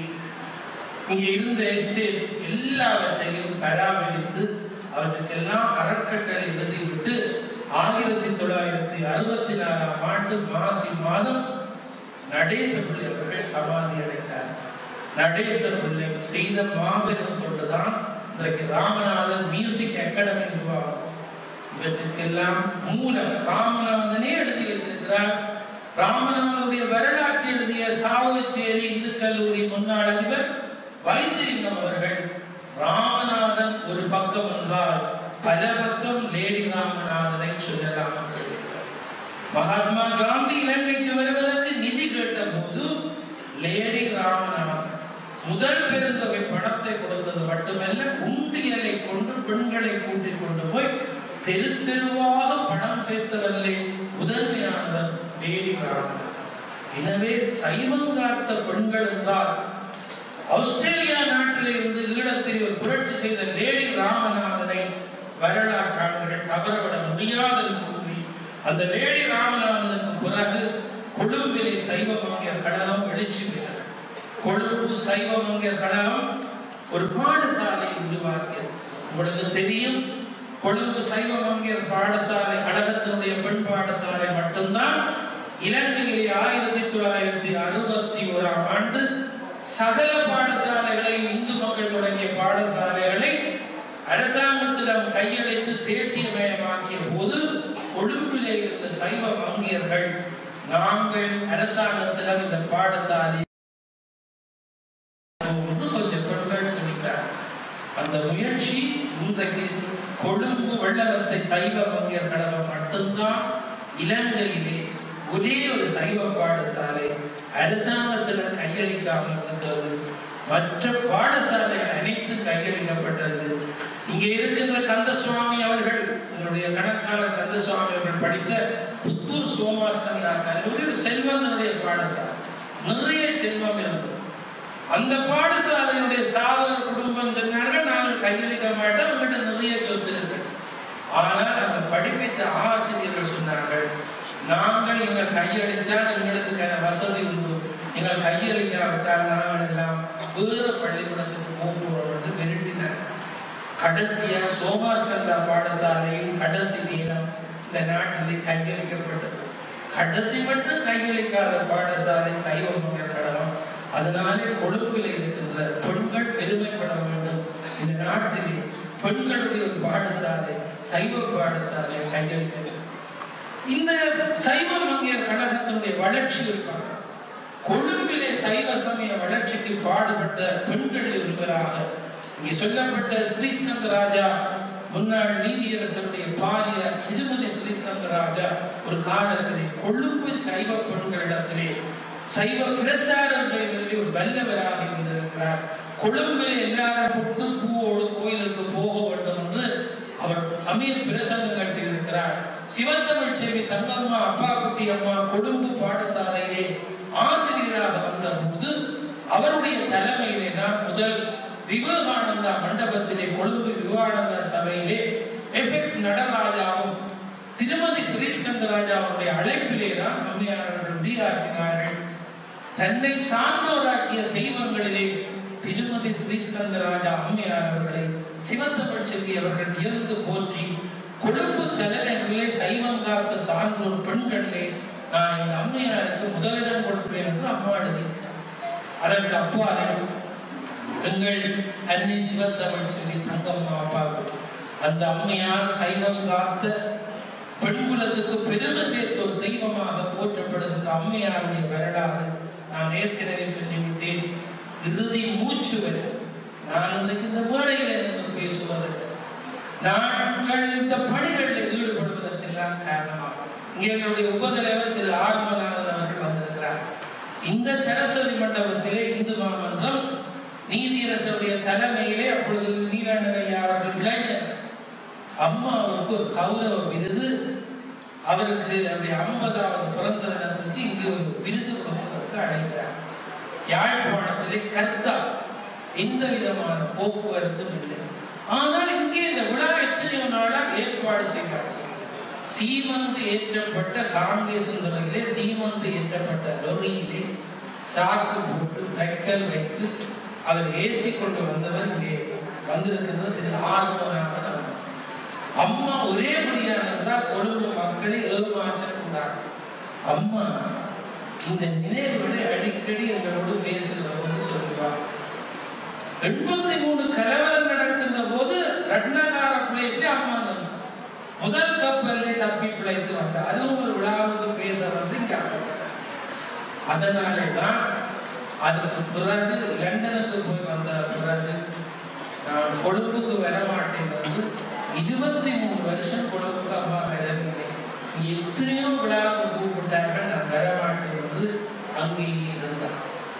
இங்கே இருந்த எஸ்டேட் எல்லாவற்றையும் பராமரித்து அவற்றுக்கெல்லாம் அறக்கட்டளை எழுதிவிட்டு ஆயிரத்தி தொள்ளாயிரத்தி அறுபத்தி நாலாம் ஆண்டு மாசி மாதம் நடேச பிள்ளை அவர்கள் சமாதி அடைந்தார் நடேச பிள்ளை செய்த மாபெரும் தொண்டுதான் இன்றைக்கு ராமநாதன் மியூசிக் அகாடமி உருவாகும் இவற்றுக்கெல்லாம் மூலம் ராமநாதனே எழுதி வைத்திருக்கிறார் ராமநாதனுடைய வரலாற்று எழுதிய சாவுச்சேரி இந்து கல்லூரி முன்னாள் அதிபர் வைத்திலிங்கம் அவர்கள் ராமநாதன் ஒரு பக்கம் என்றால் பல பக்கம் லேடி ராமநாதனை சொல்லலாம் என்று எழுதியிருக்கிறார். மகாத்மா காந்தி இலங்கைக்கு வருவதற்கு நிதி கேட்ட போது லேடி ராமநாதன் முதல் பெருந்தொகை பணத்தை கொடுத்தது மட்டுமல்ல உண்டியலை கொண்டு பெண்களை கூட்டிக் கொண்டு போய் தெரு தெருவாக பணம் சேர்த்தவர்களே முதன்மையானவர் லேடி ராமநாதன் எனவே சைவம் காத்த பெண்கள் என்றால் ஆஸ்திரேலியா நாட்டில் இருந்து ஈழத்தில் ஒரு புரட்சி செய்த லேடி ராமநாதனை வரலாற்றாளர்கள் தவறவிட முடியாது என்று கூறி அந்த லேடி ராமநாதனுக்கு பிறகு கொழும்பிலே சைவ மங்கையர் கழகம் எழுச்சி பெற்றது கொழும்பு சைவ மங்கையர் கழகம் ஒரு பாடசாலையை உருவாக்கியது உங்களுக்கு தெரியும் கொழும்பு சைவ மங்கையர் பாடசாலை கழகத்தினுடைய பெண் பாடசாலை மட்டும்தான் இலங்கையிலே ஆயிரத்தி தொள்ளாயிரத்தி அறுபத்தி ஓராம் ஆண்டு சகல பாடசாலைகளை இந்து மக்கள் தொடங்கிய பாடசாலைகளை அரசாங்கத்திடம் கையளித்து தேசியமயமாக்கிய போது கொழும்பிலே இருந்த சைவ வங்கியர்கள் நாங்கள் அரசாங்கத்திடம் இந்த பாடசாலை இன்னும் கொஞ்சம் பெண்கள் துணித்தார் அந்த முயற்சி இன்றைக்கு கொழும்பு வெள்ளவத்தை சைவ வங்கியர் கழகம் மட்டும்தான் இலங்கையிலே ஒரே ஒரு சைவ பாடசாலை அரசாங்கத்தில் கையளிக்காமல் இருந்தது மற்ற பாடசாலைகள் அனைத்தும் கையளிக்கப்பட்டது இங்கே இருக்கின்ற கந்தசுவாமி அவர்கள் என்னுடைய கணக்காளர் கந்தசுவாமி அவர்கள் படித்த புத்தூர் சோமாஸ்கந்தா கல்லூரி ஒரு செல்வந்தனுடைய பாடசாலை நிறைய செல்வம் இருந்தது அந்த பாடசாலையினுடைய ஸ்தாபக குடும்பம் சொன்னார்கள் நாங்கள் கையளிக்க மாட்டோம் உங்கள்கிட்ட நிறைய சொத்து இருக்கு ஆனால் அந்த படிப்பித்த ஆசிரியர்கள் சொன்னார்கள் நாங்கள் நீங்கள் கையளித்தால் எங்களுக்கு கன வசதி உண்டு நீங்கள் கையளிக்காவிட்டால் நாங்கள் எல்லாம் வேறு பள்ளிக்கூடத்துக்கு போகிறோம் என்று மிரட்டினார் கடைசியா சோமாஸ்கந்தா பாடசாலையின் கடைசி நேரம் இந்த நாட்டிலே கையளிக்கப்பட்டது கடைசி மட்டும் கையளிக்காத பாடசாலை சைவ மங்கர் கழகம் அதனாலே கொழும்பில் இருக்கின்ற பெண்கள் பெருமைப்பட வேண்டும் இந்த நாட்டிலே பெண்களுடைய ஒரு பாடசாலை சைவ பாடசாலை கையளிக்க வேண்டும் இந்த சைவ மங்கையர் கழகத்தினுடைய வளர்ச்சி இருப்பாங்க கொழும்பிலே சைவ சமய வளர்ச்சிக்கு பாடுபட்ட பெண்கள் ஒருவராக இங்கே சொல்லப்பட்ட ஸ்ரீஸ்கந்த ராஜா முன்னாள் நீதியரசருடைய பாரிய திருமதி ஸ்ரீஸ்கந்த ராஜா ஒரு காலத்திலே கொழும்பு சைவ பெண்களிடத்திலே சைவ பிரசாரம் செய்வதிலே ஒரு வல்லவராக இருந்திருக்கிறார் கொழும்பில் எல்லாரும் புட்டு பூவோடு கோயிலுக்கு போக வேண்டும் என்று அவர் சமய பிரசங்கங்கள் செய்திருக்கிறார் சிவத்தமிழ் செல்வி தங்கம்மா அப்பா குட்டி அம்மா கொழும்பு பாடசாலையிலே ஆசிரியராக வந்த போது அவருடைய தலைமையிலே தான் முதல் விவேகானந்தா மண்டபத்திலே கொழும்பு விவேகானந்தா சபையிலே எஃப்எக்ஸ் நடராஜாவும் திருமதி ஸ்ரீஸ்கந்தராஜா அவருடைய அழைப்பிலே தான் அம்மையாளர்கள் உரியாற்றினார்கள் தன்னை சார்ந்தோராக்கிய தெய்வங்களிலே திருமதி ஸ்ரீஸ்கந்தராஜா அம்மையார் அவர்களை சிவத்தமிழ் செல்வி அவர்கள் வியந்து போற்றி கொழும்பு தலைநகரிலே சைவம் காத்த சான்றோர் பெண்களிலே நான் இந்த அம்மையாருக்கு முதலிடம் கொடுப்பேன் என்று அம்மா எழுதியிருக்கிறார் அதற்கு அப்பாலே எங்கள் அன்னை சிவத்தமிழ் செல்வி தங்கம்மா அப்பாவுக்கு அந்த அம்மையார் சைவம் காத்த பெண்குலத்துக்கு பெருமை சேர்த்த ஒரு தெய்வமாக போற்றப்படுகின்ற அம்மையாருடைய வரலாறு நான் ஏற்கனவே சொல்லிவிட்டேன் இறுதி மூச்சு வரை நான் இன்றைக்கு இந்த மேடையில் இருந்து பேசுவது நாங்கள் இந்த பணிகளில் ஈடுபடுவதற்கெல்லாம் காரணமாக இங்கே எங்களுடைய உபதலைவர் திரு ஆர்மநாதன் அவர்கள் வந்திருக்கிறார் இந்த சரஸ்வதி மண்டபத்திலே இந்து மாமன்றம் நீதியரசருடைய தலைமையிலே அப்பொழுது நீலாண்டனையா அவர்கள் இளைஞர் அம்மாவுக்கு ஒரு கௌரவ விருது அவருக்கு அவருடைய ஐம்பதாவது பிறந்த தினத்துக்கு இங்கு ஒரு விருது கொடுப்பதற்கு அழைத்தார் யாழ்ப்பாணத்திலே கர்த்தா எந்த விதமான போக்குவரத்தும் இல்லை ஆனால் இங்கே இந்த விழா எத்தனையோ நாளா ஏற்பாடு செய்தார் சீமந்து ஏற்றப்பட்ட காங்கேசுந்தரையிலே சீமந்து ஏற்றப்பட்ட லொரியிலே சாக்கு போட்டு வைக்கல் வைத்து அவர் ஏற்றி கொண்டு வந்தவர் இங்கே வந்திருக்கிறது திரு ஆர்வனாக அம்மா ஒரே முடியாக இருந்தால் கொழும்பு மக்களை ஏமாற்றக்கூடாது அம்மா இந்த நினைவுகளை அடிக்கடி எங்களோடு பேசுகிறவங்க சொல்லுவார் எண்பத்தி மூணு கலவரம் நடக்கின்ற போது ரட்னகார பிளேஸ்ல அம்மா இருந்தாங்க. முதல் கப்பல்ல தப்பி பிழைத்து வந்தார் அதுவும் ஒரு விழாவுக்கு பேச வந்து இங்க அழைக்கப்பட்டார். அதனாலே தான் அதுக்கு பிறகு லண்டனுக்கு போய் வந்த பிறகு நான் கொழும்புக்கு வரமாட்டேன் வந்து இருபத்தி மூணு வருஷம் கொழும்புக்கு அம்மா வரவில்லை எத்தனையோ விழாவுக்கு கூப்பிட்டார்கள் நான் வரமாட்டேன் வந்து அங்கேயே இருந்தார்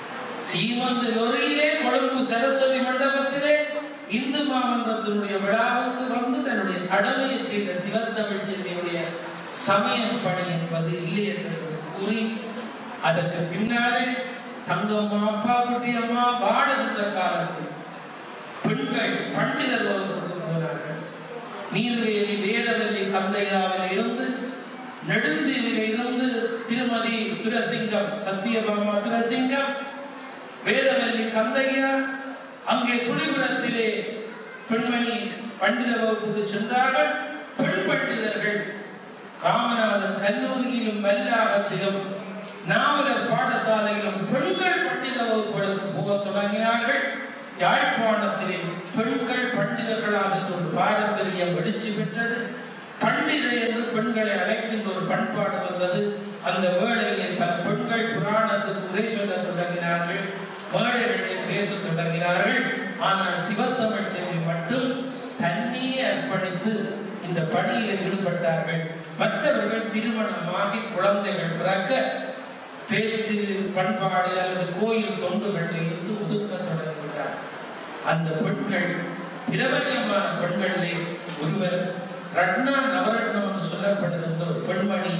சீமந்த லொரியிலே கொழும்பு சரஸ்வதி மண்டபத்திலே இந்து மாமன்றத்தினுடைய விழாவுக்கு வந்து தன்னுடைய கடமையை செய்த சிவத்தமிழ் செல்வியுடைய சமய பணி என்பது இல்லை என்று கூறி அதற்கு பின்னாலே தங்கம்மா அப்பா குட்டி அம்மா வாழுகின்ற காலத்தில் பெண்கள் பண்டிதர் வகுப்புக்கு போனார்கள் நீர்வேலி வேதவல்லி கந்தையாவில் இருந்து நெடுந்தீவில இருந்து திருமதி துரசிங்கம் சத்தியபாமா துரசிங்கம் வேதவல்லி கந்தையா அங்கே சுழிபுரத்திலே பெண்மணி பண்டித வகுப்புக்கு சென்றார்கள் பெண் பண்டிதர்கள் ராமநாதன் கல்லூரியிலும் மல்லாகத்திலும் நாவலர் பாடசாலையிலும் பெண்கள் பண்டித வகுப்புகளுக்கு போக தொடங்கினார்கள் யாழ்ப்பாணத்திலே பெண்கள் பண்டிதர்களாக ஒரு பாரம்பரிய வெளிச்சி பெற்றது பண்டிதை என்று பெண்களை அழைக்கின்ற ஒரு பண்பாடு வந்தது அந்த வேளையிலே பல பெண்கள் புராணத்துக்கு உரை சொல்ல தொடங்கினார்கள் மேடைகளில் பேசத் தொடங்கினார்கள் ஆனால் சிவத்தமிழ் செல்வி மட்டும் தன்னையே அர்ப்பணித்து இந்த பணியில் ஈடுபட்டார்கள் மற்றவர்கள் திருமணமாகி குழந்தைகள் பிறக்க பேச்சு பண்பாடு அல்லது கோயில் தொண்டுகளில் இருந்து ஒதுக்க தொடங்கிவிட்டார் அந்த பெண்கள் பிரபல்யமான பெண்களிலே ஒருவர் ரட்னா நவரத்னம் என்று சொல்லப்படுகின்ற ஒரு பெண்மணி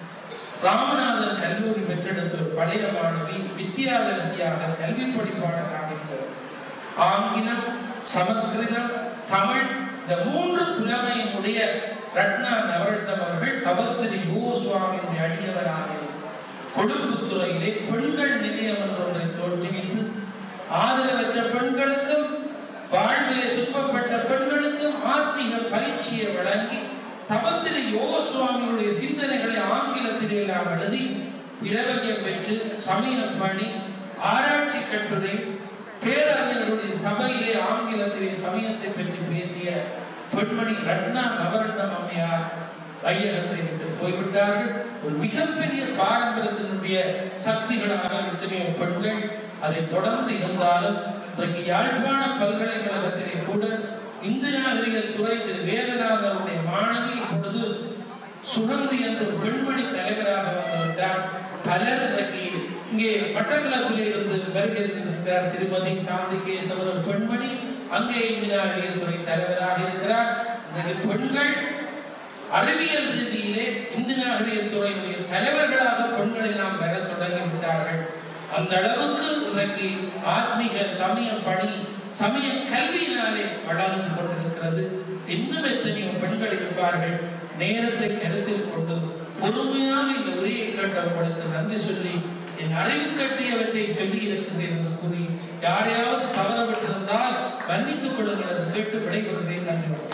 ராமநாதன் கல்லூரி பெற்றெடுத்த ஒரு பழைய மாணவி வித்யாதரசியாக கல்வி படிப்பாளராக இருந்தவர் ஆங்கிலம் சமஸ்கிருதம் தமிழ் இந்த மூன்று புலமையும் உடைய ரத்னா நவரத்னம் அவர்கள் தவத்திரி யோ சுவாமியுடைய அடியவராக கொழும்புத்துறையிலே பெண்கள் நிலையம் என்ற ஒன்றை தோற்றுவித்து ஆதரவற்ற பெண்களுக்கும் வாழ்விலே துன்பப்பட்ட பெண்களுக்கும் ஆத்மீக பயிற்சியை வழங்கி தபத்திலே யோக சுவாமிகளுடைய சிந்தனைகளை ஆங்கிலத்திலே எல்லாம் எழுதி பிரபல்யம் பெற்று சமய பணி ஆராய்ச்சி கட்டுரை பேரறிஞர்களுடைய சபையிலே ஆங்கிலத்திலே சமயத்தை பற்றி பேசிய பெண்மணி ரத்னா நவரத்னம் அம்மையார் வையகத்தை விட்டு போய்விட்டார்கள் ஒரு மிகப்பெரிய பாரம்பரியத்தினுடைய சக்திகளாக எத்தனையோ பெண்கள் அதை தொடர்ந்து இருந்தாலும் இன்றைக்கு யாழ்ப்பாண பல்கலைக்கழகத்திலே கூட இந்து நாகரிக துறை திரு வேதநாதனுடைய மாணவி இப்பொழுது சுகந்தி என்ற ஒரு பெண்மணி தலைவராக வந்துவிட்டார் பலர் இன்றைக்கு இங்கே மட்டக்களப்பிலே இருந்து வருகை இருக்கிறார் திருமதி சாந்தி கேசவன் ஒரு பெண்மணி அங்கே இந்து நாகரிக துறை தலைவராக இருக்கிறார் இன்றைக்கு பெண்கள் அறிவியல் ரீதியிலே இந்து நாகரிக துறையினுடைய தலைவர்களாக பெண்களை நாம் பெற தொடங்கி விட்டார்கள் அந்த அளவுக்கு இன்றைக்கு ஆத்மீக சமய பணி சமய கல்வியினாலே வளர்ந்து கொண்டிருக்கிறது இன்னும் எத்தனையோ பெண்கள் இருப்பார்கள் நேரத்தை கருத்தில் கொண்டு பொறுமையாக இந்த உரையை கேட்ட உங்களுக்கு நன்றி சொல்லி என் அறிவு கட்டியவற்றை சொல்லி இருக்கின்றேன் என்று கூறி யாரையாவது தவறவிட்டிருந்தால் மன்னித்துக் கொள்ளுங்கள் என்று கேட்டு விடைபெறுகிறேன் நன்றி வணக்கம்.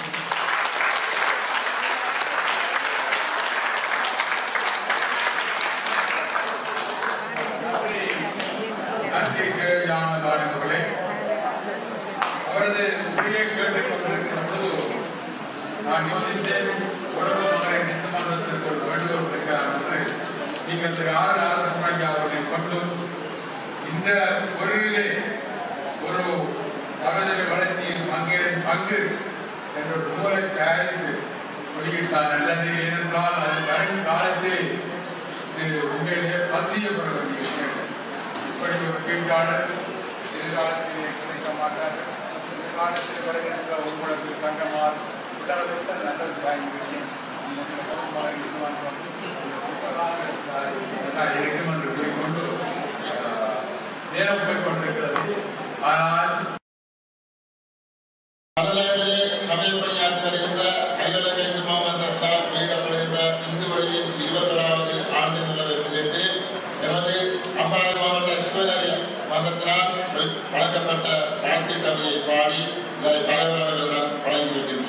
நன்றி சேவையான அவர்களே அவரது உரையை கேட்டுக் கொண்டிருக்கிற போது நான் யோசித்தேன் உறவு மகளை நீதிமன்றத்திற்கு ஒரு வேண்டுகோள் வைக்கிறார் என்று நீங்கள் திரு ஆறு ஆறு சுமையா அவர்களை கொண்டு இந்த பொருளிலே ஒரு சகோதர வளர்ச்சியில் பங்கின் பங்கு என்ற ஒரு நூலை தயாரித்து வெளியிட்டால் நல்லது ஏனென்றால் அது வரும் காலத்திலே இது உண்மையிலே பதியப்பட வேண்டிய விஷயம் இப்படி ஒரு பேச்சாளர் எதிர்காலத்திலே கிடைக்க மாட்டார் எதிர்காலத்தில் வருகின்ற உங்களுக்கு தங்கமார் உலகத்தில் நல்லது வாங்கி இருக்கும் என்று கூறிக்கொண்டு ஆஹ், நேரம் போய் கொண்டிருக்கிறது ஆனால் வரலாற்றிலே சமயப்பணியாற்றி வருகின்ற அகிலக இந்து மாமன்றத்தால் வெளியிடப்படுகின்ற இந்து வழியின் இருபத்தொராவது ஆண்டு நிலவை முன்னிட்டு எமது அம்பாறை மாவட்ட சிவநதி மன்றத்தினால் வெ- வழங்கப்பட்ட வாழ்த்து கவியை பாடி இதனை தலைவர் அவர்களிடம் வழங்கியிருக்கின்றோம்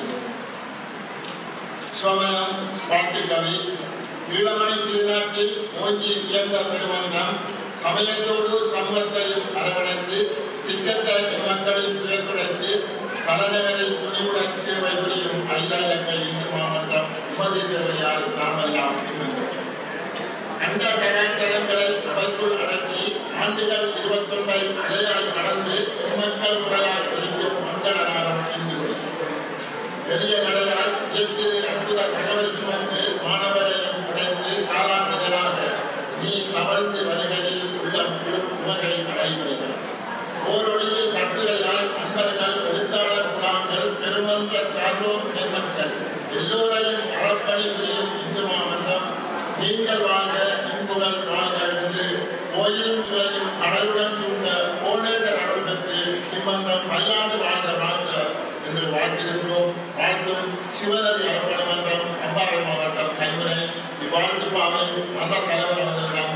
சோமயம் வாழ்த்து கவி ஈழமணி திருநாட்டில் ஓங்கி உயர்ந்த பெருமன்றம் சமயத்தோடு சமூகத்தையும் அரவணைத்து திக்கற்ற மக்களின் சுயத்துடைத்து தலைநகரில் துணிவுடன் சேவை புரியும் அகிலக்க இந்து மாமன்றம் உமதி சேவையால் நாமெல்லாம் பின்பற்றோம். அந்த கலாச்சாரங்களை அவைக்குள் அடக்கி ஆண்டுகள் இருபத்தொன்றை அலையால் கடந்து மக்கள் குரலால் ஒலிக்கும் மங்களநாதம் சிந்து பெரிய நடையால் இயற்கை அற்புத தகவல் சுமந்து மாணவரையும் உடைத்து காலாண்டுதலாக நீ தவழ்ந்து வருகையில் உள்ளம் உமகை அடைவீர்கள் ஓரொழியில் கட்டுரையால் அன்பர்கள் எழுத்தாளர் குழாங்கள் பெருமன்ற சார்ந்தோர் பெருமக்கள் எல்லோரையும் அறப்பணி புரியும் இந்து மாவட்டம் நீங்கள் வாழ்க இன்புகள் வாழ்க என்று கோயிலும் சுவையும் கடலுடன் தூண்ட கோணேசர் அருள் பெற்று இம்மன்றம் பல்லாண்டு வாழ்க வாழ்க என்று வாழ்த்துகின்றோம் வாழ்த்தும் சிவநதி அறப்பணி மன்றம் அம்பாறை மாவட்டம் கைமுறை இவ்வாழ்த்து பாவை மத தலைவர் அவர்களிடம்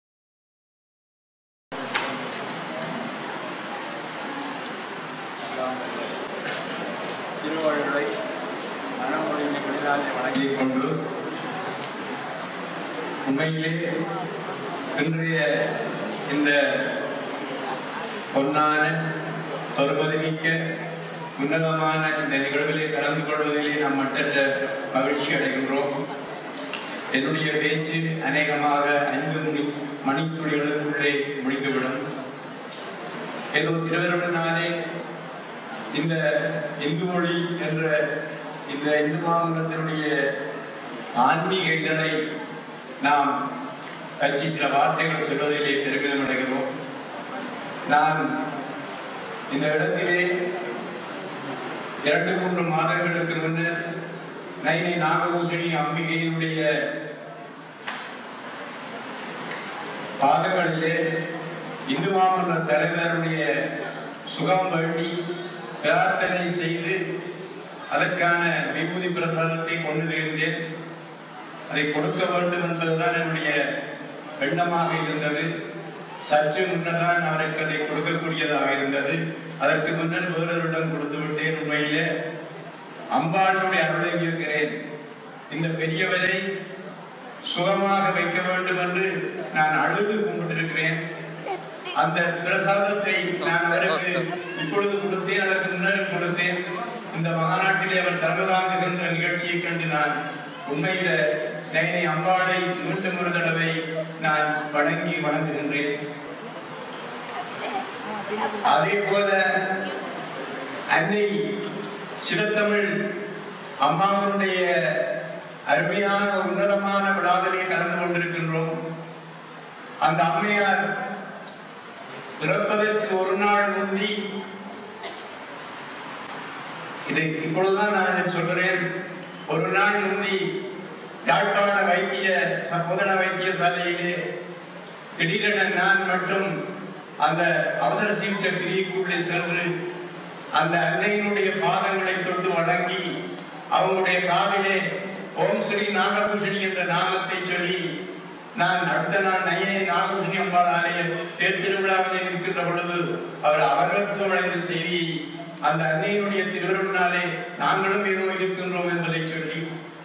திருவள்ளுவை மனமொழிமைகளிலாலே வழங்கிக் கொண்டு உண்மையிலே இன்றைய இந்த பொன்னான பெருமதிமிக்க உன்னதமான இந்த நிகழ்விலே கலந்து கொள்வதிலே நாம் மட்டற்ற மகிழ்ச்சி அடைகின்றோம் என்னுடைய பேச்சு அநேகமாக ஐந்து மணி மணித்துளிகளுக்குள்ளே முடிந்துவிடும் ஏதோ திருவருடனாலே இந்த இந்து மொழி என்ற இந்த இந்து மாமன்றத்தினுடைய ஆன்மீக இதழை நாம் பற்றி சில வார்த்தைகள் சொல்வதிலே பெருமிதம் அடைகிறோம் நான் இந்த இடத்திலே இரண்டு மூன்று மாதங்களுக்கு முன்னர் நைனி நாகபூசணி அம்பிகையினுடைய பாதங்களிலே இந்து மாமன்ற தலைவருடைய சுகம் வேண்டி பிரார்த்தனை செய்து அதற்கான விபூதி பிரசாதத்தை கொண்டு வருகின்றேன் அதை கொடுக்க வேண்டும் என்பதுதான் என்னுடைய எண்ணமாக இருந்தது சற்று முன்னதான் அவருக்கு அதை கொடுக்கக்கூடியதாக இருந்தது அதற்கு முன்னர் வேறொருடம் கொடுத்து விட்டேன் உண்மையிலே அம்பாளுடைய அருளை இருக்கிறேன் இந்த பெரியவரை சுகமாக வைக்க வேண்டும் என்று நான் அழுது கும்பிட்டிருக்கிறேன் அந்த பிரசாதத்தை நான் அவருக்கு இப்பொழுது கொடுத்தேன் அதற்கு முன்னர் கொடுத்தேன் இந்த மகாநாட்டிலே அவர் தலைவராகுகின்ற நிகழ்ச்சியை கண்டு நான் உண்மையில நயனை அம்பாளை மீண்டும் ஒரு தடவை நான் வணங்கி வணங்குகின்றேன் அதே போல அன்னை சிவத்தமிழ் அம்மாவனுடைய அருமையான உன்னதமான விழாவிலே கலந்து கொண்டிருக்கின்றோம் அந்த அம்மையார் பிறப்பதற்கு ஒரு நாள் முந்தி இதை இப்பொழுதுதான் நான் இதை சொல்கிறேன் ஒரு நாள் முந்தி யாழ்ப்பாண வைத்திய சபோதன வைத்தியசாலையிலே திடீரென நான் மட்டும் அந்த அவசர சிகிச்சை பிரிவுக்குள்ளே சென்று அந்த அன்னையினுடைய பாதங்களை தொட்டு வணங்கி அவங்களுடைய காதிலே ஓம் ஸ்ரீ நாகபூஷணி என்ற நாமத்தை சொல்லி நான் அடுத்த நாள் நையை நாகபூஷணி அம்பாள் ஆலய தேர் திருவிழாவிலே நிற்கின்ற பொழுது அவர் அவர்களுக்கு வழங்கிய செய்தியை அந்த அன்னையினுடைய திருவருளினாலே நாங்களும் ஏதோ இருக்கின்றோம் என்பதை சொல்லி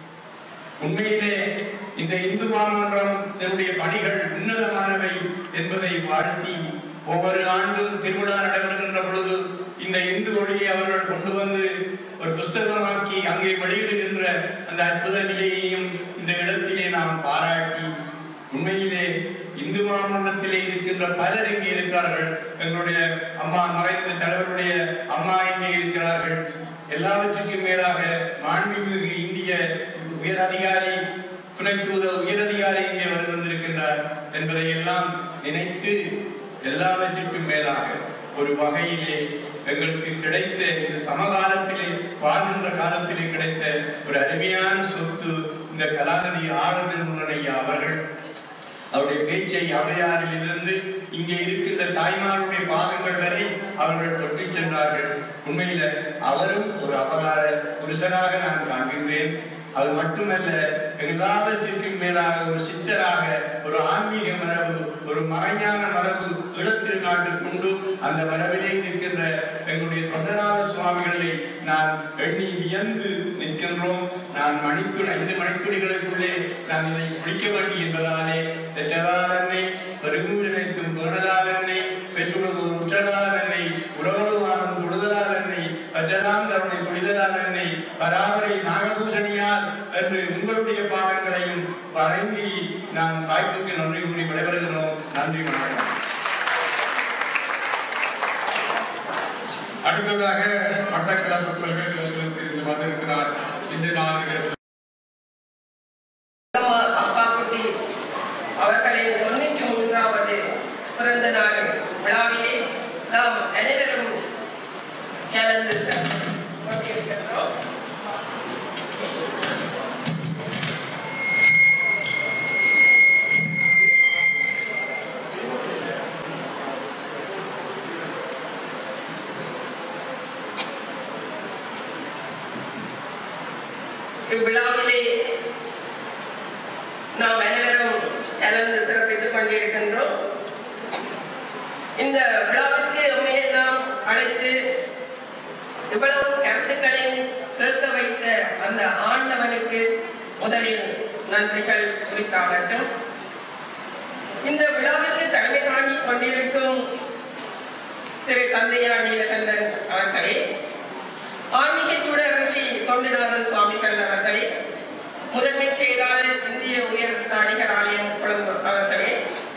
உண்மையிலே இந்த இந்து மாமன்றம் தன்னுடைய பணிகள் உன்னதமானவை என்பதை வாழ்த்தி ஒவ்வொரு ஆண்டும் திருவிழா நடைபெறுகின்ற பொழுது இந்த இந்து ஒளியை அவர்கள் கொண்டு வந்து ஒரு புஸ்தகமாக்கி அங்கே வெளியிடுகின்ற அந்த அற்புத நிலையையும் இந்த இடத்திலே நாம் பாராட்டி உண்மையிலே இந்து மாமன்றத்திலே இருக்கின்ற பலர் இங்கே இருக்கிறார்கள் எங்களுடைய அம்மா மறைந்த தலைவருடைய அம்மா இங்கே இருக்கிறார்கள் எல்லாவற்றுக்கும் மேலாக மாண்புமிகு இந்திய உயர் அதிகாரி துணை தூதர் உயர் அதிகாரி இங்கே வருகின்றிருக்கின்றார் என்பதை எல்லாம் நினைத்து எல்லாவற்றிற்கும் மேலாக ஒரு வகையிலே எங்களுக்கு கிடைத்த இந்த சமகாலத்திலே வாழ்கின்ற காலத்திலே கிடைத்த ஒரு அருமையான சொத்து இந்த கலாநிதி ஆனந்தன் முன்னணையா அவர்கள் அவருடைய பேச்சை அவையாரில் இருந்து இங்கே இருக்கின்ற தாய்மாருடைய பாதங்கள் வரை அவர்கள் தொட்டு சென்றார்கள் உண்மையில அவரும் ஒரு அவதார புருஷனாக நான் காண்கின்றேன் அது மட்டுமல்ல எல்லாவற்றிற்கும் மேலாக ஒரு சித்தராக ஒரு ஆன்மீக மரபு ஒரு மறைஞான மரபு ஈழத்திருநாட்டு கொண்டு அந்த மரபிலே நிற்கின்ற எங்களுடைய தொண்டநாத சுவாமிகளை நான் எண்ணி வியந்து நிற்கின்றோம் நான் மணித்துளி ஐந்து மணித்துளிகளுக்குள்ளே நான் இதை முடிக்க வேண்டும் என்பதாலே பெற்றதால் என்னை பெருங்கூரினைக்கும் பேணலால் என்னை பெற்றுள்ளது உற்றலால் என்னை உலகோடு வாழும் தொடுதலால் என்னை பற்றதாம் கருணை புரிதலால் என்னை பராமரை நாகபூஷணியால் என்று உங்களுடைய பாடங்களையும் வழங்கி நாம் வாய்ப்புக்கு நன்றி கூறி விடைபெறுகிறோம் நன்றி வணக்கம் அடுத்ததாக மட்டக்களப்பு பல்கலைக்கழகத்தில் இருந்து வந்திருக்கிறார் இந்த நாளில் அப்பாக்குட்டி அவர்களின் தொண்ணூற்றி மூன்றாவது பிறந்த நாள் விழாவிலே நாம் அனைவரும் கலந்து கொண்டிருக்கின்றோம் இவ்விழாவிலே நாம் அனைவரும் கலந்து சிறப்பித்துக் கொண்டிருக்கின்றோம் இந்த விழாவிற்கு உண்மையை நாம் அழைத்து இவ்வளவு கருத்துக்களையும் கேட்க வைத்த அந்த ஆண்டவனுக்கு முதலில் நன்றிகள் குறித்தாகட்டும் இந்த விழாவிற்கு தலைமை தாங்கி கொண்டிருக்கும் திரு கந்தையா நீலகண்டன் அவர்களே ஆன்மீக சுடர் ரிஷி தொண்டிநாதன் சுவாமிகள் அவர்களே முதன்மை செயலாளர் இந்திய உயர் தானிகர் ஆலயம் கொழும்பு அவர்களே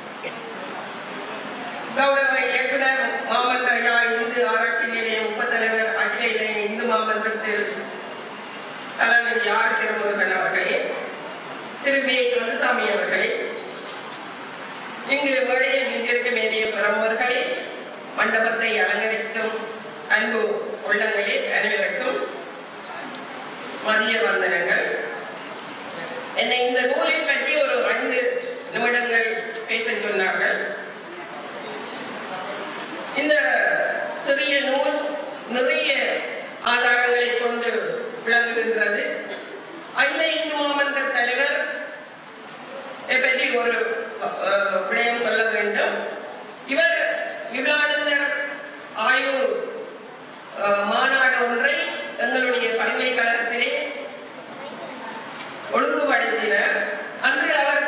கௌரவ இயக்குனர் மாமன்ற யாழ் இந்து ஆராய்ச்சி நிலையம் உபத்தலைவர் அகில இலங்கை இந்து மாமன்றத்தில் கலாநிதி ஆர் திருமுருகன் அவர்களே திரு வே கந்தசாமி அவர்களே இங்கு மேடையில் வீட்டிற்கு வேண்டிய பிரமுகர்களே மண்டபத்தை அலங்கரிக்கும் அன்பு உள்ளங்களே அனைவருக்கும் மதிய வந்தனங்கள் என்னை இந்த நூலை பற்றி ஒரு ஐந்து நிமிடங்கள் பேச சொன்னார்கள் இந்த சிறிய நூல் நிறைய ஆதாரங்களை கொண்டு விளங்குகின்றது அகில இந்து மாமன்ற தலைவர் பற்றி ஒரு அஹ், விடயம் சொல்ல வேண்டும் இவர் விவேகானந்தர் ஆய்வு அஹ், மாநாடு ஒன்றை எங்களுடைய பல்கலைக்கழகத்திலே ஒழுங்குபடுத்தினர் அன்று அவர்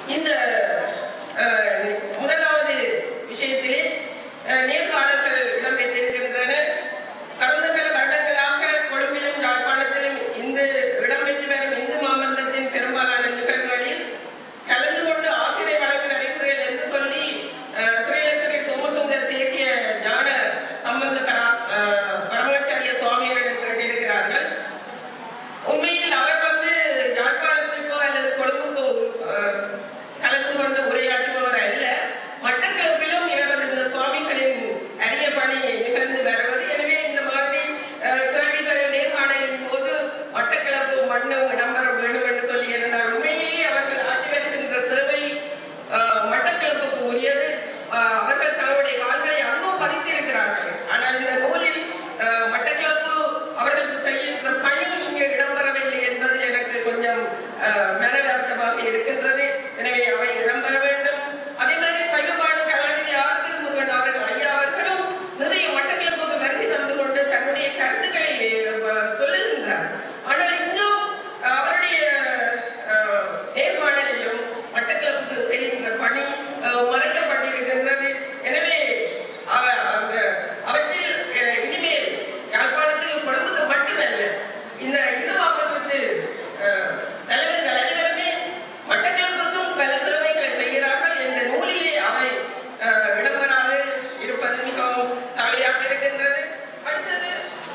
இந்த அஹ், முதலாவது விஷயத்திலே அஹ், நேர்காணல்கள் இடம்பெற்றிருக்கின்றன கடந்த பல வருடங்களாக கொழும்பிலும் யாழ்ப்பாணத்திலும் இந்த இடம்பெற்று வரும் இந்து மாமன்றத்தின் பெரும்பாலான நிகழ்வுகளில் கலந்து கொண்டு ஆசிரியர் வழங்கி வருகிறேன் என்று சொல்லி அஹ், ஸ்ரீலஸ்ரீ சோமசுந்தர் தேசிய ஞான சம்பந்த பராஸ் அஹ், பரமாச்சாரிய சுவாமிகளிடம் கேட்டிருக்கிறார்கள் உண்மையில் அவர் வந்து யாழ்ப்பாணத்துக்கோ அல்லது கொழும்புக்கோ அஹ், கலந்து கொண்டு உரையாற்றுபவர் அல்ல மட்டக்களப்பிலும் இவரது இந்த சுவாமிகளின் அரிய பணி நிகழ்ந்து வருவது எனவே இந்த மாதிரி அஹ், கேள்விகள் நேர்காணலின் போது மட்டக்களப்பு மண்ணும் இடம்பெற வேண்டும் என்று சொல்லி இருந்தார் உண்மையிலேயே அவர்கள் ஆற்றி வருகின்ற சேவை அஹ், மட்டக்களப்புக்கு உரியது அஹ், அவர்கள் தங்களுடைய கால்களை அங்கும் பதித்திருக்கிறார்கள் ஆனால் இந்த நூலில் அஹ், மட்டக்களப்பு அவர்கள் செய்கின்ற பணி இங்கே இடம்பெறவில்லை என்பது எனக்கு கொஞ்சம் அஹ், மன வருத்தமாக இருக்கின்றது எனவே அவை இடம்பெற வேண்டும் அதே மாதிரி சைவபாடு கலாநிதி ஆர் திருமுருகன் அவர்கள் ஐயா அவர்களும் நிறைய மட்டக்களப்புக்கு வருகை தந்து கொண்டு தன்னுடைய கருத்துக்களை அஹ், சொல்லுகின்றார் ஆனால் இங்கும் அவருடைய அஹ், நேர்காணலிலும் மட்டக்களப்புக்கு செய்கின்ற பணி அஹ், மறைக்கப்பட்டிருக்கின்றது எனவே அவ- அந்த அவற்றில் அஹ், இனிமேல் யாழ்ப்பாணத்துக்கு கொழும்புக்கு மட்டுமல்ல இந்த இந்து மாவட்டத்து அஹ், தலைவர்கள் அனைவருமே மட்டக்களப்புக்கும் பல சேவைகளை செய்கிறார்கள் இந்த நூலிலே அவை அஹ், இடம்பெறாது இருப்பது மிகவும் கவலையாக இருக்கின்றது அடுத்தது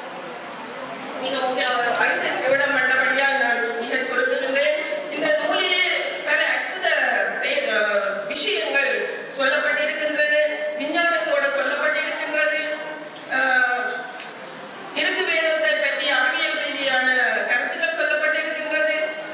மிக முக்கிய ஐந்து நிமிடம் மண்டபடியால் நான் மிக சொல்லுகின்றேன் இந்த நூலிலே பல அற்புத செய்- அஹ் விஷயங்கள் சொல்லப்பட்டிருக்கின்றது விஞ்ஞானத்தோடு சொல்லப்பட்டிருக்கின்றது அஹ், இருக்கு வேதத்தை பற்றி அறிவியல் ரீதியான கருத்துக்கள் சொல்லப்பட்டிருக்கின்றது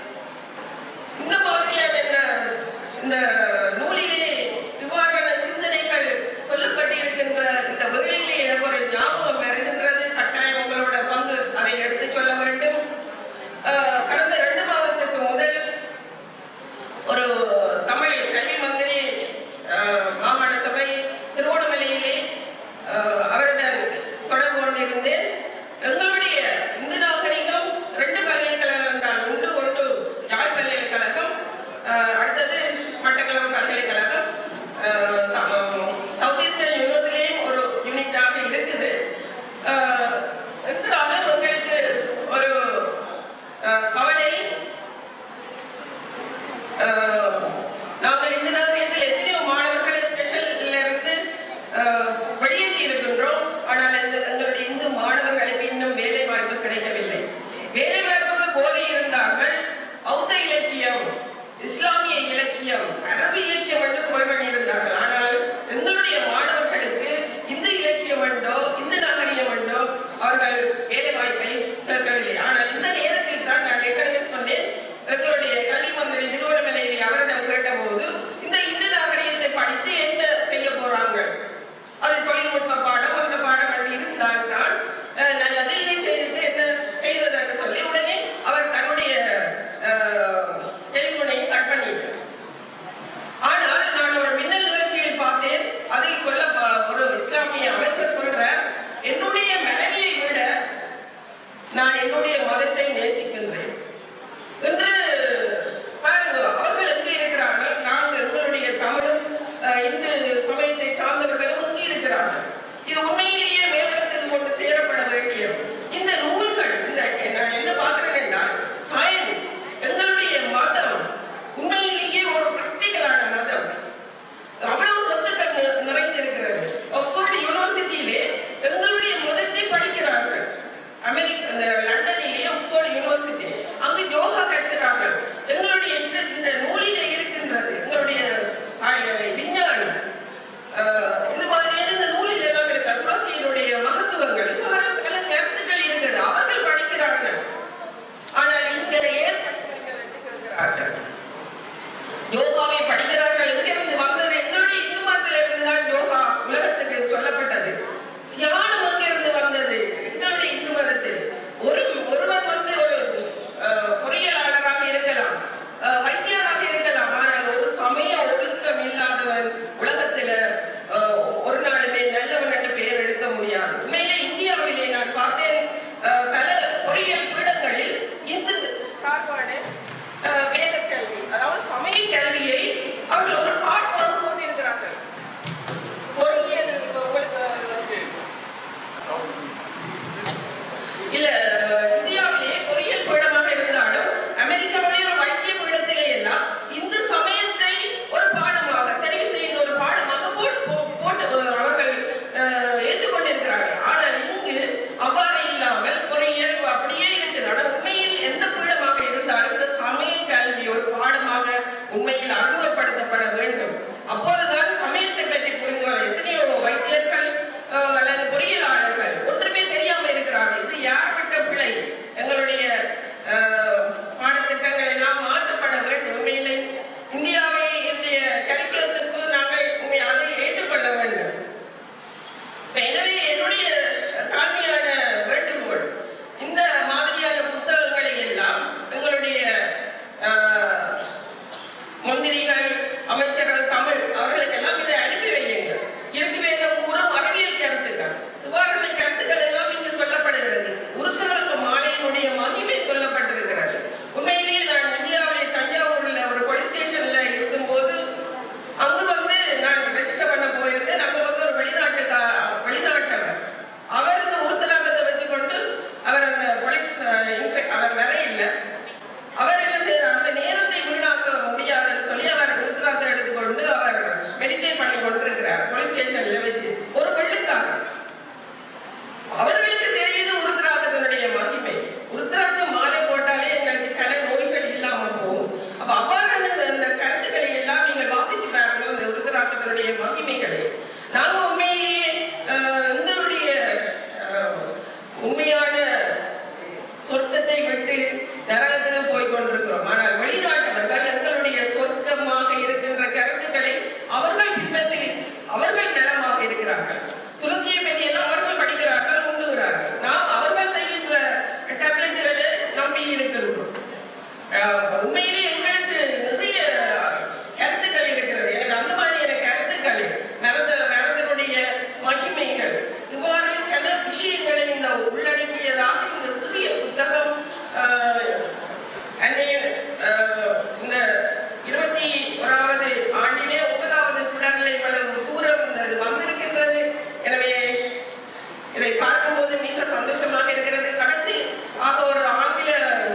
இந்த மாதிரியான இந்த இந்த நூலிலே இவ்வாறான சிந்தனைகள் சொல்லப்பட்டிருக்கின்ற இந்த வேளையிலே எனக்கு ஒரு ஞாபகம் வருகின்றது கட்டாயம் உங்களோட பங்கு அதை எடுத்து சொல்ல வேண்டும் அஹ், கடந்த ரெண்டு மாதத்துக்கு முதல் ஒரு தமிழ் கல்வி மந்திரி அஹ், மாகாண சபை திருவோணமலையிலே அஹ், அவருடன் தொடர்பு கொண்டிருந்தேன் எங்களுடைய இந்து நாகரிகம் ரெண்டு பல்கலைக்கழகம் தான் உண்டு ஒன்று யாழ் பல்கலைக்கழகம் அஹ், அடுத்தது மட்டக்களப்பு பல்கலைக்கழகம் அஹ், ச- சவுத் ஈஸ்டர்ன் யூனிவர்சிட்டியும் ஒரு யூனிட்டாக இருக்குது அஹ், என்றாலும் எங்களுக்கு ஒரு அஹ், கவலை அஹ், நாங்கள் இந்த நகரத்தில் எத்தனையோ மாணவர்களை ஸ்பெஷல்ல இருந்து அஹ், வெளியேற்றி இருக்கின்றோம் ஆனால் இந்த எங்களுடைய இந்து மாணவர்களுக்கு இன்னும் வேலை வாய்ப்பு கிடைக்கவில்லை வேலை வாய்ப்புக்கு கோரி இருந்தார்கள் பௌத்த இலக்கியம் இஸ்லாமிய இலக்கியம் அரபு இலக்கியம் என்று கோரி பண்ணியிருந்தார்கள் ஆனால் எங்களுடைய மாணவர்களுக்கு இந்து இலக்கியம் என்றோ இந்து நாகரிகம் என்றோ அவர்கள் வேலை வாய்ப்பை கேட்கவில்லை ஆனால் இந்த நேரத்தில் தான் நான் ஏற்கனவே சொன்னேன் எங்களுடைய கல்வி மந்திரி திருவண்ணாமலையில் அவரிடம் கேட்டபோது இந்த இந்து நாகரிகத்தை படித்து என்ன செய்ய போறாங்க அது தொழில்நுட்ப பாடம் அந்த பாடம் அப்படி இருந்தால் தான் அஹ், நல்லது இதை செய்து என்ன செய்வது என்று சொல்லி உடனே அவர் தன்னுடைய டெலிபோனை கட் பண்ணிட்டார் ஆனால் நான் ஒரு மின்னல் நிகழ்ச்சியில் பார்த்தேன் அதில் சொல்ல ப- ஒரு இஸ்லாமிய அமைச்சர் சொல்றார் என்னுடைய மனைவியை விட நான் என்னுடைய மதத்தை நேசிக்கின்றேன் என்று பாருங்க அவர்கள் எங்கே இருக்கிறார்கள் நாங்கள் எங்களுடைய தமிழும் அஹ், இந்து சமயத்தை சார்ந்தவர்களும் எங்கே இருக்கிறார்கள் இது உண்மையிலேயே மேம்படுத்துக்கு கொண்டு சேரப்பட வேண்டியது இந்த நூல்கள் இந்த நான் என்ன பார்க்கிறேன் என்றால் சயின்ஸ் எங்களுடைய மதம் உண்மையிலேயே ஒரு பிராக்டிகலான மதம் அவ்வளவு சொத்துக்கள் நி- நிறைந்திருக்கிறது ஆக்ஸ்போர்ட் யூனிவர்சிட்டியிலே எங்களுடைய மதத்தை படிக்கிறார்கள் அமெரிக்க அந்த லண்டனிலே ஆக்ஸ்போர்ட் யூனிவர்சிட்டி அங்கு யோகா கற்கிறார்கள் எங்களுடைய இந்த இந்த நூலிலே இருக்கின்றது எங்களுடைய சாய- விஞ்ஞானம் அஹ், இந்த மாதிரியான இந்த நூலில் எல்லாம் இருக்கு துளசியினுடைய மகத்துவங்கள் இவ்வாறு பல கருத்துக்கள் இருக்குது அவர்கள் படிக்கிறார்கள் ஆனால் இங்கே ஏன் படிக்கிறீர்கள் என்று கேட்கிறார்கள் யோகாவை படிக்கிறார்கள் எங்கிருந்து வந்தது எங்களுடைய இந்து மதத்திலிருந்து தான் யோகா உலகத்துக்கு சொல்லப்பட்டது தியானம் எங்கிருந்து வந்தது எங்களுடைய இந்து மதத்தில் ஒரு ஒருவர் வந்து ஒரு அஹ், பொறியியலாளராக இருக்கலாம் அஹ், வைத்தியராக இருக்கலாம் ஆனால் ஒரு சமய ஒழுக்கம் இல்லாதவன் உலகத்துல அஹ், ஒரு நாளுமே நல்லவன் என்று பெயர் எடுக்க முடியாது உண்மையிலே இந்தியாவிலே நான் பார்த்தேன் அஹ், பல பொறியியல் பீடங்களில் இந்து சார்பான அஹ், வேத கல்வி அதாவது சமய கல்வியை உண்மையில் அறிமுகப்படுத்தப்பட வேண்டும் அப்போதுதான் சமயத்தை பற்றி புரிந்து கொள்ள எத்தனையோ வைத்தியர்கள் அஹ், அல்லது பொறியியலாளர்கள் ஒன்றுமே தெரியாம இருக்கிறார்கள் இது யார் விட்ட பிழை எங்களுடைய அஹ், பாடத்திட்டங்கள் எல்லாம் மாற்றப்பட வேண்டும் உண்மையிலே இந்தியாவை இந்திய கரிக்குலத்துக்கு நாங்கள் உண்மை அதை ஏற்றுக்கொள்ள வேண்டும் இப்ப எனவே என்னுடைய தாழ்மையான வேண்டுகோள் இந்த மாதிரியான புத்தகங்களை எல்லாம் எங்களுடைய ஆஹ், மந்திரிகள் அமைச்சர்கள் தமிழ் அவர்களுக்கெல்லாம் இதை அனுப்பி வையுங்கள் இருக்கு வேதம் கூறும் அறிவியல் கருத்துக்கள் இவ்வாறான கருத்துக்கள் எல்லாம் இங்கு சொல்லப்படுகிறது உருசவருக்கு மாலையினுடைய மகிமை சொல்லப்பட்டிருக்கிறது உண்மையிலேயே நான் இந்தியாவிலே தஞ்சாவூர்ல ஒரு போலீஸ் ஸ்டேஷன்ல இருக்கும்போது அங்கு வந்து நான் ரெஜிஸ்டர் பண்ண போயிருந்தேன் அங்க வந்து ஒரு வெளிநாட்டுக்கா வெளிநாட்டவர் அவர் இந்த உருத்தலாகத்தை வச்சுக்கொண்டு அவர் அந்த போலீஸ் அவர் வர இல்லை அவர் என்ன செய்தார் அந்த நேரத்தை வீணாக்க முடியாதுன்னு சொல்லி அவர் உருத்தலாகத்தை எடுத்துக்கொண்டு அவர் மெடிடேட் பண்ணி கொண்டிருக்கிறார் போலீஸ் ஸ்டேஷன்ல வச்சு ஒரு வெள்ளுக்காரர் அவர்களுக்கு தெரியுது உருத்ராகத்தினுடைய மகிமை உருத்ராட்ச மாலை போட்டாலே எங்களுக்கு கல நோய்கள் இல்லாம போகும் அப்ப அவ்வாறான இந்த- இந்த கருத்துக்களை எல்லாம் நீங்கள் வாசித்து பாருங்க இந்த உருத்ராகத்தினுடைய மகிமைகளை நாங்க உண்மையிலேயே அஹ், எங்களுடைய அஹ், உண்மையான சொர்க்கத்தை விட்டு நரகத்துக்கு போய் கொண்டிருக்கிறோம் ஆனால் வெளிநாட்டவர்கள் எங்களுடைய சொர்க்கமாக இருக்கின்ற கருத்துக்களை அவர்கள் பின்பற்றி அவர்கள் நலமாக இருக்கிறார்கள் துளசியை பற்றி எல்லாம் அவர்கள் படிக்கிறார்கள் உண்ணுகிறார்கள் நாம் அவர்கள் செய்கின்ற டேப்லெட்டுகளை நம்பி இருக்கின்றோம் அஹ் உண்மையிலே எங்களுக்கு நிறைய கருத்துக்கள் இருக்கிறது எனக்கு அந்த மாதிரியான கருத்துக்கள் மரத மரதனுடைய மகிமைகள் இவ்வாறு சில விஷயங்களை இந்த உள்ளடக்கியதாக இந்த சிறிய புத்தகம் அஹ், அன்னைய அஹ், இந்த இருபத்தி ஓராவது ஆண்டிலே ஒன்பதாவது சுடர்நிலை இவ்வளவு தூரம் இந்த இது வந்திருக்கின்றது எனவே இதை பார்க்கும்போது மிக சந்தோஷமாக இருக்கிறது கடைசி ஆக ஒரு ஆங்கில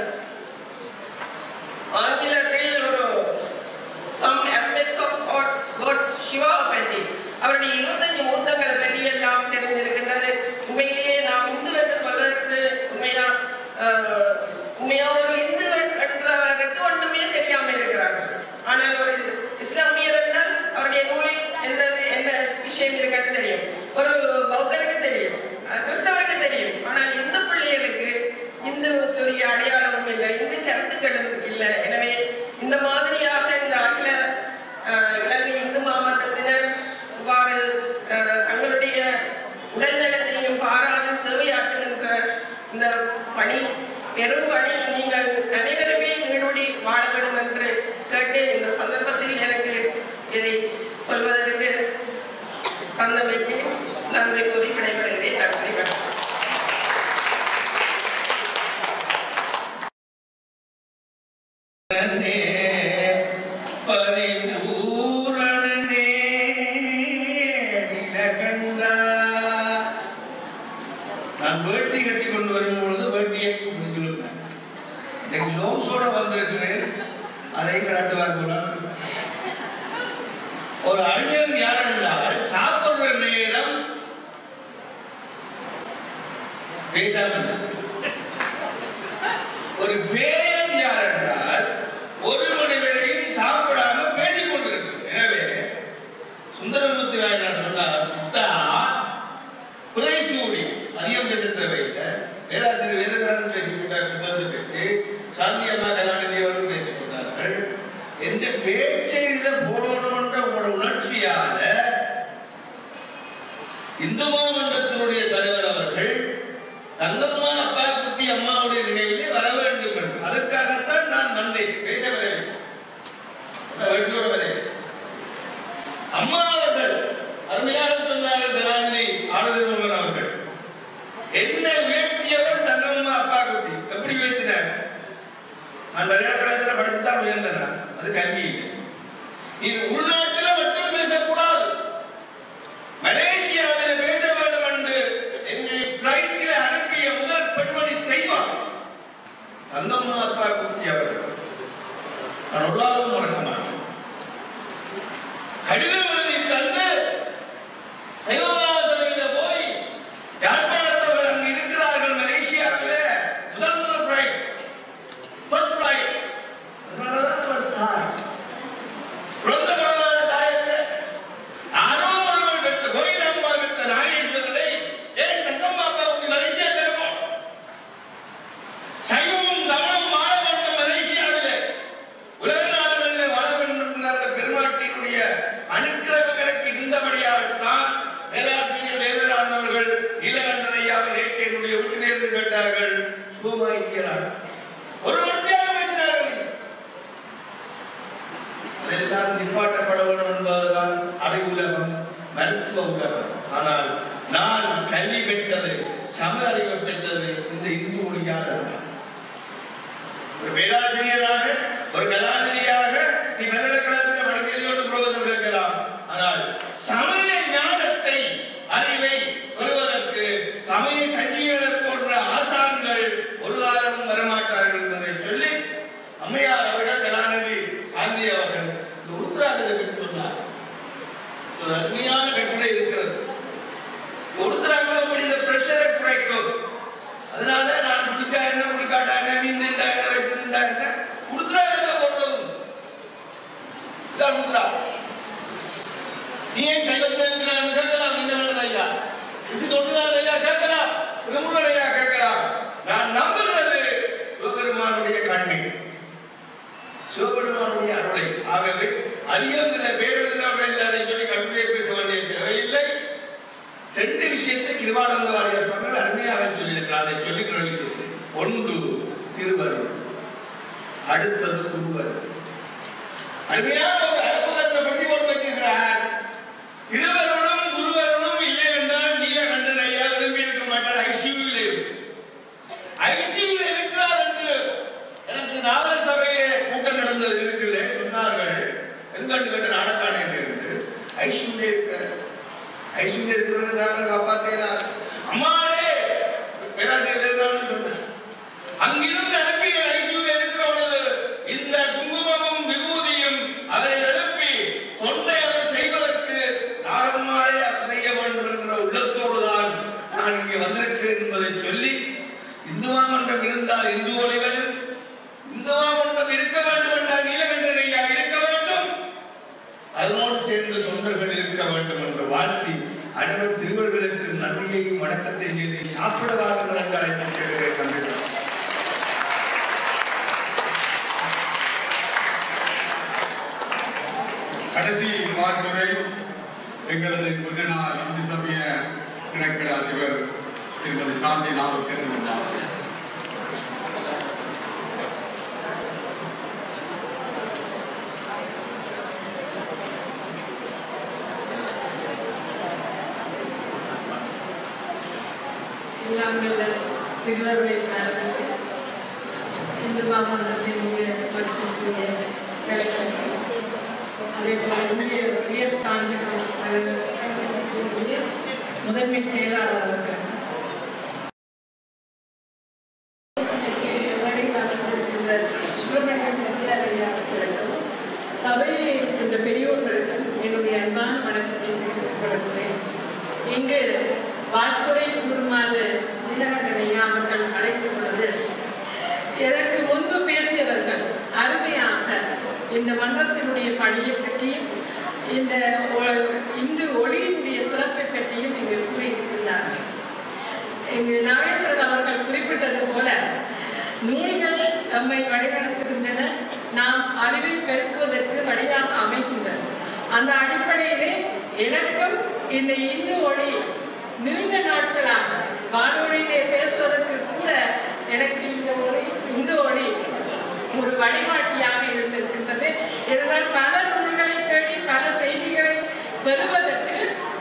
ஆங்கிலத்தில் ஒரு some aspects of God God Shiva பற்றி அவருடைய இருபத்தஞ்சு மூத்தங்களை பற்றி எல்லாம் தெரிந்திருக்கின்றது உண்மையிலேயே நாம் இந்து என்று சொல்வதற்கு உண்மையா ஆஹ், உண்மையா ஒரு இந்து என்றவருக்கு ஒன்றுமே தெரியாமல் இருக்கிறார்கள் ஆனால் ஒரு இஸ்லாமியர் என்றால் அவருடைய நூலில் எந்த என்ன விஷயம் இருக்கிறது தெரியும் ஒரு பௌத்தருக்கு தெரியும் அஹ், கிறிஸ்தவருக்கு தெரியும் ஆனால் இந்து பிள்ளைகளுக்கு இந்துக்குரிய அடையாளமும் இல்லை இந்து கருத்துக்களும் இல்லை எனவே இந்த மாதிரியாக இந்த அகில அஹ், இலங்கை இந்து மாவட்டத்தினர் இவ்வாறு அஹ், தங்களுடைய உடல்நலத்தையும் பாராது சேவையாற்றுகின்ற இந்த பணி பெரும் பணி நீங்கள் அனைவருமே நீடூடி வாழ வேண்டும் என்று கேட்டு இந்த சந்தர்ப்பத்தில் எனக்கு இதை சொல்வதற்கு தந்தமைக்கு நன்றி கூறி விடைபெறுகிறேன் நன்றி வணக்கம் பரிபூரணனே நிலகண்டா. நான் வேட்டி கட்டி கொண்டு வரும்பொழுது வேட்டியை பிடிச்சு விட்டேன் இன்னைக்கு லோன்ஸோட வந்திருக்கிறேன் அதை காட்டுவார் போல ஒரு அறிஞர் யார் என்றால் சாப்பிடுற நேரம் பேசாமல் ஒரு பேயன் யார் என்றால் ஒரு மணி வரையும் சாப்பிடாம பேசிக் கொண்டிருக்கு எனவே சுந்தரமூர்த்தி நாயனார் சொன்னார் புத்தா புரைசூடி அதிகம் பேச தேவையில்லை பேராசிரியர் வேதகாரன் பேசிவிட்டார் புத்தகத்தை பற்றி சாந்தியம்மா கலாநிதி அவர்கள் பேசிக் கொண்டார்கள் என்ற பேச்சை இதில் போடணும் என்ற உங்களோட உணர்ச்சியால இந்து மாமன்றத்தினுடைய தலைவர் அவர்கள் தங்கம்மா அப்பா குட்டி அம்மாவுடைய நினைவிலே வர வேண்டும் என்று அதற்காகத்தான் நான் வந்தேன் பேச வரவில்லை நான் வீட்டோட வரேன் அம்மா அவர்கள் அருமையாக சொன்னார்கள் கலாநிதி ஆனந்தமோகன் அவர்கள் என்ன உயர்த்தியவர் தங்கம்மா அப்பா குட்டி எப்படி உயர்த்தினார் நான் பல்கலைக்கழகத்தில் படித்து தான் உயர்ந்தேன் நான். அது கல்வி இல்லை. இது உள்நாட்டில் மட்டும் பேசக்கூடாது மலேசியாவில் பேச வேண்டும் என்று என்னை பிளைட்டில் அனுப்பிய முதல் பெண்மணி தெய்வம் தந்தம்மா அப்பா குட்டி அவர்கள் நான் உள்ளாரும் மறக்க மாட்டேன் கடிதம் எழுதி தந்து சைவபாத சபையில் போய் யாழ்ப்பாணத்தவர் அங்கு இருக்கிறார்கள் மலேசியாவில் முதல் முதல் ஃபிளைட் ஃபர்ஸ்ட் ஃபிளைட் அதனாலதான் அவர் தாய் அதெல்லாம் நிப்பாட்டப்பட வேண்டும் என்பதுதான் அறிவுலகம் மருத்துவ உலகம் ஆனால் நான் கல்வி பெற்றது சம அறிவு பெற்றது இந்த இந்து மொழியாக ஒரு பேராசிரியராக ஒரு கலாநிதியாக நீ பல்கலைக்கழகத்தில் படிக்கிறது ஒன்று புரோகத்தில் கேட்கலாம் ஆனால் சமய ஞானத்தை அறிவை பெறுவதற்கு சமய சங்கிகளை போன்ற ஆசான்கள் ஒரு காலம் வரமாட்டார்கள் என்பதை சொல்லி அம்மையார் அவர்கள் கலாநிதி காந்தி அவர்கள் இந்த உத்தராகத்தை பற்றி சொன்னார் ஒரு அருமையான கட்டுரை இருக்கிறது உத்தராகம் இந்த பிரஷரை குறைக்கும் அதனால நான் குடிச்சா என்ன குடிக்காட்டா என்ன மீன் திண்டா என்ன வச்சு திண்டா என்ன உத்தராகத்தை போடுறது இதான் உத்தரா நீ ஏன் கையில் இருக்கிறான்னு கேட்கலாம் நீங்க வேண்டாம் ஐயா இது தொட்டுதான் ஐயா கேட்கலாம் விரும்புகிற ஐயா கேட்கலாம் நான் நம்புகிறது சிவபெருமானுடைய கண்ணீர் சிவபெருமானுடைய அருளை ஆகவே அதிகங்கிற பேரெழுதினவர்கள் அதை சொல்லி கட்டுரையை பேச வேண்டிய தேவையில்லை ரெண்டு விஷயத்தை கிருபானந்த வாரியார் சொன்னால் அருமையாக சொல்லியிருக்கிறார் அதை சொல்லிக்கிற விஷயத்தை ஒன்று திருவருள் அடுத்தது குருவருள் அருமையான ஒரு அற்புதத்தை பற்றி கொண்டு வைக்கிறார் திருவருளும் குருவருளும் இல்லை என்றால் நீலகண்டன் ஐயா விரும்பி இருக்க மாட்டார் ஐசியூவில் ஐசியூவில் இருக்கிறார் என்று எனக்கு நாவல் சபையிலே கூட்டம் நடந்தது இருக்குல்ல சொன்னார்கள் எங்கண்டு கண்டு நாடக்கான என்று ஐசியூவில் இருக்கிறார் ஐசியூவில் இருக்கிறவங்க நாங்கள் காப்பாற்றலாம் அம்மாளே பேராசிரியர் இருந்தாலும் சொன்னார் அங்கிருந்து அனுப்பிய ஐசியூவில் இருக்கிற பொழுது இந்த குங்குமமும் விபூதியும் அதை எழுப்பி தொண்டை அவர் செய்வதற்கு நாரம்மாளே அதை செய்ய வேண்டும் என்ற உள்ளத்தோடு தான் நான் இங்கே வந்திருக்கிறேன் என்பதை சொல்லி இந்துவா மன்றம் இருந்தால் இந்து ஒளிவன் இந்துவா மன்றம் இருக்க வேண்டும் என்றால் நீலகண்டன் ஐயா இருக்க வேண்டும் அதனோடு சேர்ந்து தொண்டர்கள் இருக்க வேண்டும் என்று வாழ்த்தி அனைவர் திருவர்களுக்கு நன்றியையும் வணக்கத்தையும் செய்து சாப்பிட வாருங்கள் என்று அழைத்து கண்டிப்பாக கடைசி வார்த்தை எங்களது முன்னாள் இந்து சமய கிணக்கிட அதிபர் திருமதி சாந்தி நாமக்கேசன் அவர்கள் எல்லாம் வல்ல திருவருளை சார்ந்து இந்து மாமன்றத்தின் மதிப்புக்குரிய கலைஞர்கள், அதே போல இந்திய உயர்ஸ்தானிக தலைவர், முதன்மை செயலாளர் அவர்கள் மேடையில் அமர்ந்திருக்கின்ற சுப்பிரமணியம் செட்டியார் ஐயா அவர்களுக்கும், சபையில் இருக்கின்ற பெரியோர்களுக்கும் என்னுடைய அன்பான வணக்கத்தை தெரிவித்துக் கொள்கிறேன் இங்கு வாழ்த்துறை கூறுமாறு நீலகண்டையா அவர்கள் அழைக்கும் பொழுது எனக்கு முன்பு பேசியவர்கள் அருமையாக இந்த மன்றத்தினுடைய பணியை பற்றியும் இந்த ஒ- இந்து ஒளியினுடைய சிறப்பை பற்றியும் இங்கு கூறியிருக்கிறார்கள் இங்கு நாகேஸ்வரர் அவர்கள் குறிப்பிட்டது போல நூல்கள் நம்மை வழிநடத்துகின்றன நாம் அறிவை பெருக்குவதற்கு வழியாக அமைகின்றன அந்த அடிப்படையிலே எனக்கும் இந்த இந்து ஒளி நீண்ட நாட்களாக வானொலியிலே பேசுவதற்கு கூட எனக்கு இந்த ஒளி இந்து ஒளி ஒரு வழிகாட்டியாக இருந்திருக்கின்றது இதனால் பல நூல்களை தேடி பல செய்திகளை பெறுவதற்கு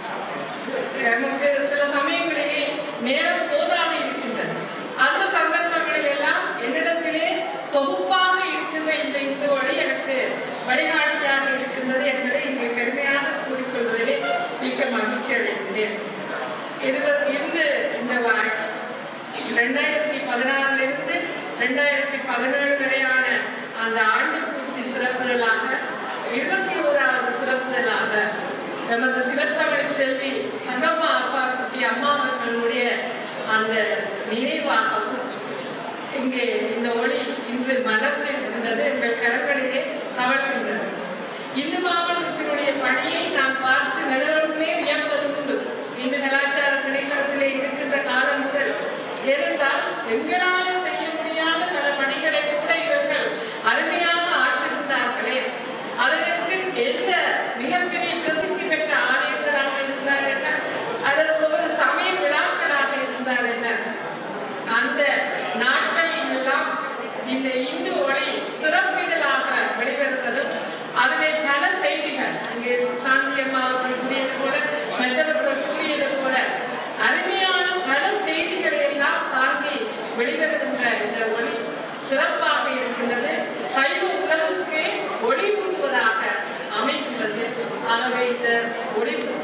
நமக்கு சில சமயங்களிலே நேரம் போதாமல் இருக்கின்றது அந்த சந்தர்ப்பங்களில் எல்லாம் என்னிடத்திலே தொகுப்பாக இருக்கின்ற இந்த இந்து வழி எனக்கு வழிகாட்டியாக இருக்கின்றது என்பதை இங்கு பெருமையாக கூறிக்கொள்வதிலே மிக்க மகிழ்ச்சி அடைகின்றேன் இது இருந்து இந்த வா- ரெண்டாயிரத்தி பதினாறிலிருந்து ரெண்டாயிரத்தி பதினேழு வரையான அந்த ஆண்டு பூர்த்தி சிறப்புகளாக இருபத்தி ஓராவது சிறப்புகளாக நமது சிவத்தமிழ் செல்வி தங்கம்மா அப்பா குட்டி அம்மா அவர்களுடைய அந்த நினைவாகவும் இங்கே இந்த ஒளி இன்று மலர்ந்து இருக்கின்றது எங்கள் கரங்களிலே தவழ்கின்றது இந்து மாவட்டத்தினுடைய பணியை நாம் பார்த்து நிலவரமே வியப்பது உண்டு இந்து கலாச்சார திணைக்களத்திலே இருக்கின்ற காலம் முதல் ஏனென்றால் எங்களால் செய்ய முடியாத பல பணிகளை கூட இவர்கள் அருமையாக ஆற்றுகின்றார்களே அதற்கு எந்த மிகப்பெரிய பிரசித்தி பெற்ற ஆலயங்களாக இருந்தார் என்ன அல்லது ஒவ்வொரு சமய விழாக்களாக இருந்தார் என்ன அந்த நாட்களில் எல்லாம் இந்த இந்து ஒளி சிறப்பிதழாக வெளிவருவதும்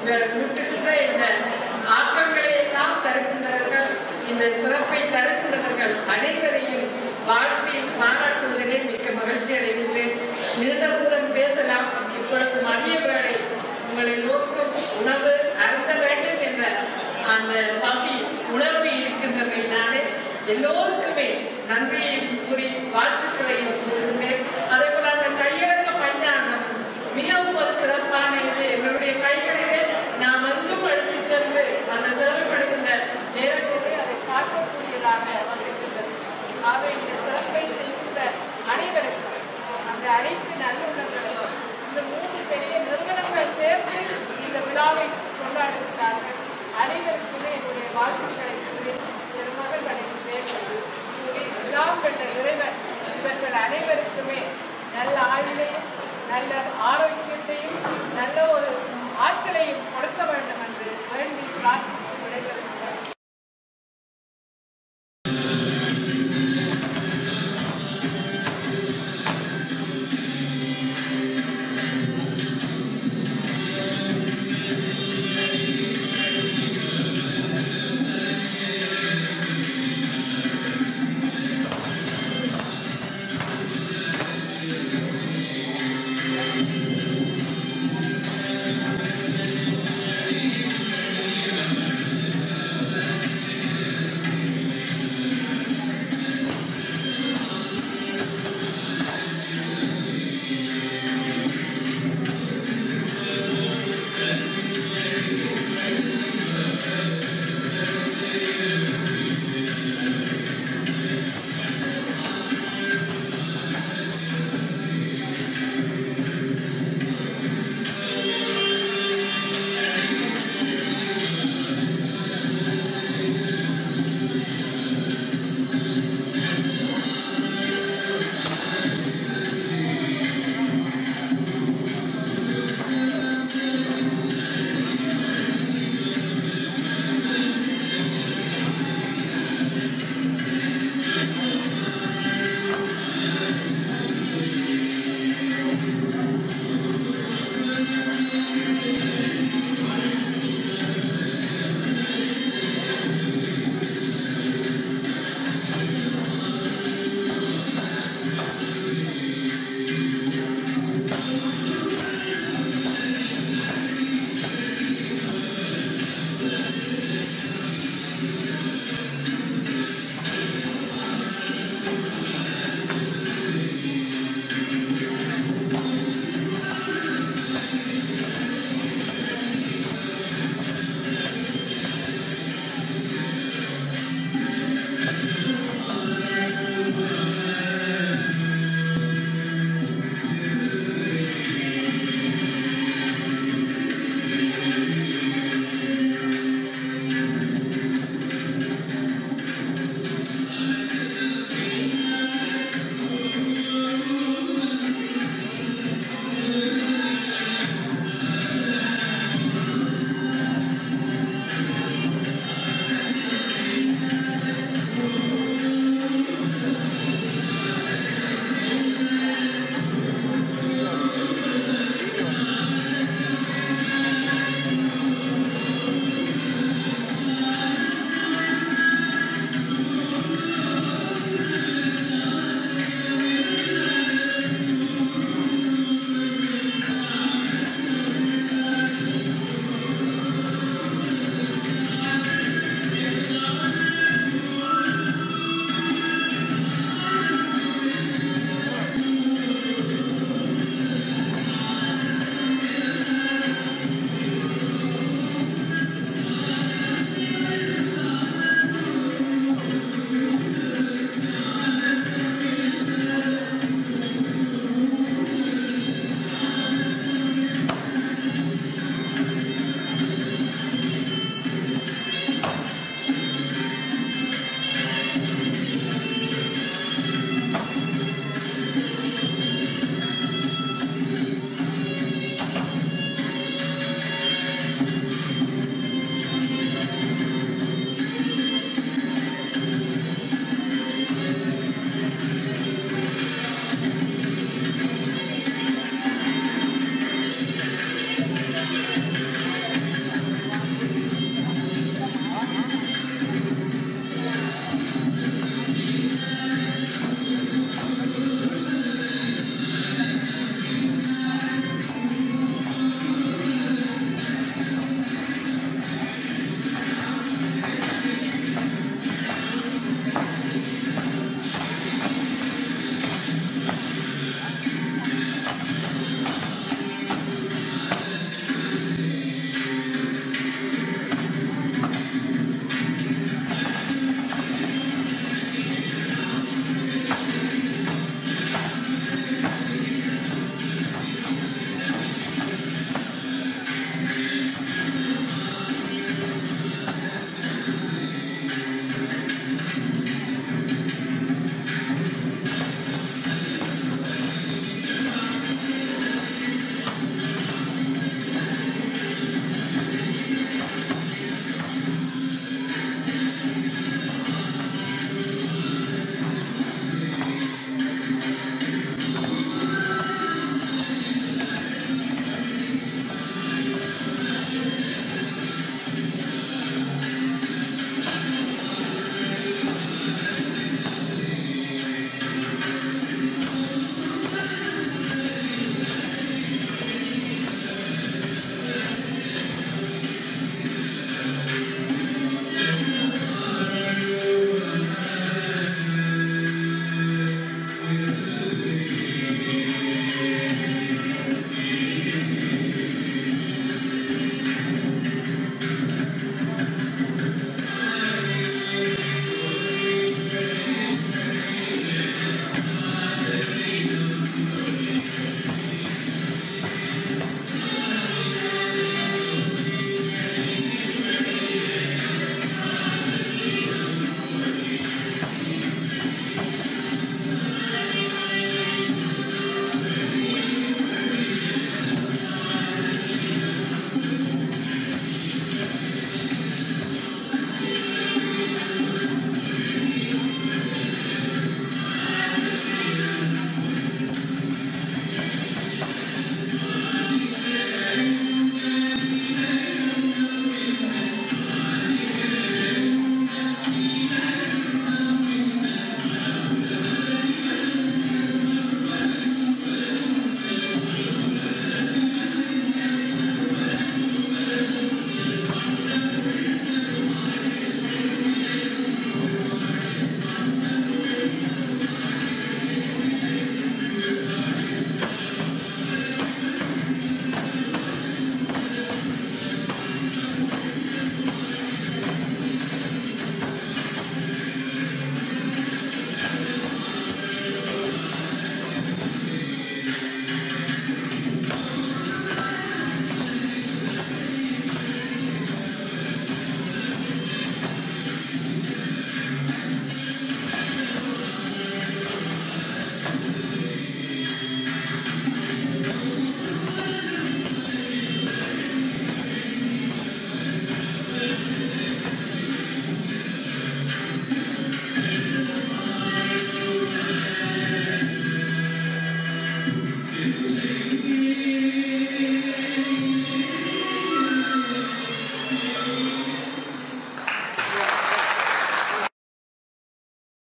இந்த விட்டுக்கின்ற இந்த ஆக்கங்களை எல்லாம் தருகின்றவர்கள் இந்த சிறப்பை தருகின்றவர்கள் அனைவரையும் வாழ்த்தி பாராட்டுவதிலே மிக்க மகிழ்ச்சி அடைகின்றேன் நீண்ட தூரம் பேசலாம் இப்பொழுது மதிய வேளை உங்கள் எல்லோருக்கும் உணவு அருந்த வேண்டும் என்ற அந்த பசி உணர்வு இருக்கின்றமையினாலே எல்லோருக்குமே நன்றியை கூறி வாழ்த்துக்களையும் கூறுகின்றேன் அதே போல அந்த கையெழுத்து பஞ்சாங்கம் மிகவும் ஒரு சிறப்பான இது எங்களுடைய கைகளிலே நாம் எங்கும் எடுத்து சென்று அந்த தேவைப்படுகின்ற நேரத்திலே அதை காட்டக்கூடியதாக வந்திருக்கின்றது ஆகவே இந்த சிறப்பை செய்கின்ற அனைவருக்கும் அந்த அனைத்து நல்லுள்ளங்களும் இந்த மூன்று பெரிய நிறுவனங்கள் சேர்ந்து இந்த விழாவை கொண்டாடுகிறார்கள் அனைவருக்குமே என்னுடைய வாழ்த்துக்களை கூறி திருமகள்களை சேர்ந்து கூறி விழா கண்ட இறைவன் இவர்கள் அனைவருக்குமே நல்ல ஆயுளையும் நல்ல ஆரோக்கியத்தையும் நல்ல ஒரு ஆற்றலையும் கொடுக்க வேண்டும் என்று வேண்டி பிரார்த்தித்து விடைபெறுகிறேன்